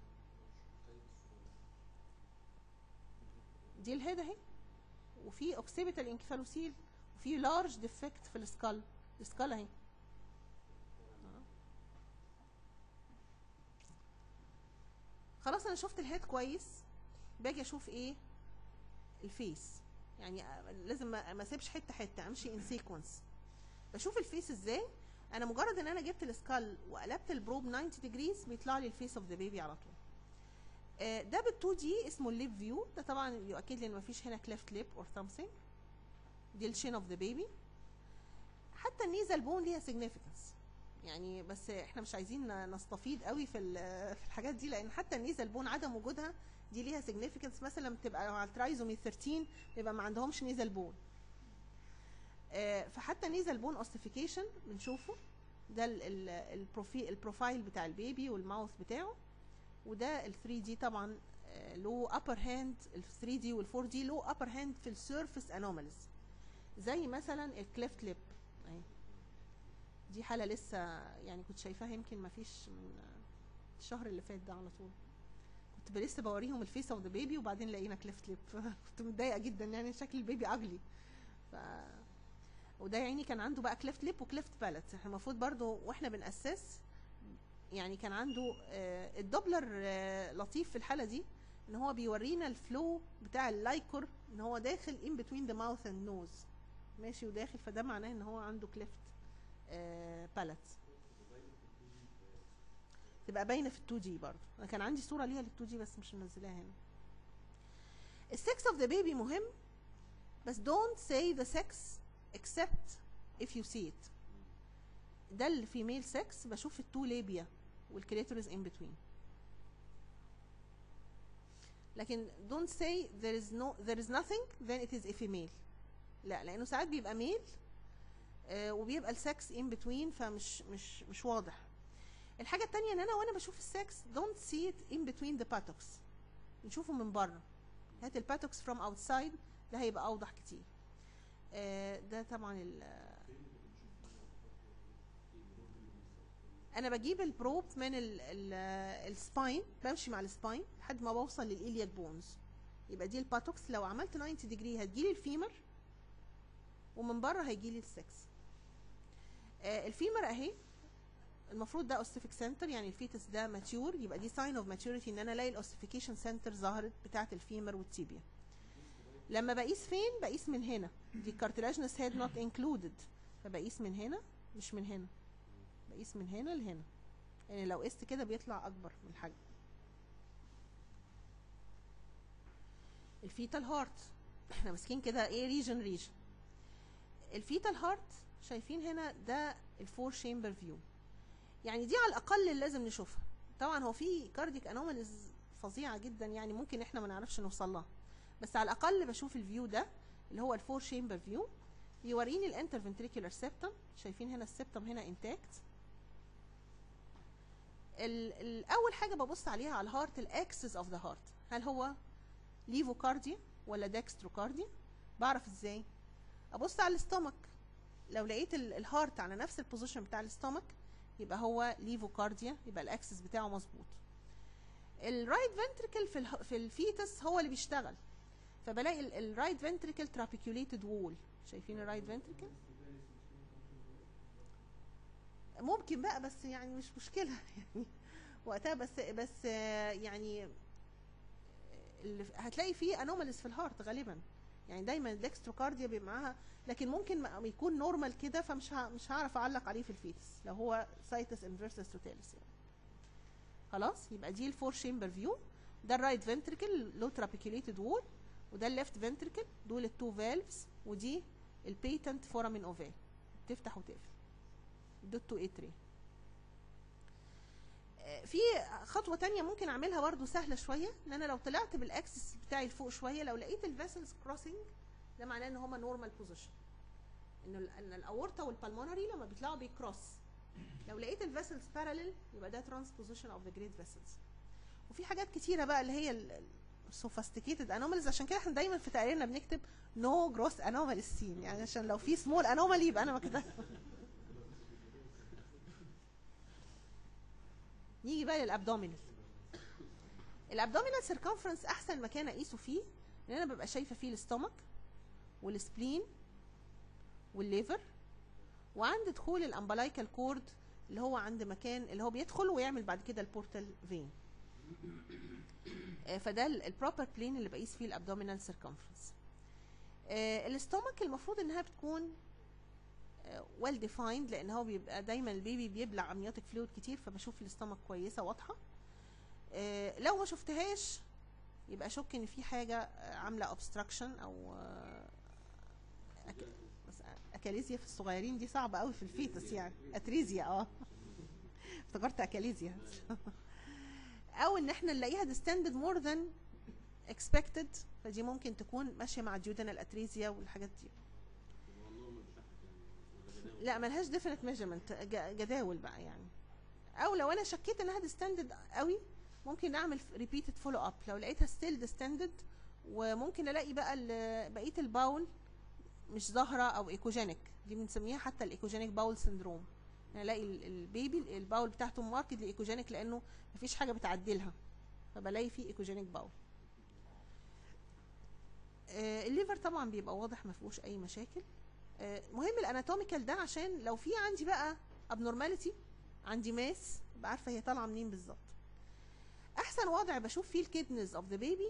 دي الهيد اهي وفي اوكسيبيتال انكفالوسيل وفي لارج ديفكت في السكال السكال اهي خلاص انا شفت الهيد كويس باجي اشوف ايه الفيس يعني لازم ما ما اسيبش حته حته امشي ان سيكونس بشوف الفيس ازاي انا مجرد ان انا جبت السكال وقلبت البروب 90 ديجريز بيطلع لي الفيس اوف ذا بيبي على طول آه، ده بال2 دي اسمه الليب فيو ده طبعا يؤكد لي ان مفيش هنا كليفت ليب اور something دي الشين اوف ذا بيبي حتى النيزل بون ليها significance يعني بس احنا مش عايزين ن- نستفيض قوي في ال- في الحاجات دي لان حتى النيزل بون عدم وجودها دي ليها significance مثلا بتبقى مع الترايزومي 13 بيبقى ما عندهمش نيزل بون آه، فحتى نيزل بون اوستيفيكيشن بنشوفه ده ال- ال- البروفي البروفايل بتاع البيبي والماوث بتاعه وده ال 3 دي طبعا آه، له upper hand ال 3 دي وال 4 دي له upper hand في السيرفيس انوماليز زي مثلا الكليفت ليب اهي دي حاله لسه يعني كنت شايفاها يمكن ما فيش من آه، الشهر اللي فات ده على طول كنت ب- لسه بوريهم الفيس اوف ذا بيبي وبعدين لقينا كليفت ليب كنت متضايقه جدا يعني شكل البيبي اجلي ف وده يعني كان عنده بقى كليفت ليب وكليفت بالت احنا المفروض برضو واحنا بنأسس يعني كان عنده آه، الدوبلر آه، لطيف في الحاله دي ان هو بيورينا الفلو بتاع اللايكور ان هو داخل in between the mouth and nose ماشي وداخل فده معناه ان هو عنده كليفت بالت تبقى باينه في ال 2 دي برضه انا كان عندي صوره ليها لل 2 دي بس مش منزلاها هنا السكس اوف ذا بيبي مهم بس don't say the sex except if you see it ده الفيميل سكس بشوف التو ليبيا والكليتوريز ان بتوين لكن don't say there is no there is nothing then it is a female لا لانه ساعات بيبقى ميل آه وبيبقى السكس ان بتوين فمش مش مش واضح الحاجه التانية ان انا وانا بشوف السكس don't see it in between the buttocks نشوفه من بره هات الباتوكس from outside ده هيبقى اوضح كتير آه ده طبعا ال انا بجيب البروب من ال- ال- السباين بمشي مع السباين لحد ما بوصل للإلياك بونز يبقى دي الباتوكس لو عملت 90 ديجري هتجيلي الفيمر ومن بره هيجيلي السكس آه الفيمر اهي المفروض ده اوستيفيك سنتر يعني الفيتس ده ماتيور يبقى دي ساين اوف ماتيوريتي ان انا الاقي الاوستيفيكيشن سنتر ظهرت بتاعه الفيمر والتيبيا لما بقيس فين بقيس من هنا دي كارتلاجنس هيد نوت انكلودد فبقيس من هنا مش من هنا بقيس من هنا لهنا يعني لو قست كده بيطلع اكبر من الحجم الفيتال هارت احنا ماسكين كده ايه ريجن ريجن الفيتال هارت شايفين هنا ده الفور شامبر فيو يعني دي على الاقل اللي لازم نشوفها طبعا هو في كارديك انوماليز فظيعه جدا يعني ممكن احنا ما نعرفش نوصل لها بس على الاقل بشوف الفيو ده اللي هو الفور شامبر فيو يوريني الانترفنتريكولار سيبتم شايفين هنا السيبتم هنا انتاكت الاول حاجه ببص عليها على الهارت الاكسس اوف ذا هارت هل هو ليفوكارديا ولا دextrocardia بعرف ازاي ابص على الاستومك لو لقيت ال- الهارت على نفس البوزيشن بتاع الاستومك يبقى هو ليفوكارديا يبقى الاكسس بتاعه مظبوط الرايت فنتريكل في اله- في الفيتس هو اللي بيشتغل فبلاقي الرايت فنتريكل ترابيكيوليتد وول شايفين الرايت فنتريكل ممكن بقى بس يعني مش مشكله يعني وقتها بس بس آه، يعني اللي ف- هتلاقي فيه انوماليز في الهارت غالبا يعني دايما الدكستروكارديا بيبقى معاها لكن ممكن ما ما يكون نورمال كده فمش ه- مش هعرف اعلق عليه في الفيتس لو هو سايتس انفيرسس توتاليس يعني خلاص يبقى دي الفور شامبر فيو ده الرايت فنتريكل لو ترابيكيوليتد وول وده الليفت فنتريكل دول التو فالفز ودي البيتنت فورامين اوفال تفتح وتقفل دوتو اتري في خطوه تانية ممكن اعملها برضو سهله شويه ان انا لو طلعت بالاكسس بتاعي لفوق شويه لو لقيت الفيسلز كروسنج ده معناه ان هما نورمال بوزيشن ان ال- ان الاورطه والبلمونري لما بيطلعوا بيكروس لو لقيت الفيسلز باراليل يبقى ده ترانسبوزيشن اوف ذا جريد فيسلز وفي حاجات كتيره بقى اللي هي السوفاستيكيتد انوماليز عشان كده احنا دايما في تقريرنا بنكتب نو جروس انوماليز سين يعني عشان لو في سمول انومالي يبقى انا ما كده نيجي بقى للابدومينال الابدومينال سيركمفرنس احسن مكان اقيسه فيه ان انا ببقى شايفه فيه الاستومك والسبلين والليفر وعند دخول الامبلايكال كورد اللي هو عند مكان اللي هو بيدخل ويعمل بعد كده البورتال فين فده البروبر بلين اللي بقيس فيه الابدومينال سيركمفرنس الاستومك المفروض انها بتكون ويل ديفايند لان هو بيبقى دايما البيبي بيبلع امنيوتيك فلويد كتير فبشوف الاستومك كويسه واضحه آه، لو ما شفتهاش يبقى اشك ان في حاجه آه، عامله اوبستراكشن او آه، أك... بس اكاليزيا في الصغيرين دي صعبه قوي في الفيتس يعني اتريزيا اه افتكرت اكاليزيا او ان احنا نلاقيها ديستندد مور ذان اكسبكتد فدي ممكن تكون ماشيه مع ديودنال اتريزيا والحاجات دي هو النورمال بتاعها كام؟ ولا جداول؟ لا ملهاش ديفينيت ميجرمنت جداول بقى يعني او لو انا شكيت انها ديستندد قوي ممكن اعمل ريبيتد فولو اب لو لقيتها ستيل ديستندد وممكن الاقي بقى ال- بقيه الباول مش ظاهره او ايكوجينيك دي بنسميها حتى الايكوجينيك باول سندروم يعني الاقي ال- البيبي الباول بتاعته ماركت لايكوجينيك لانه مفيش حاجه بتعدلها فبلاقي فيه ايكوجينيك باول آه، الليفر طبعا بيبقى واضح ما فيهوش اي مشاكل آه، مهم الاناتوميكال ده عشان لو في عندي بقى ابنورماليتي عندي ماس ابقى عارفه هي طالعه منين بالظبط احسن وضع بشوف فيه الكيدنز اوف ذا بيبي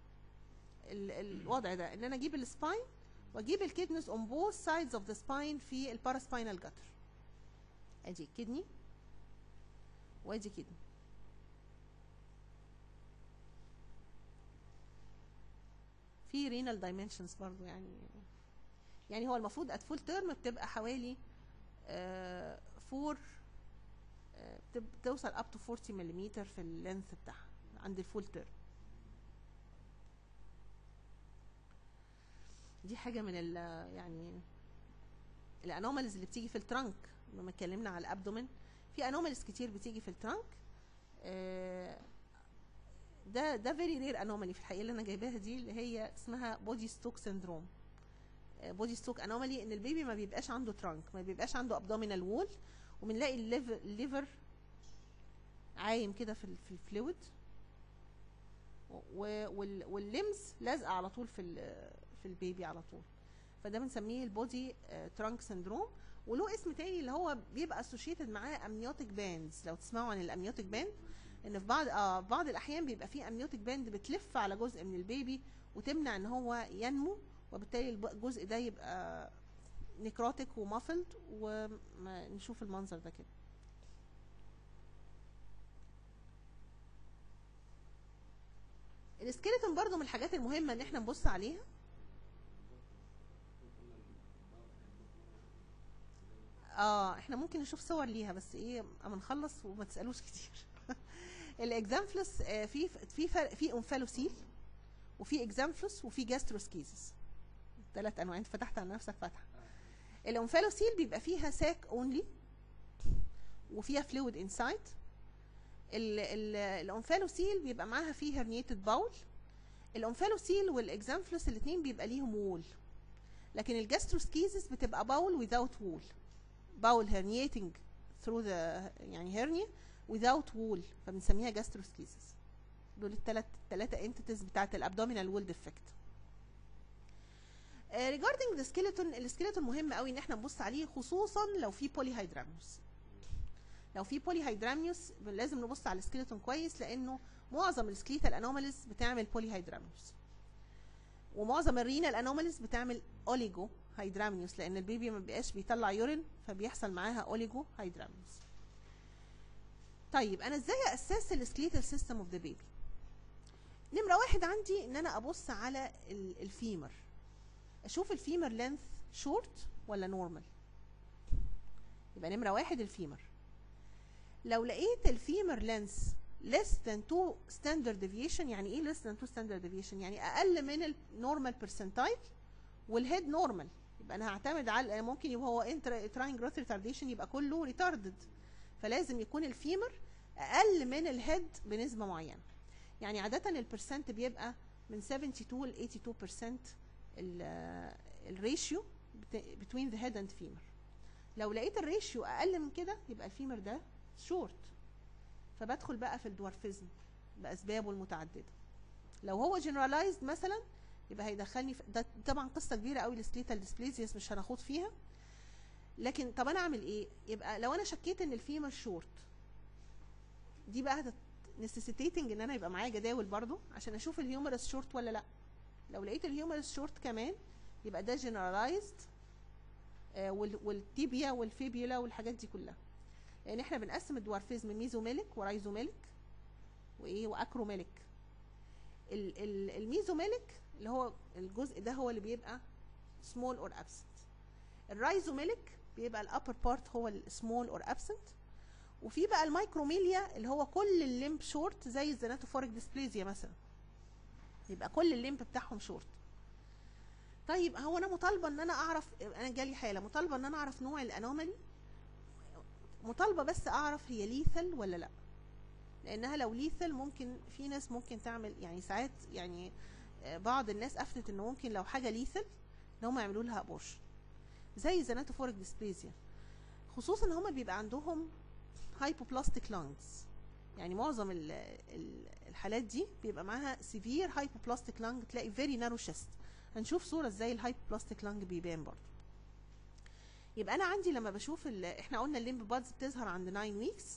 الوضع ده ان انا اجيب السباين واجيب الكيدنز اون بوث سايدز اوف ذا سباين في الباراسباينال جاتر ادي كدني وادي كدني في رينال دايمنشنز برضو يعني يعني هو المفروض ات فول تيرم بتبقى حوالي 4 4 آه، بتب- بتوصل اب تو 40 ملم في اللينث بتاعها عند الفول تيرم دي حاجه من ال يعني الانوماليز اللي بتيجي في الترانك لما اتكلمنا على الابدومين في انوماليز كتير بتيجي في الترانك آه، ده ده فيري رير انومالي في الحقيقه اللي انا جايباها دي اللي هي اسمها بودي ستوك سيندروم بودي ستوك انومالي ان البيبي ما بيبقاش عنده ترانك ما بيبقاش عنده ابدومينال وول وبنلاقي الليفر الليفر عايم كده في ال- في الفلويد واللمز لازقه على طول في ال- في البيبي على طول فده بنسميه البودي ترانك سيندروم وله اسم تاني اللي هو بيبقى اسوشيتد معاه امنيوتيك باندز لو تسمعوا عن الامنيوتيك باند ان في بعض اه في بعض الاحيان بيبقى في امنيوتيك باند بتلف على جزء من البيبي وتمنع ان هو ينمو وبالتالي الب- الجزء ده يبقى نيكروتيك ومافلد ونشوف المنظر ده كده السكيلتون برضو من الحاجات المهمة ان احنا نبص عليها اه احنا ممكن نشوف صور ليها بس ايه اما نخلص وما تسالوش كتير الاكزامفلس آه، في في فرق في انفالوسيل وفي اكزامفلس وفي جاستروسكيزس ثلاث انواع انت فتحت على نفسك فتحه الانفالوسيل بيبقى فيها ساك اونلي وفيها فلويد انسايد الانفالوسيل بيبقى معاها فيه هرنيتد باول الانفالوسيل والاكزامفلس الاثنين بيبقى ليهم وول لكن الجاستروسكيزس بتبقى باول without وول باول herniating through the يعني hernia without wall فبنسميها جاستروسكيزس دول الثلاث الثلاثه انتيتيز بتاعت الابدومينال وول ديفكت regarding the skeleton السكيلتون مهم قوي ان احنا نبص عليه خصوصا لو في بوليهايدراميوس لو في بوليهايدراميوس لازم نبص على السكيلتون كويس لانه معظم السكليتال انوماليز بتعمل بوليهايدراميوس ومعظم الرينال انوماليز بتعمل اوليجو هيدراميوس لان البيبي ما بيبقاش بيطلع يورين فبيحصل معاها اوليجو هيدراميوس طيب انا ازاي اسس السكليتال سيستم اوف ذا بيبي نمره واحد عندي ان انا ابص على ال- الفيمر اشوف الفيمر لينث شورت ولا نورمال يبقى نمره واحد الفيمر لو لقيت الفيمر لينث less than 2 standard deviation يعني ايه less than 2 standard deviation يعني اقل من النورمال percentile والهيد نورمال يبقى انا هعتمد على ممكن يبقى هو تراين جروث ريتارديشن يبقى كله ريتاردد فلازم يكون الفيمر اقل من الهيد بنسبه معينه يعني عاده البرسنت بيبقى من 72 ل 82% الريشيو between the head and femur لو لقيت الريشيو اقل من كده يبقى الفيمر ده شورت فبدخل بقى في الدوارفيزم باسبابه المتعدده لو هو جنرالايزد مثلا يبقى هيدخلني في ده طبعا قصه كبيره قوي السكليتال ديسبليزيس مش هناخوض فيها لكن طب انا اعمل ايه يبقى لو انا شكيت ان الفيمر شورت دي بقى نسيسيتيتنج ان انا يبقى معايا جداول برضو عشان اشوف الهيومرس شورت ولا لا لو لقيت الهيومرس شورت كمان يبقى ده جنرالايزد والتيبيا والفيبيولا والحاجات دي كلها لان احنا بنقسم الدوارفيزم ميزوميليك ورايزوميليك وايه واكروميليك ال- ال- الميزوميليك اللي هو الجزء ده هو اللي بيبقى small or absent الرايزوميليك بيبقى الابر بارت هو السمول اور absent وفي بقى المايكروميليا اللي هو كل الليمب شورت زي الزناتوفوريك ديسبليزيا مثلا يبقى كل الليمب بتاعهم شورت طيب هو انا مطالبه ان انا اعرف انا جالي حاله مطالبه ان انا اعرف نوع الانومالي مطالبه بس اعرف هي ليثل ولا لا لانها لو ليثل ممكن في ناس ممكن تعمل يعني ساعات يعني آه، بعض الناس افتت ان ممكن لو حاجه ليثل ان هم يعملوا لها ابورشن زي الزناتوفوريك ديسبليزيا خصوصا ان هم بيبقى عندهم هايبوبلاستيك لانجز يعني معظم ال- ال- الحالات دي بيبقى معاها سيفير هايبوبلاستيك لانج تلاقي فيري نارو شيست هنشوف صوره ازاي الهايبوبلاستيك لانج بيبان برضه يبقى انا عندي لما بشوف ال- احنا قلنا الليمب بادز بتظهر عند 9 ويكس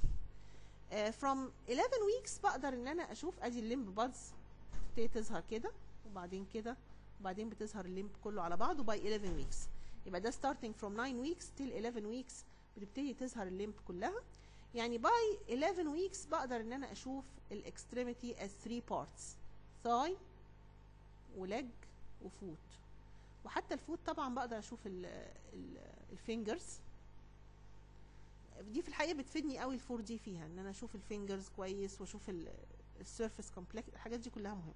فروم 11 ويكس بقدر ان انا اشوف ادي الليمب بادز تبتدي تظهر كده وبعدين كده وبعدين بتظهر الليمب كله على بعضه باي 11 ويكس يبقى ده starting from 9 ويكس till 11 ويكس بتبتدي تظهر الليمب كلها يعني باي 11 ويكس بقدر ان انا اشوف الاكستريميتي as 3 parts thigh ولج وفوت وحتى الفوت طبعا بقدر اشوف الفينجرز دي في الحقيقه بتفيدني قوي الفور دي فيها ان انا اشوف الفينجرز كويس واشوف السيرفيس كومبلكس الحاجات دي كلها مهمه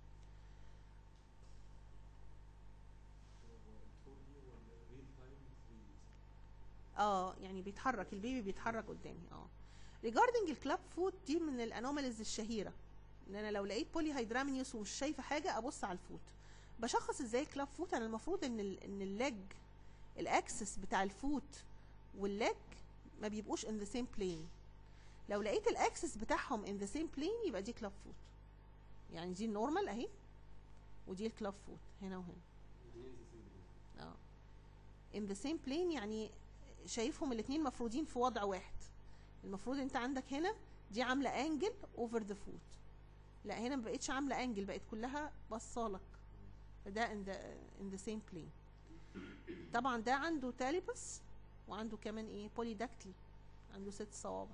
اه يعني بيتحرك البيبي بيتحرك قدامي اه ريجاردنج الكلاب فوت دي من الانوماليز الشهيره ان انا لو لقيت بولي هيدرامينيوس ومش شايفه حاجه ابص على الفوت بشخص ازاي الكلاب فوت انا المفروض ان ال ان الليج الاكسس بتاع الفوت والليج ما بيبقوش ان ذا سيم بلين لو لقيت الاكسس بتاعهم ان ذا سيم بلين يبقى دي كلاب فوت يعني دي النورمال اهي ودي الكلاب فوت هنا وهنا يعني ايه سيمبل اه in the same plane يعني شايفهم الاثنين مفروضين في وضع واحد المفروض انت عندك هنا دي عامله انجل اوفر ذا فوت لا هنا ما بقتش عامله انجل بقت كلها بصالك فده in the in the same plane طبعا ده عنده تاليبس وعنده كمان ايه بوليداكتلي عنده ست صوابع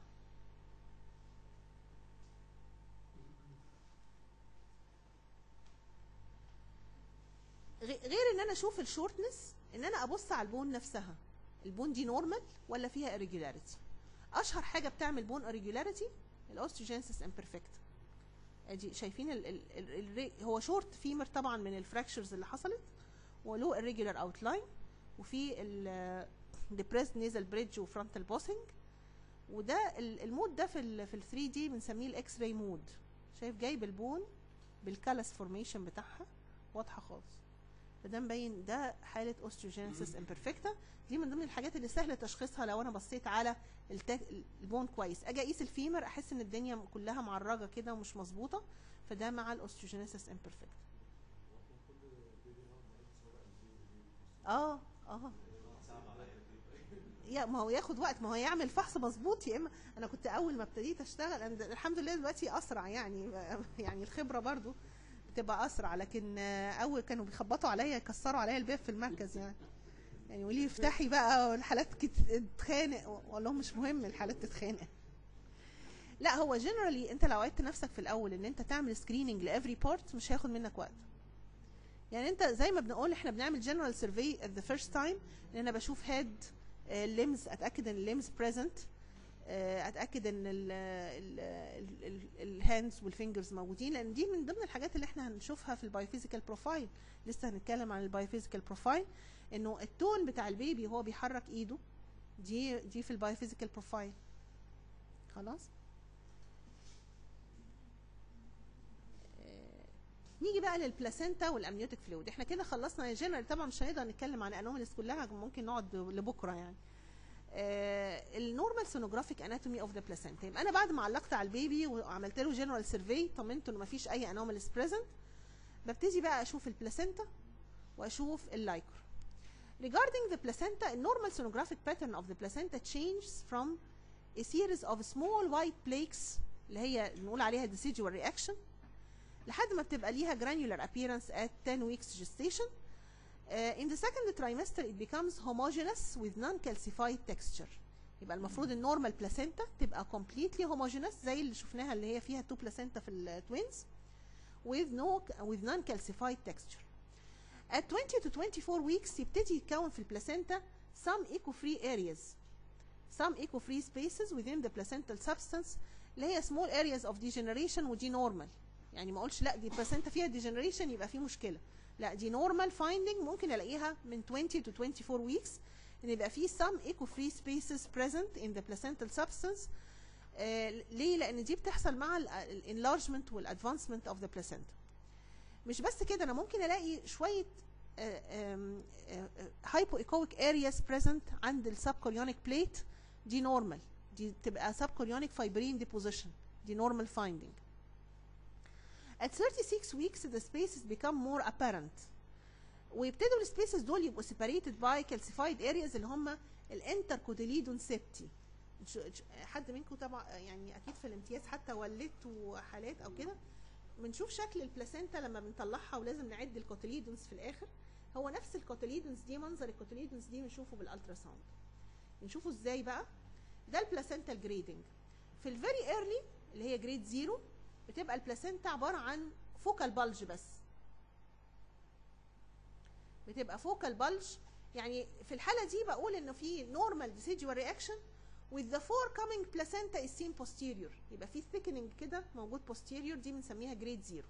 غ- غير ان انا اشوف الشورتنس ان انا ابص على البون نفسها البون دي نورمال ولا فيها irregularity اشهر حاجه بتعمل بون irregularity الاوستيوجينسيس امبرفكت ادي شايفين ال ال ال ال هو شورت فيمر طبعا من الفراكشرز اللي حصلت وله irregular outline وفي ال depressed nasal bridge وفرونتال بوسنج وده ال- المود ده في ال في ال 3 دي بنسميه الاكس راي مود شايف جايب البون بالكالس فورميشن بتاعها واضحه خالص فده مبين ده حاله اوستيوجينيسيس امبرفكتا دي من ضمن الحاجات اللي سهل تشخيصها لو انا بصيت على التاك البون كويس اجي اقيس الفيمر احس ان الدنيا كلها معرجه كده ومش مظبوطه فده مع الاوستيوجينيسيس امبرفكتا اه اه يا ما هو ياخد وقت ما هو يعمل فحص مظبوط يا اما انا كنت اول ما ابتديت اشتغل أنا الحمد لله دلوقتي اسرع يعني يعني الخبره برضو بتبقى اسرع لكن آه، اول كانوا بيخبطوا عليا يكسروا عليا الباب في المركز يعني يعني يقولوا لي افتحي بقى والحالات كت- تتخانق واقول لهم مش مهم الحالات تتخانق لا هو جنرالي انت لو عدت نفسك في الاول ان انت تعمل سكريننج لافري بارت مش هياخد منك وقت يعني انت زي ما بنقول احنا بنعمل جنرال سيرفي ات ذا فيرست تايم ان انا بشوف هيد الليمز اتاكد ان الليمز بريزنت اتاكد ان الهاندز والفينجرز موجودين لان دي من ضمن الحاجات اللي احنا هنشوفها في البايوفيزيكال بروفايل لسه هنتكلم عن البايوفيزيكال بروفايل انه التون بتاع البيبي وهو بيحرك ايده دي دي في البايوفيزيكال بروفايل خلاص آه، نيجي بقى للبلاسينتا والامنيوتيك فلويد احنا كده خلصنا جنرال طبعا مش هنقدر نتكلم عن انوماليز كلها ممكن نقعد لبكره يعني النورمال سونوجرافيك اناتومي اوف ذا بلاسينتا يبقى انا بعد ما علقت على البيبي وعملت له جنرال سيرفي طمنته انه مفيش اي انوماليز بريزنت ببتدي بقى اشوف البلاسينتا واشوف اللايكر regarding the placenta a normal sonographic pattern of the placenta changes from a series of small white plaques اللي هي نقول عليها decidual reaction لحد ما بتبقى ليها granular appearance at 10 weeks gestation Uh, in the second trimester it becomes homogeneous with non-calcified texture يبقى المفروض النورمال بلاسينتا تبقى completely homogeneous زي اللي شفناها اللي هي فيها two placenta في التوينز with no with non-calcified texture. At 20 to 24 weeks يبتدي يتكون في البلاسينتا some echo-free areas some echo-free spaces within the placental substance اللي هي small areas of degeneration ودي normal يعني ما اقولش لا دي placenta فيها degeneration يبقى في مشكله لا دي normal finding ممكن الاقيها من 20 to 24 weeks ان يبقى في some echo-free spaces present in the placental substance آه ليه لان دي بتحصل مع الانلارجمنت والادفانسمنت اوف ذا placenta مش بس كده انا ممكن الاقي شويه هايبو ايكويك ارياز بريزنت عند السبكوريونيك بليت دي نورمال دي تبقى سبكوريونيك فايبرين ديبوزيشن دي نورمال فايندينج At 36 weeks the spaces become more apparent ويبتدوا السبيسز دول يبقوا separated by calcified areas اللي هم الانتركوتيليدون سيبتي حد منكم طبعا يعني اكيد في الامتياز حتى ولدتوا حالات او كده بنشوف شكل البلاسينتا لما بنطلعها ولازم نعد الكوتيليدونز في الاخر هو نفس الكوتيليدونز دي منظر الكوتيليدونز دي بنشوفه بالالترا ساوند بنشوفه ازاي بقى ده البلاسينتا الجريدنج في الفيري ايرلي اللي هي جريد زيرو بتبقى البلاسينتا عباره عن فوكال بلج بس بتبقى فوكال بلج يعني في الحاله دي بقول انه في نورمال ديسيجوال رياكشن with the forecoming placenta is seen posterior يبقى في thickening كده موجود posterior دي بنسميها grade 0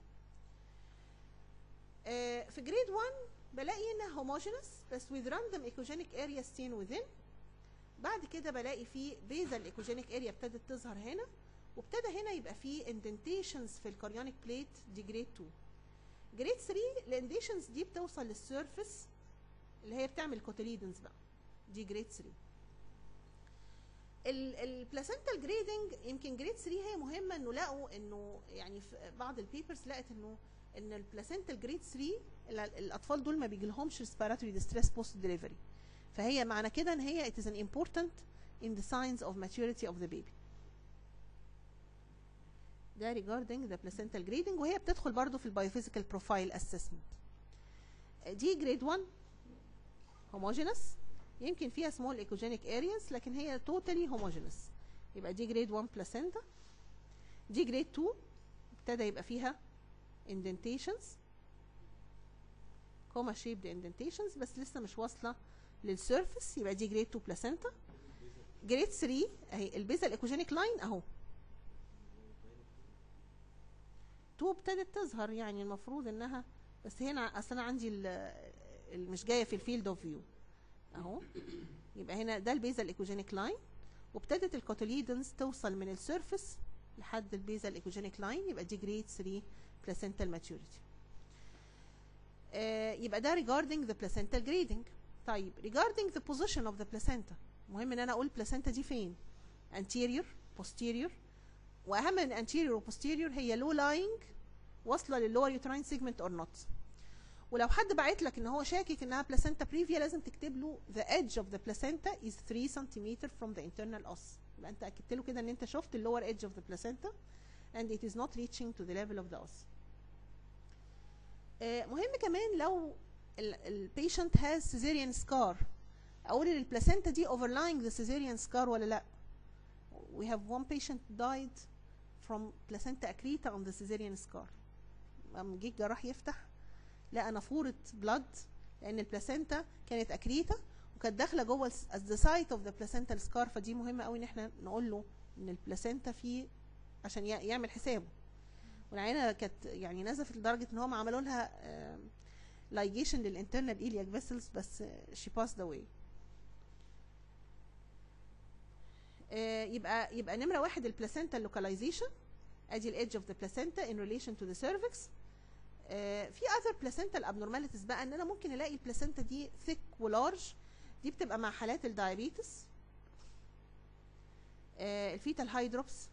آه، في grade 1 بلاقي هنا homogeneous بس with random echogenic area seen within بعد كده بلاقي في basal echogenic area ابتدت تظهر هنا وابتدى هنا يبقى في indentations في الكاريونيك بليت دي grade 2 جريد 3 الانديشنز دي بتوصل للسيرفس اللي هي بتعمل كوتيليدنز بقى دي جريد 3 البلاسنتال جريدنج يمكن جريد 3 هي مهمه انه لقوا انه يعني في بعض البيبرز لقت انه ان البلاسنتال جريد 3 ال- الاطفال دول ما بيجيلهمش ريسبيراتوري ديستريس بوست ديليفري فهي معنى كده ان هي it is an important in the signs of maturity of the baby ده regarding the placental grading وهي بتدخل برضو في البايوفيزيكال بروفايل assessment دي جريد 1 homogeneous يمكن فيها small echogenic areas لكن هي totally homogeneous يبقى دي جريد 1 placenta دي جريد 2 ابتدى يبقى فيها indentations كوما shaped indentations بس لسه مش واصله للسيرفس يبقى دي جريد 2 placenta جريد 3 اهي البيزال ايكوجينيك لاين اهو 2 ابتدت تظهر يعني المفروض انها بس هنا اصل انا عندي ال- ال- مش جايه في الفيلد اوف فيو اهو يبقى هنا ده البيزال ايكوجينيك لاين وابتدت الكوتوليدنز توصل من السيرفس لحد البيزال ايكوجينيك لاين يبقى دي جريد 3 placental maturity آه يبقى ده regarding the placental grading طيب regarding the position of the placenta مهم ان انا اقول placenta دي فين anterior posterior واهم من anterior و posterior هي low lying واصله للlower uterine segment or not ولو حد بعت لك ان هو شاكك انها placenta previa لازم تكتب له the edge of the placenta is 3 cm from the internal os يبقى انت اكدت له كده ان انت شفت lower edge of the placenta and it is not reaching to the level of the os آه، مهم كمان لو ال patient has cesarean scar اقول ان البلاسينتا دي overlying the cesarean scar ولا لا we have one patient died from placenta accreta on the cesarean scar قام جه الجراح يفتح لقى نافوره بلاد لان البلاسينتا كانت اكريتا وكانت داخله جوه ال- at the site of the placental scar فدي مهمه قوي ان احنا نقول له ان البلاسينتا فيه عشان يع- يعمل حسابه والعينه كانت يعني نزفت لدرجه ان هم عملوا لها لايجيشن للانترنال ايلياك فيسلز بس شي passed away آه، يبقى يبقى نمره واحد البلاسينتا لوكاليزيشن ادي الايدج اوف ذا بلاسينتا ان ريليشن تو ذا سيرفكس في اذر بلاسينتال ابنورماليتيز بقى ان انا ممكن الاقي البلاسينتا دي ثيك ولارج دي بتبقى مع حالات الدايابيتس الفيتال هايدروبس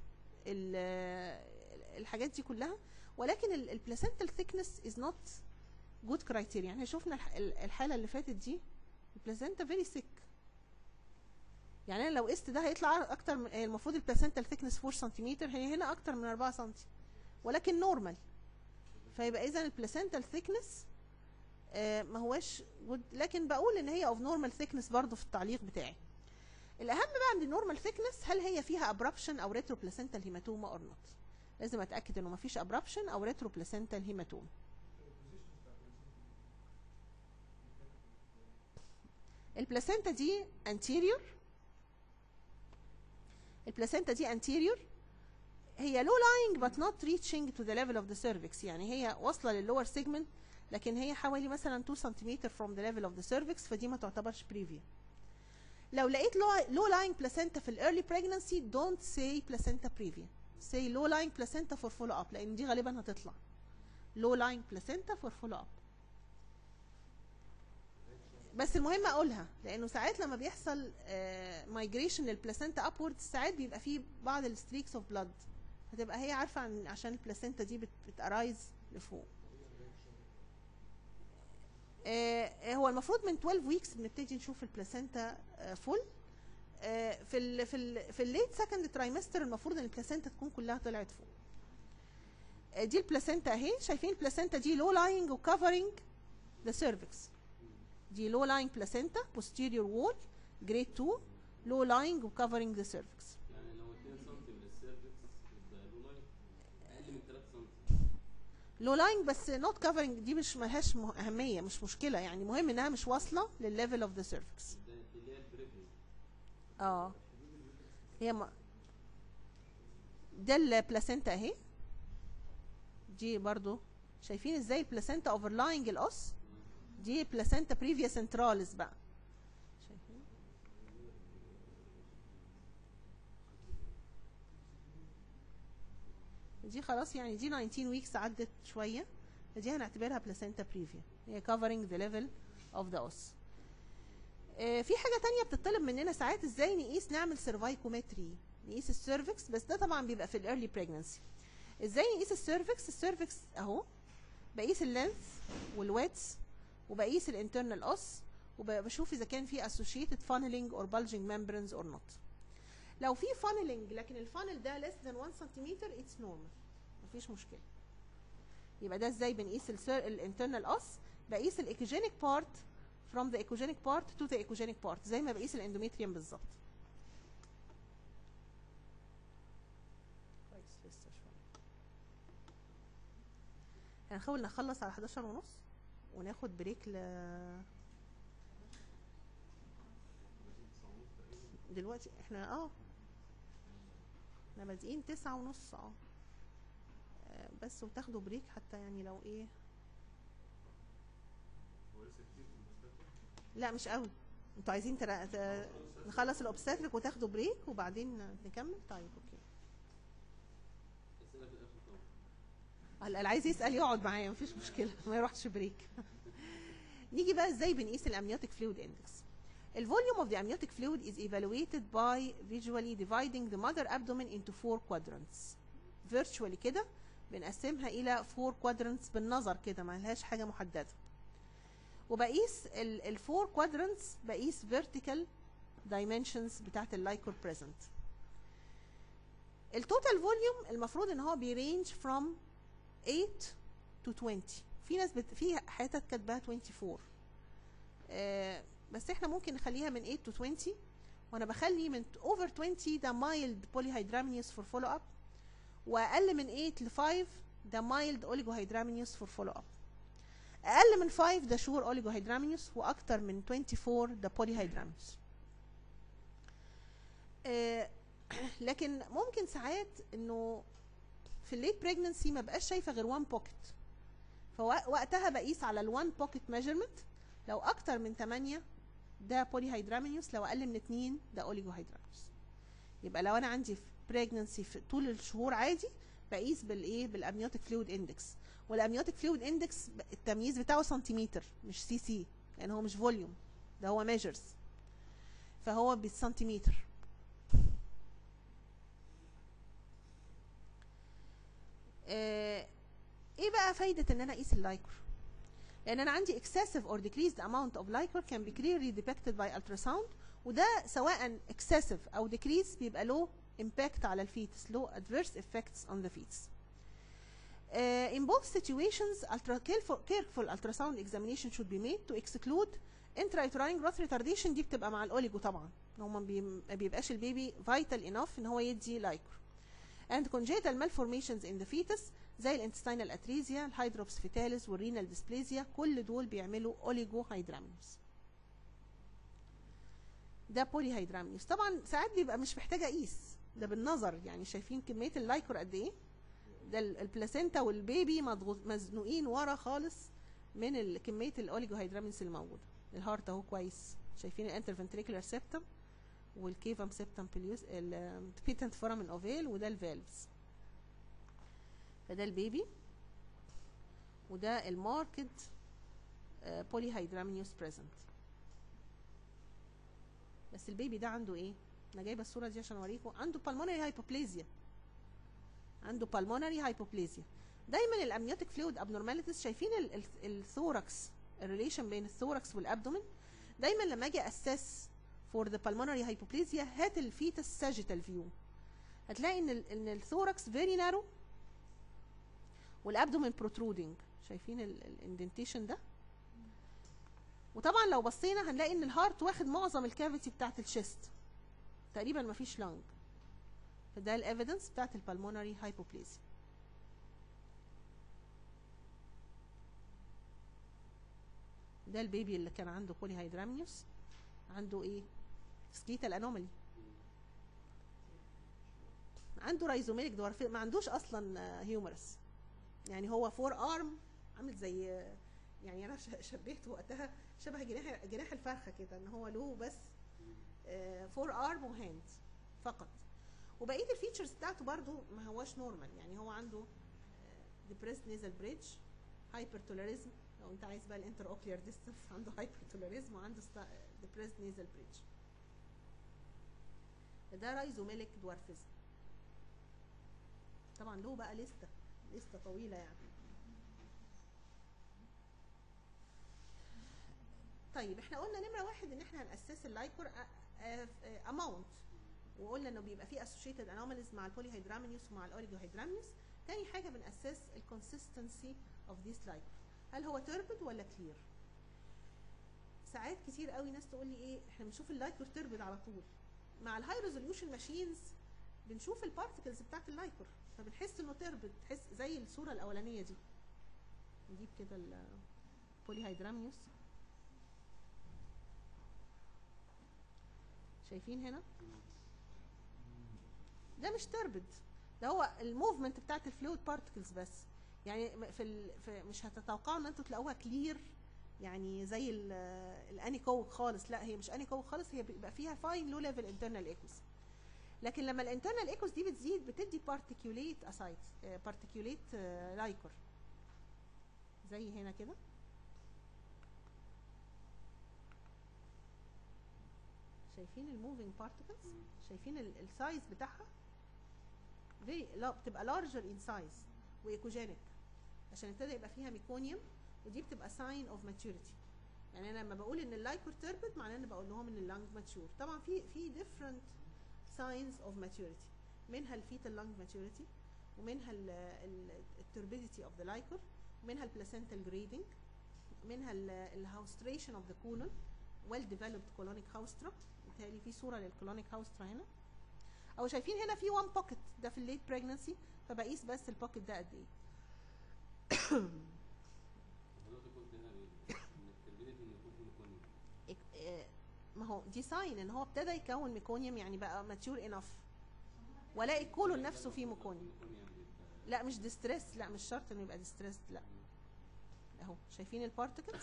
الحاجات دي كلها ولكن البلاسينتال ثيكنس از نوت جود كرايتيريا يعني شفنا الح- ال- الحاله اللي فاتت دي البلاسينتا فيري ثيك يعني انا لو قست ده هيطلع اكتر من هي المفروض البلاسينتال ثيكنس 4 سنتيمتر هي هنا اكتر من 4 سم ولكن نورمال فيبقى اذا البلاسينتال ثيكنس ما هواش جود لكن بقول ان هي اوف نورمال ثيكنس برضو في التعليق بتاعي الاهم بقى عند النورمال ثيكنس هل هي فيها ابربشن او ريترو بلاسينتال هيماتوما اور نوت لازم اتاكد انه ما فيش ابربشن او ريترو بلاسينتال هيماتوما البلاسينتا دي anterior البلاسينتا دي anterior هي low lying but not reaching to the level of the cervix يعني هي واصله للlower segment لكن هي حوالي مثلا 2 سنتيمتر from the level of the cervix فدي ما تعتبرش previa لو لقيت low, low lying placenta في early pregnancy don't say placenta previa say low lying placenta for follow up لان دي غالبا هتطلع low lying placenta for follow up بس المهم اقولها لانه ساعات لما بيحصل مايجريشن للبلاسينتا ابورد ساعات بيبقى فيه بعض الستريكس اوف بلاد فتبقى هي عارفه عن عشان البلاسينتا دي بت- بتارايز لفوق آه، هو المفروض من 12 ويكس بنبتدي نشوف البلاسينتا فول في ال في ال في الليت سكند ترايمستر المفروض ان البلاسينتا تكون كلها طلعت فوق آه، دي البلاسينتا اهي شايفين البلاسينتا دي لو لاينج وكفرنج ذا سيرفكس دي low lying placenta posterior wall grade 2 low lying و covering the cervix يعني لو 2 سم من السيرفكس يبقى لو لاين اقل من 3 سم low lying بس not covering دي مش ملهاش مه- أهمية مش مشكلة يعني مهم إنها مش واصلة للlevel of the cervix ده اللي هي البريفري اه هي م... ده البلاسينتا اهي دي برضو شايفين ازاي البلاسينتا اوفرلاينج الاس دي بلاسينتا بريفيا سنتراليس بقى شايفين دي خلاص يعني دي 19 ويكس عدت شويه فدي هنعتبرها بلاسينتا بريفيا هي covering the level of the os آه، في حاجه تانية بتطلب مننا ساعات ازاي نقيس نعمل سيرفايكومتري نقيس السيرفكس بس ده طبعا بيبقى في الايرلي بريجنسي ازاي نقيس السيرفكس السيرفكس اهو بقيس اللينث والويتس وبقيس الانترنال اس وبشوف اذا كان في associated funneling or bulging membranes or not لو في funneling لكن الفانل ده less than 1 سنتيمتر it's normal مفيش مشكله يبقى ده ازاي بنقيس الانترنال اس بقيس الايكوجينيك بارت from the echogenic part to the echogenic part زي ما بقيس الاندوميتريوم بالظبط كويس لسه شويه هنحاول نخلص على 11 ونص وناخد بريك ل دلوقتي احنا اه احنا بادئين تسعة ونص اه آه، بس وتاخدوا بريك حتى يعني لو ايه هو لسه كتير في المستشفى لا مش قوي انتوا عايزين ترا... ت... نخلص الاوبستاتريك وتاخدوا بريك وبعدين نكمل طيب اوكي اسئله في الاخر طبعا هلا اللي عايز يسال يقعد معايا مفيش مشكله ما يروحش بريك نيجي بقى ازاي بنقيس الامنيوتيك فلويد اندكس الفوليوم of the amniotic fluid is evaluated by visually dividing the mother abdomen into four quadrants virtually كده بنقسمها الى four quadrants بالنظر كده ما لهاش حاجه محدده وبقيس الفور كوادرنتس بقيس vertical dimensions بتاعت اللايكور present التوتال فوليوم المفروض ان هو بيرينج from 8 to 20 في ناس بت... في حتت كاتباها 24 آه بس احنا ممكن نخليها من 8 to 20 وانا بخلي من over 20 ده mild polyhydramnios for follow up واقل من 8 ل 5 ده mild oligohydramnios for follow up اقل من 5 ده شور اوليجوهيدرامينوس واكتر من 24 ده بوليهيدرامينوس آه لكن ممكن ساعات انه في الليت بريجننسي ما بقاش شايفه غير 1 بوكيت فوقتها بقيس على ال1 بوكيت ميجرمنت لو اكتر من 8 ده بوليهيدرامينوس لو اقل من 2 ده اوليجوهيدرامينوس يبقى لو انا عندي في بريجننسي في طول الشهور عادي بقيس بالايه بالامنيوتيك فلويد اندكس والامنيوتيك فلويد اندكس التمييز بتاعه سنتيمتر مش سي سي لان هو مش فوليوم ده هو ميجرز فهو بالسنتيمتر آه، ايه بقى فايده ان انا اقيس اللايكور لان انا عندي excessive or decreased amount of liquor can be clearly depicted by ultrasound وده سواء excessive او decrease بيبقى له impact على الفيتس له adverse effects on the fetus Uh, in both situations, ultra careful, careful ultrasound examination should be made to exclude intrauterine growth retardation دي بتبقى مع الاوليجو طبعا هو ما بي- ما بيبقاش البيبي vital enough ان هو يدي لايكر and congenital malformations in the fetus زي الانتستينال اتريزيا الهيدروبس فيتاليس والرينال ديسبليزيا كل دول بيعملوا اوليجو هيدرامينوس ده بولي هيدرامينوس طبعا ساعات بيبقى مش محتاجه اقيس ده بالنظر يعني شايفين كميه اللايكور قد ايه ده ال- البلاسينتا والبيبي مضغوط مزنوقين ورا خالص من ال- كميه الاوليجو هيدرامينوس اللي موجوده الهارت اهو كويس شايفين الانترفنتريكولار سيبتم والكيفم سيبتم بليوس البيتنت فورامين اوفيل وده الفالفز فده البيبي وده الماركد بولي هيدرامينيوس بريزنت بس البيبي ده عنده ايه انا جايبه الصوره دي عشان اوريكم عنده بالمونري هايبوبليزيا عنده بالمونري هايبوبليزيا دايما الامنيوتيك فلويد ابنورماليتيز شايفين ال- ال- الثوركس الريليشن بين الثوركس والابدومين دايما لما اجي اسس فور ذا بالمونري هايبوبليزيا هات الفيتس ساجيتال فيو هتلاقي ان ال- ان الثوركس فيري نارو والابدومين بروترودنج شايفين الاندنتيشن ده وطبعا لو بصينا هنلاقي ان الهارت واخد معظم الكافيتي بتاعت الشيست تقريبا مفيش لانج فده الايفيدنس بتاعت البلمونري هايبوبليزيا ده البيبي اللي كان عنده بولي هيدراميوس عنده ايه سكليتال انومالي عنده رايزوميليك دوارفيزم ما عندوش اصلا هيومرس يعني هو فور ارم عامل زي آه، يعني انا ش- شبهته وقتها شبه جناح جناح الفرخه كده ان هو له بس فور ارم وهاند فقط وبقيه الفيتشرز بتاعته برضو ما هواش نورمال يعني هو عنده ديبريس نيزل بريدج هايبر تولاريزم لو انت عايز بقى الانتر اوكلير ديستنس عنده هايبر تولاريزم وعنده ديبريس نيزل بريدج ده رايزوميليك دوارفيزم طبعا له بقى لسته لسته طويله يعني طيب احنا قلنا نمره واحد ان احنا هنأسس اللايكور اماونت وقلنا انه بيبقى فيه associated anomalies مع البولي هيدرامينيوس ومع الاوريجو هيدرامينيوس تاني حاجه بنأسس الكونسستنسي اوف ذيس لايكور هل هو تربد ولا كلير ساعات كتير قوي ناس تقول لي ايه احنا بنشوف اللايكور تربد على طول مع الهاي ريزوليوشن ماشينز بنشوف البارتكلز بتاعت اللايكور فبنحس انه تربد تحس زي الصوره الاولانيه دي نجيب كده البولي هيدراميوس شايفين هنا ده مش تربد ده هو الموفمنت بتاعت الفلويد بارتكلز بس يعني م- في, ال... في مش هتتوقعوا ان انتوا تلاقوها كلير يعني زي ال- الانيكوك خالص لا هي مش انيكوك خالص هي بيبقى فيها فاين لو ليفل انترنال ايكوز لكن لما الانترنال ايكوز دي بتزيد بتدي بارتيكيوليت اسايت بارتيكيوليت لايكور زي هنا كده شايفين الموفينج بارتكلز شايفين السايز بتاعها very لا بتبقى larger in size وايكوجينيك عشان ابتدى يبقى فيها ميكونيوم ودي بتبقى sign of maturity يعني انا لما بقول ان اللايكور تربت معناه ان بقول لهم ان اللنج ماتشور طبعا في في different signs of maturity منها الفيتال لانج maturity ومنها التربيديتي اوف ذا لايكور ومنها البلاسنتال جريدنج منها الهاوستريشن اوف ذا كولون ويل ديفلوبد كولونيك هاوسترا بالتالي في صوره للكولونيك هاوسترا هنا او شايفين هنا في وان بوكيت ده في الليت بريجنسي فبقيس بس البوكيت ده قد ايه حضرتك قلت هنا ايه؟ ان التربية ان يكون في ميكونيوم إك- آه، ما هو دي ساين ان هو ابتدى يكون ميكونيوم يعني بقى ماتيور انف والاقي الكولون نفسه فيه ميكونيوم ميكونيوم بيبقى لا مش ديستريس لا مش شرط انه يبقى ديستريس لا اهو شايفين البارتكلز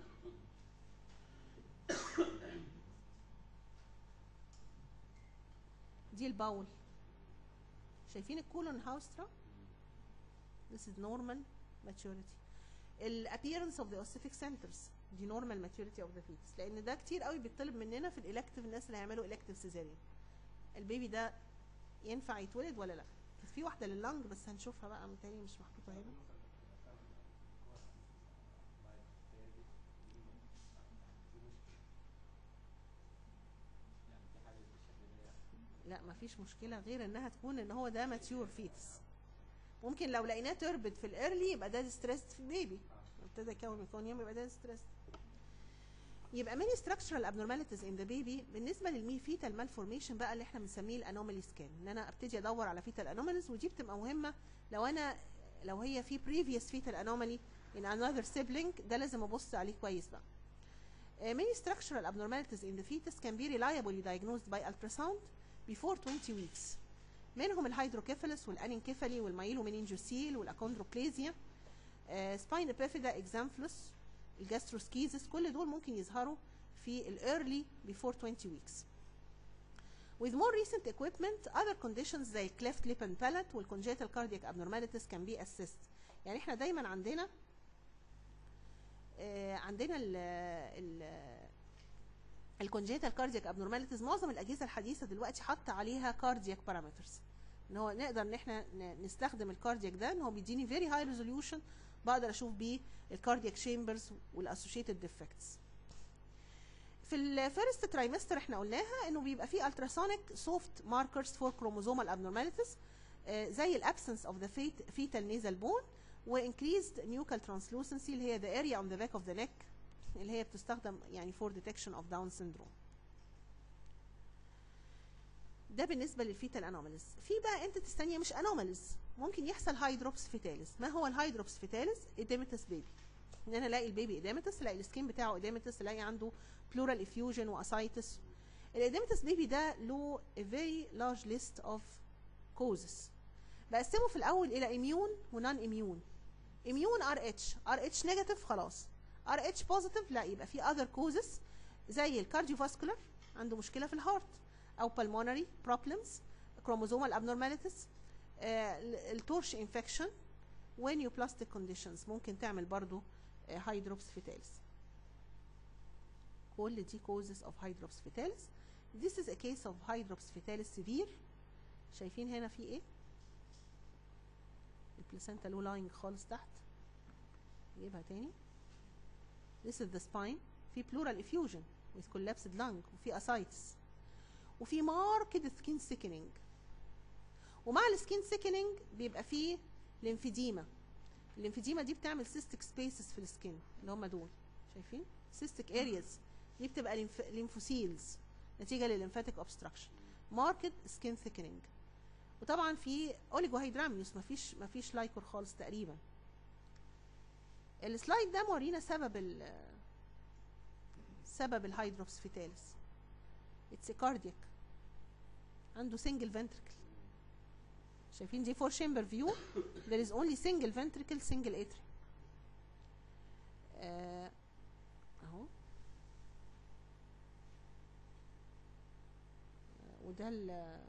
دي الباول شايفين الكولون هاوسترا this is normal maturity ال appearance of the ossific centers دي normal maturity of the fetus لان ده كتير قوي بيطلب مننا في الالكتيف الناس اللي هيعملوا elective cesarean البيبي ده ينفع يتولد ولا لا كانت في واحده لللنج بس هنشوفها بقى متهيألي مش محطوطه هنا لا مفيش مشكله غير انها تكون ان هو ده ماتيور فيتس ممكن لو لقيناه تربت في الايرلي يبقى ده ستريسد في البيبي ابتدى يكون ميكونيوم يبقى ده ستريسد يبقى many structural abnormalities in the baby بالنسبه للمي فيتال malformation بقى اللي احنا بنسميه الانومالي سكان ان انا ابتدي ادور على فيتال anomalies ودي بتبقى مهمه لو انا لو هي في previous fetal anomaly in another sibling ده لازم ابص عليه كويس بقى Uh, many structural abnormalities in the fetus can be reliably diagnosed by ultrasound before 20 weeks منهم الهيدروكيفالس والانينكيفالي والمايلومينينجوسيل والاكوندروبليزيا سباين بيفيدا اكزامفلوس الجاستروسكيزس كل دول ممكن يظهروا في الايرلي before 20 weeks With more recent equipment, other conditions زي cleft lip and palate والcongenital cardiac abnormalities can be assessed. يعني احنا دايما عندنا آه عندنا ال ال الكونجيتال كاردياك ابنورماليتيز معظم الاجهزه الحديثه دلوقتي حاطه عليها كاردياك بارامترز ان هو نقدر ان احنا ن- نستخدم الكاردياك ده ان هو بيديني فيري هاي ريزوليوشن بقدر اشوف بيه الكاردياك شامبرز والاسوشيتد ديفكتس في الفيرست ترايمستر احنا قلناها انه بيبقى فيه التراسونيك سوفت ماركرز فور كروموزومال ابنورماليتيز زي الابسنس اوف ذا فيتال نيزل بون وانكريزد نيوكال ترانسلوسنسي اللي هي ذا اريا اون ذا باك اوف ذا نيك اللي هي بتستخدم يعني فور ديتكشن اوف داون سيندروم ده بالنسبه للفيتال انوماليز في بقى انتيتيز ثانيه مش انوماليز ممكن يحصل هايدروبس فيتاليس ما هو الهايدروبس فيتاليس اديمتس بيبي ان انا الاقي البيبي اديمتس الاقي السكين بتاعه اديمتس الاقي عنده بلورال افيوجن واسايتس الاديمتس بيبي ده له a very large list of كوزس بقسمه في الاول الى اميون ونون اميون اميون ار اتش ار اتش نيجاتيف خلاص ار اتش بوزيتيف لا يبقى في اذر كوزس زي الكارديوفاسكولار عنده مشكله في الهارت او pulmonary problems chromosomal abnormalities التورش انفكشن ونيوبلاستيك كونديشنز ممكن تعمل برضو هايدروبس فيتاليس كل دي causes of hydrops fetalis this is a case of hydrops fetalis severe شايفين هنا في ايه البلاسنتا لو لاينج خالص تحت نجيبها تاني this is the spine في pleural effusion with collapsed lung وفي ascites وفي marked skin sickening ومع السكين سيكنينج بيبقى فيه ليمفيديما الليمفيديما دي بتعمل سيستيك سبيسز في السكين اللي هم دول شايفين سيستيك ارياز دي بتبقى ليمفوسيلز نتيجه للليمفاتيك اوبستراكشن ماركت سكين ثيكنينج وطبعا في اوليجوهيدراميوس مفيش مفيش لايكور خالص تقريبا السلايد ده مورينا سبب ال سبب الهيدروبس فيتاليس اتس كاردياك عنده سنجل فنتركل شايفين دي فور شامبر فيو there is only single ventricle single atria آه، اهو آه، وده ال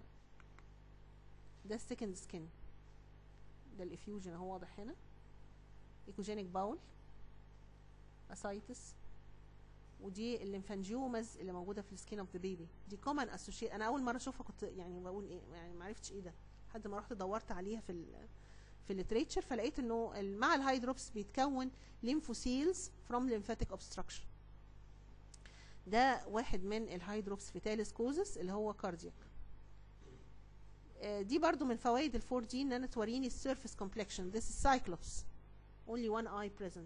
ده السكند سكين ده الافيوجن اهو واضح هنا ايكوجينيك باول اسايتس ودي الليمفانجيومز اللي موجوده في السكين اوف ذا بيبي دي كومن اسوشيت انا اول مره اشوفها كنت يعني بقول ايه يعني ما عرفتش ايه ده لحد ما رحت دورت عليها في ال في الليتريتشر فلقيت انه ال- مع الهايدروبس بيتكون ليمفوسيلز فروم lymphatic اوبستراكشن ده واحد من الهايدروبس فيتاليس كوزس اللي هو كاردياك دي برضو من فوائد الفور دي ان انا توريني السيرفيس كومبلكشن this is cyclops only one eye present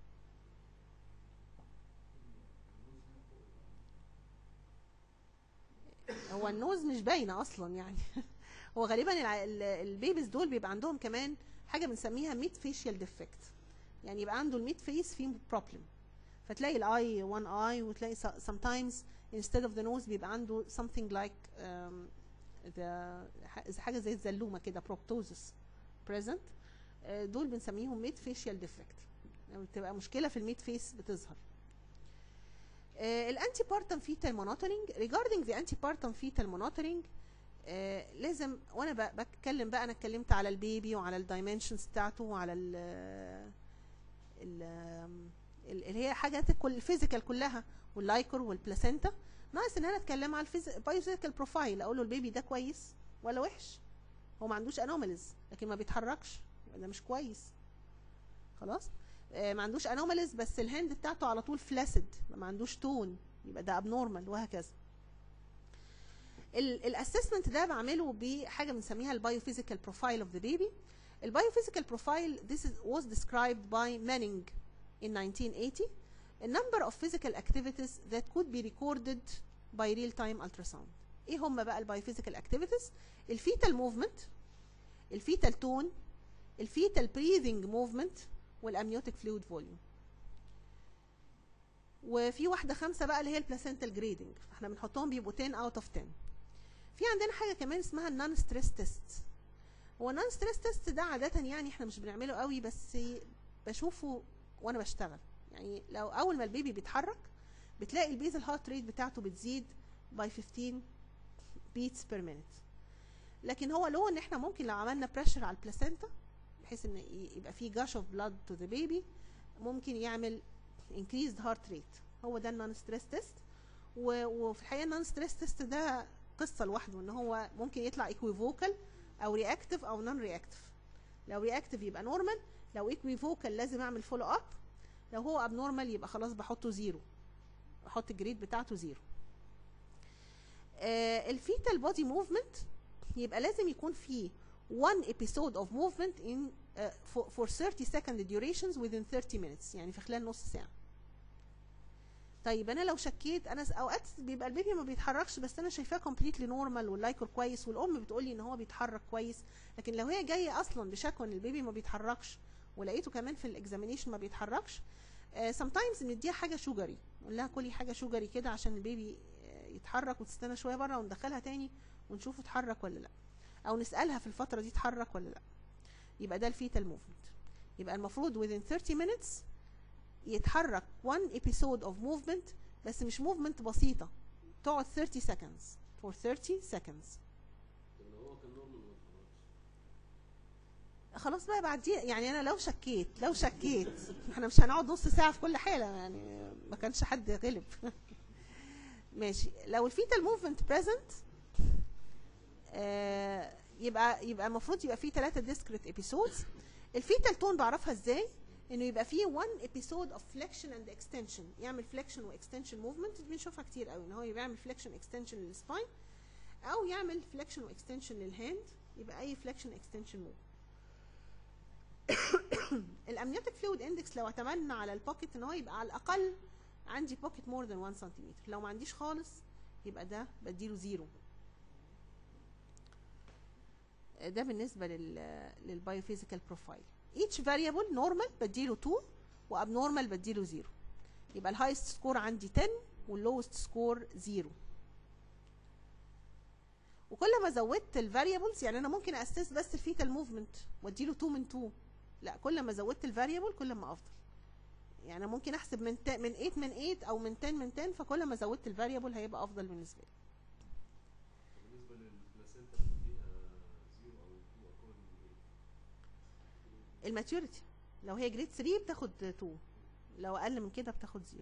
هو النوز مش باينه اصلا يعني هو غالبا الع- ال- البيبيز دول بيبقى عندهم كمان حاجه بنسميها ميد فيشيال ديفكت يعني يبقى عنده الميد فيس فيه بروبلم فتلاقي الاي وان اي وتلاقي so- sometimes instead of the nose بيبقى عنده something like um, the ح- حاجه زي الزلومه كده بروبتوزس present آه، دول بنسميهم ميد فيشيال ديفكت لما بتبقى مشكله في الميد فيس بتظهر الانتي بارتم فيتال مونيتورنج regarding the anti partum fetal monitoring آه، لازم وانا ب- بتكلم بقى انا اتكلمت على البيبي وعلى الدايمنشنز بتاعته وعلى ال ال اللي هي حاجات كل الفيزيكال كلها واللايكور والبلاسينتا ناقص ان انا اتكلم على البايوفيزيكال بروفايل اقول له البيبي ده كويس ولا وحش هو ما عندوش انوماليز لكن ما بيتحركش ده مش كويس خلاص آه، ما عندوش انوماليز بس الهند بتاعته على طول فلاسد ما عندوش تون يبقى ده ابنورمال وهكذا الاسسمنت ده بعمله بحاجه بنسميها البايوفيزيكال بروفايل اوف ذا بيبي البايوفيزيكال بروفايل this is, was described by Manning in 1980 a number of physical activities that could be recorded by real-time ultrasound ايه هم بقى البايوفيزيكال activities الفيتال موفمنت الفيتال تون الفيتال breathing موفمنت والامنيوتيك فلويد فوليوم وفي واحده خمسه بقى اللي هي البلاسنتال جريدنج احنا بنحطهم بيبقوا 10 اوت اوف 10 في عندنا حاجه كمان اسمها النون ستريس تيست هو النون ستريس تيست ده عاده يعني احنا مش بنعمله قوي بس بشوفه وانا بشتغل يعني لو اول ما البيبي بيتحرك بتلاقي البيزل هارت ريت بتاعته بتزيد باي 15 بيتس بير مينيت لكن هو له ان احنا ممكن لو عملنا بريشر على البلاسينتا بحيث ان ي- يبقى في جاش اوف بلاد تو ذا بيبي ممكن يعمل increased heart rate هو ده النون ستريس تيست وفي الحقيقه النون ستريس تيست ده قصه لوحده ان هو ممكن يطلع equivocal او رياكتيف او نون رياكتيف لو رياكتيف يبقى نورمال لو equivocal لازم اعمل فولو اب لو هو ابنورمال يبقى خلاص بحطه زيرو بحط الجريد بتاعته زيرو آه الفيتال بودي موفمنت يبقى لازم يكون فيه one episode of movement in uh, for, for 30 second durations within 30 minutes يعني في خلال نص ساعة طيب انا لو شكيت انا س- اوقات بيبقى البيبي ما بيتحركش بس انا شايفاه كومبليتلي نورمال واللايكور كويس والام بتقول لي ان هو بيتحرك كويس لكن لو هي جايه اصلا بشكوى ان البيبي ما بيتحركش ولقيته كمان في الاكزامينيشن ما بيتحركش سم تايمز نديها حاجه شوجري نقول لها كلي حاجه شوجري كده عشان البيبي آه، يتحرك وتستنى شويه بره وندخلها تاني ونشوفه اتحرك ولا لا او نسالها في الفتره دي اتحرك ولا لا يبقى ده الفيتال موفمنت يبقى المفروض within 30 minutes يتحرك one episode of movement بس مش movement بسيطه تقعد 30 seconds for 30 seconds طب لو هو كان نورمال ما اتحركش خلاص بقى بعديه يعني انا لو شكيت لو شكيت احنا مش هنقعد نص ساعه في كل حاله يعني ما كانش حد غلب ماشي لو الفيتال موفمنت بريزنت يبقى يبقى المفروض يبقى فيه ثلاثه ديسكريت ابيسودز الفيتال تون بعرفها ازاي انه يبقى فيه one episode of flexion and extension يعمل flexion و extension movement بنشوفها كتير قوي ان هو يعمل flexion extension للسباين او يعمل flexion و extension للهاند يبقى اي flexion extension movement الامنيوتيك فلويد اندكس لو اعتمدنا على البوكيت ان هو يبقى على الاقل عندي بوكيت مور ذان 1 سنتيمتر لو ما عنديش خالص يبقى ده بديله زيرو ده بالنسبه لل للبايوفيزيكال بروفايل each variable normal بديله 2 وابنورمال بديله 0 يبقى الهايست سكور عندي 10 واللوست سكور 0 وكل ما زودت الفاريبلز يعني انا ممكن اسس بس الفيتال موفمنت واديله 2 من 2 لا كل ما زودت الفاريبل كل ما افضل يعني أنا ممكن احسب من تا- من 8 من 8 او من 10 من 10 فكل ما زودت الفاريبل هيبقى افضل بالنسبه لي بالنسبه للبلاسينتا بتديها زيرو او 2 اكوردنج الماتيوريتي لو هي جريد 3 بتاخد 2 لو اقل من كده بتاخد 0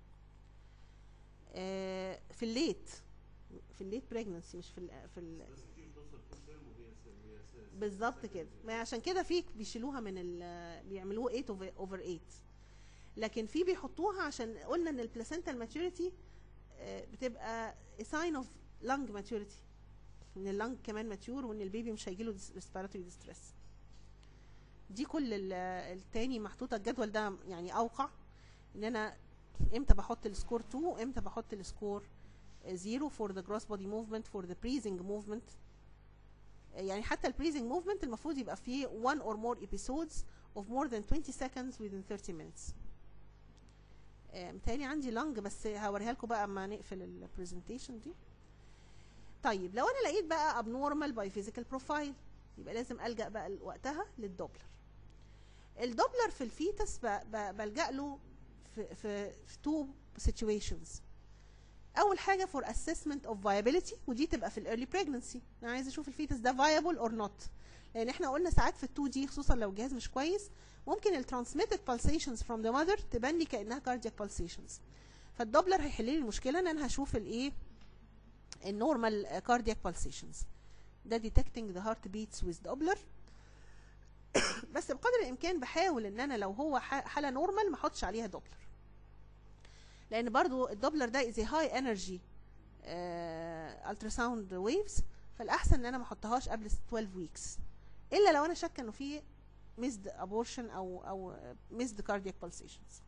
آه في الليت في الليت بريجنسي مش في ال في ال ناس كتير بتوصل فول تيرم وهي س- وهي س- بالظبط second كده zero. ما عشان كده في بيشيلوها من ال بيعملوه 8 اوفر 8 لكن في بيحطوها عشان قلنا ان البلاسنتا الماتيوريتي بتبقى ساين اوف لانج ماتيوريتي ان اللانج كمان ماتيور وان البيبي مش هيجيله ريسبيراتوري ديستريس دي كل ال- التاني محطوطه الجدول ده يعني اوقع ان انا امتى بحط السكور 2 وامتى بحط السكور 0 for the gross body movement for the breathing movement يعني حتى البريزنج موفمنت المفروض يبقى فيه one or more episodes of more than 20 seconds within 30 minutes آه، متهيألي عندي لانج بس هوريها لكم بقى اما نقفل البرزنتيشن دي طيب لو انا لقيت بقى abnormal by physical profile يبقى لازم الجا بقى وقتها للدوبلر الدوبلر في الفيتس ب- ب- بلجا له في في في two situations اول حاجه for assessment of viability ودي تبقى في الايرلي pregnancy انا عايزه اشوف الفيتس ده viable or not لان احنا قلنا ساعات في ال 2 دي خصوصا لو الجهاز مش كويس ممكن ال transmitted pulsations from the mother تبان لي كانها cardiac pulsations فالدوبلر هيحل لي المشكله ان انا هشوف الايه النورمال cardiac pulsations ده detecting the heart beats with doppler بس بقدر الامكان بحاول ان انا لو هو ح- حاله نورمال ما احطش عليها دوبلر لان برضو الدوبلر ده is a high energy آه ultrasound waves فالاحسن ان انا ما احطهاش قبل 12 weeks الا لو انا شاكه انه في missed abortion او او missed cardiac pulsations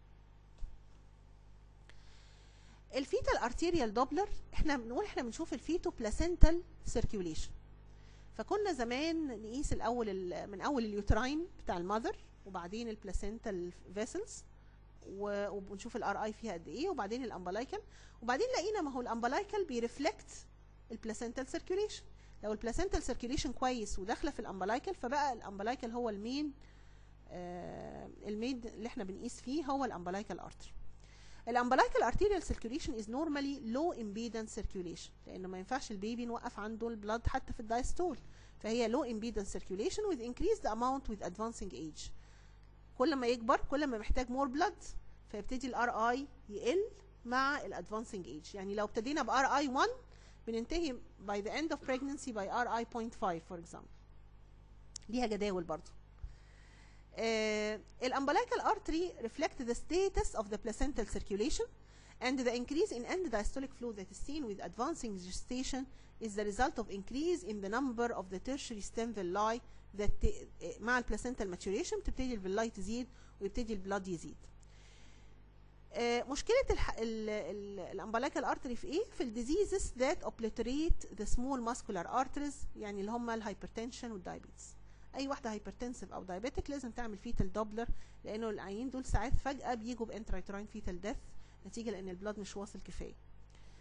الفيتال ارتيريال دوبلر احنا بنقول احنا بنشوف الفيتو بلاسنتال سيركيوليشن فكنا زمان نقيس الاول ال- من اول اليوتراين بتاع المذر وبعدين البلاسنتال فيسلز وبنشوف الار اي فيها قد ايه وبعدين الامبلايكال وبعدين لقينا ما هو الامبلايكال بيرفلكت البلاسنتال سيركيوليشن لو البلاسنتال سيركيوليشن كويس وداخله في الامبلايكال فبقى الامبلايكال هو المين آه المين اللي احنا بنقيس فيه هو الامبلايكال ارتري الامبلايكال arterial circulation is normally low impedance circulation لانه ما ينفعش البيبي نوقف عنده البلاد حتى في الدايستول فهي low impedance circulation with increased amount with advancing age كل ما يكبر كل ما محتاج more blood فيبتدي الار اي يقل مع الادفانسنج ايج يعني لو ابتدينا بار اي 1 بننتهي by the end of pregnancy by RI 0.5 for example ليها جداول برضو uh, الامبلايكال artery reflect the status of the placental circulation and the increase in end diastolic flow that is seen with advancing gestation is the result of increase in the number of the tertiary stem villi that ت- مع البلاسنتال maturation بتبتدي الفيلاي تزيد ويبتدي البلاد يزيد آه، مشكله الامبلايكال ارتري في ايه في الديزيزز ذات اوبليتريت ذا سمول ماسكولار ارتريز يعني اللي هم الهايبرتنشن والدايابيتس اي واحده هايبرتنسيف او دايابيتك لازم تعمل فيتال دوبلر لانه العيانين دول ساعات فجاه بيجوا بانترايتراين فيتال ديث نتيجه لان البلاد مش واصل كفايه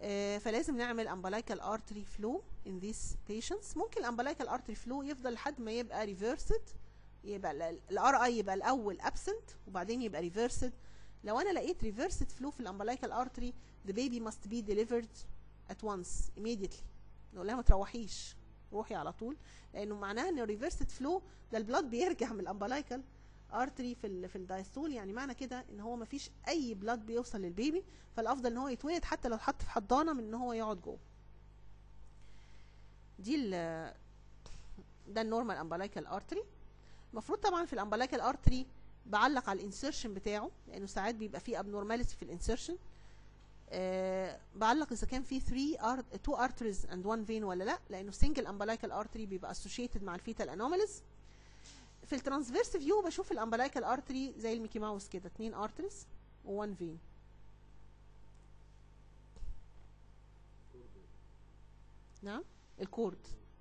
آه، فلازم نعمل umbilical artery flow in these patients ممكن umbilical artery flow يفضل لحد ما يبقى reversed يبقى الار اي يبقى الاول absent وبعدين يبقى reversed لو انا لقيت reversed flow في الامبلايكال artery the baby must be delivered at once immediately نقول لها ما تروحيش روحي على طول لانه معناها ان reversed flow ده البلاد بيرجع من الامبلايكال ارتري في ال في الدايستول يعني معنى كده ان هو ما فيش اي بلاد بيوصل للبيبي فالافضل ان هو يتولد حتى لو اتحط في حضانه من ان هو يقعد جوه دي ال ده النورمال امبلايكال ارتري المفروض طبعا في الامبلايكال ارتري بعلق على الانسرشن بتاعه لانه ساعات بيبقى فيه abnormality في الانسرشن أه بعلق اذا كان في 3 ار 2 arteries and 1 vein ولا لا لانه single umbilical artery بيبقى associated مع الفيتال anomalies في الترانسفيرس فيو بشوف الامبلايكال ارتري زي الميكي ماوس كده اتنين ارتريز و1 فين نعم الكورد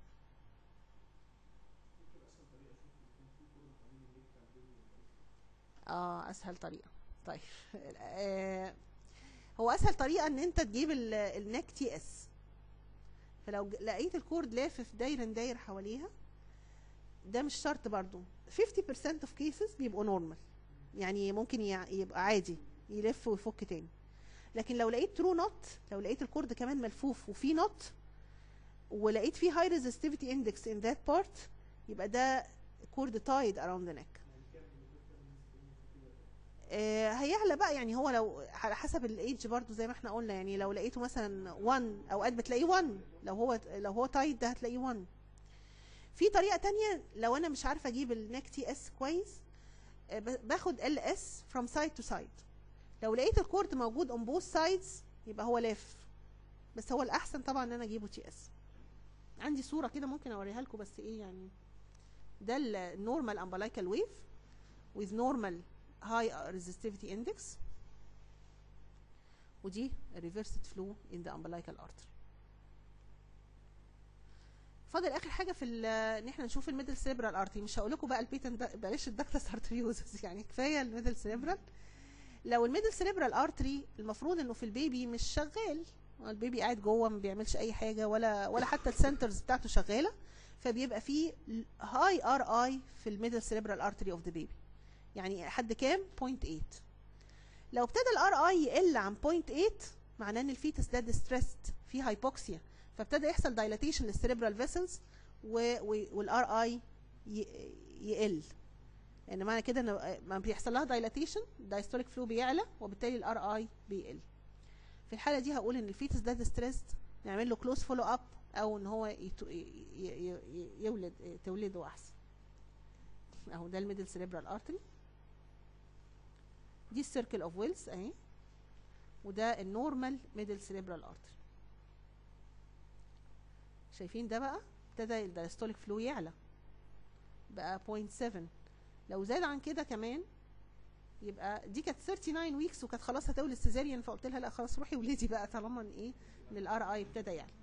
اه اسهل طريقه طيب آه هو اسهل طريقه ان انت تجيب ال- النك تي اس فلو ج- لقيت الكورد لافف داير داير حواليها ده مش شرط برضو 50% of cases بيبقوا نورمال يعني ممكن يع- يبقى عادي يلف ويفك تاني لكن لو لقيت ترو نوت لو لقيت الكورد كمان ملفوف وفي نوت ولقيت فيه high resistivity index in that part يبقى ده كورد tied around the neck آه، هيعلى بقى يعني هو لو على حسب الايدج برضو زي ما احنا قلنا يعني لو لقيته مثلا 1 اوقات بتلاقيه 1 لو هو لو هو تايت ده هتلاقيه 1 في طريقه تانية لو انا مش عارفه اجيب النك تي اس كويس آه، ب- باخد ال اس from side to side لو لقيت الكورد موجود on both sides يبقى هو لاف بس هو الاحسن طبعا ان انا اجيبه تي اس عندي صوره كده ممكن اوريها لكم بس ايه يعني ده النورمال امبلايكال ويف with normal high resistivity index ودي reversed flow in the umbilical artery فاضل اخر حاجه في ال- ان احنا نشوف الميدل سيريبرال ارتري مش هقول لكم بقى البيتن ده بلاش الدكتس ارتريوزس يعني كفايه الميدل سيريبرال لو الميدل سيريبرال ارتري المفروض انه في البيبي مش شغال هو البيبي قاعد جوه ما بيعملش اي حاجه ولا ولا حتى السنترز بتاعته شغاله فبيبقى في هاي ار اي في الميدل سيريبرال ارتري اوف ذا بيبي يعني حد كام 0.8 لو ابتدى الار اي يقل عن 0.8 معناه ان الفيتس ده ديستريسد في هايبوكسيا فابتدى يحصل دايلاتيشن للسيريبرال فيسلز والار اي يقل لان معنى كده ان ما بيحصل لها دايلاتيشن الدايستوليك فلو بيعلى وبالتالي الار اي بيقل في الحاله دي هقول ان الفيتس ده ديستريسد نعمل له كلوز فولو اب او ان هو يتو- ي- ي- ي- يولد تولده احسن اهو ده الميدل سيريبرال ارتري دي السيركل اوف ويلز اهي وده النورمال ميدل سيريبرال ارتري شايفين ده بقى ابتدى الدايستوليك فلو يعلى بقى 0.7 لو زاد عن كده كمان يبقى دي كانت 39 ويكس وكانت خلاص هتولد سيزاريان فقلت لها لا خلاص روحي ولدي بقى طالما ان ايه ان الار اي ابتدى يعلى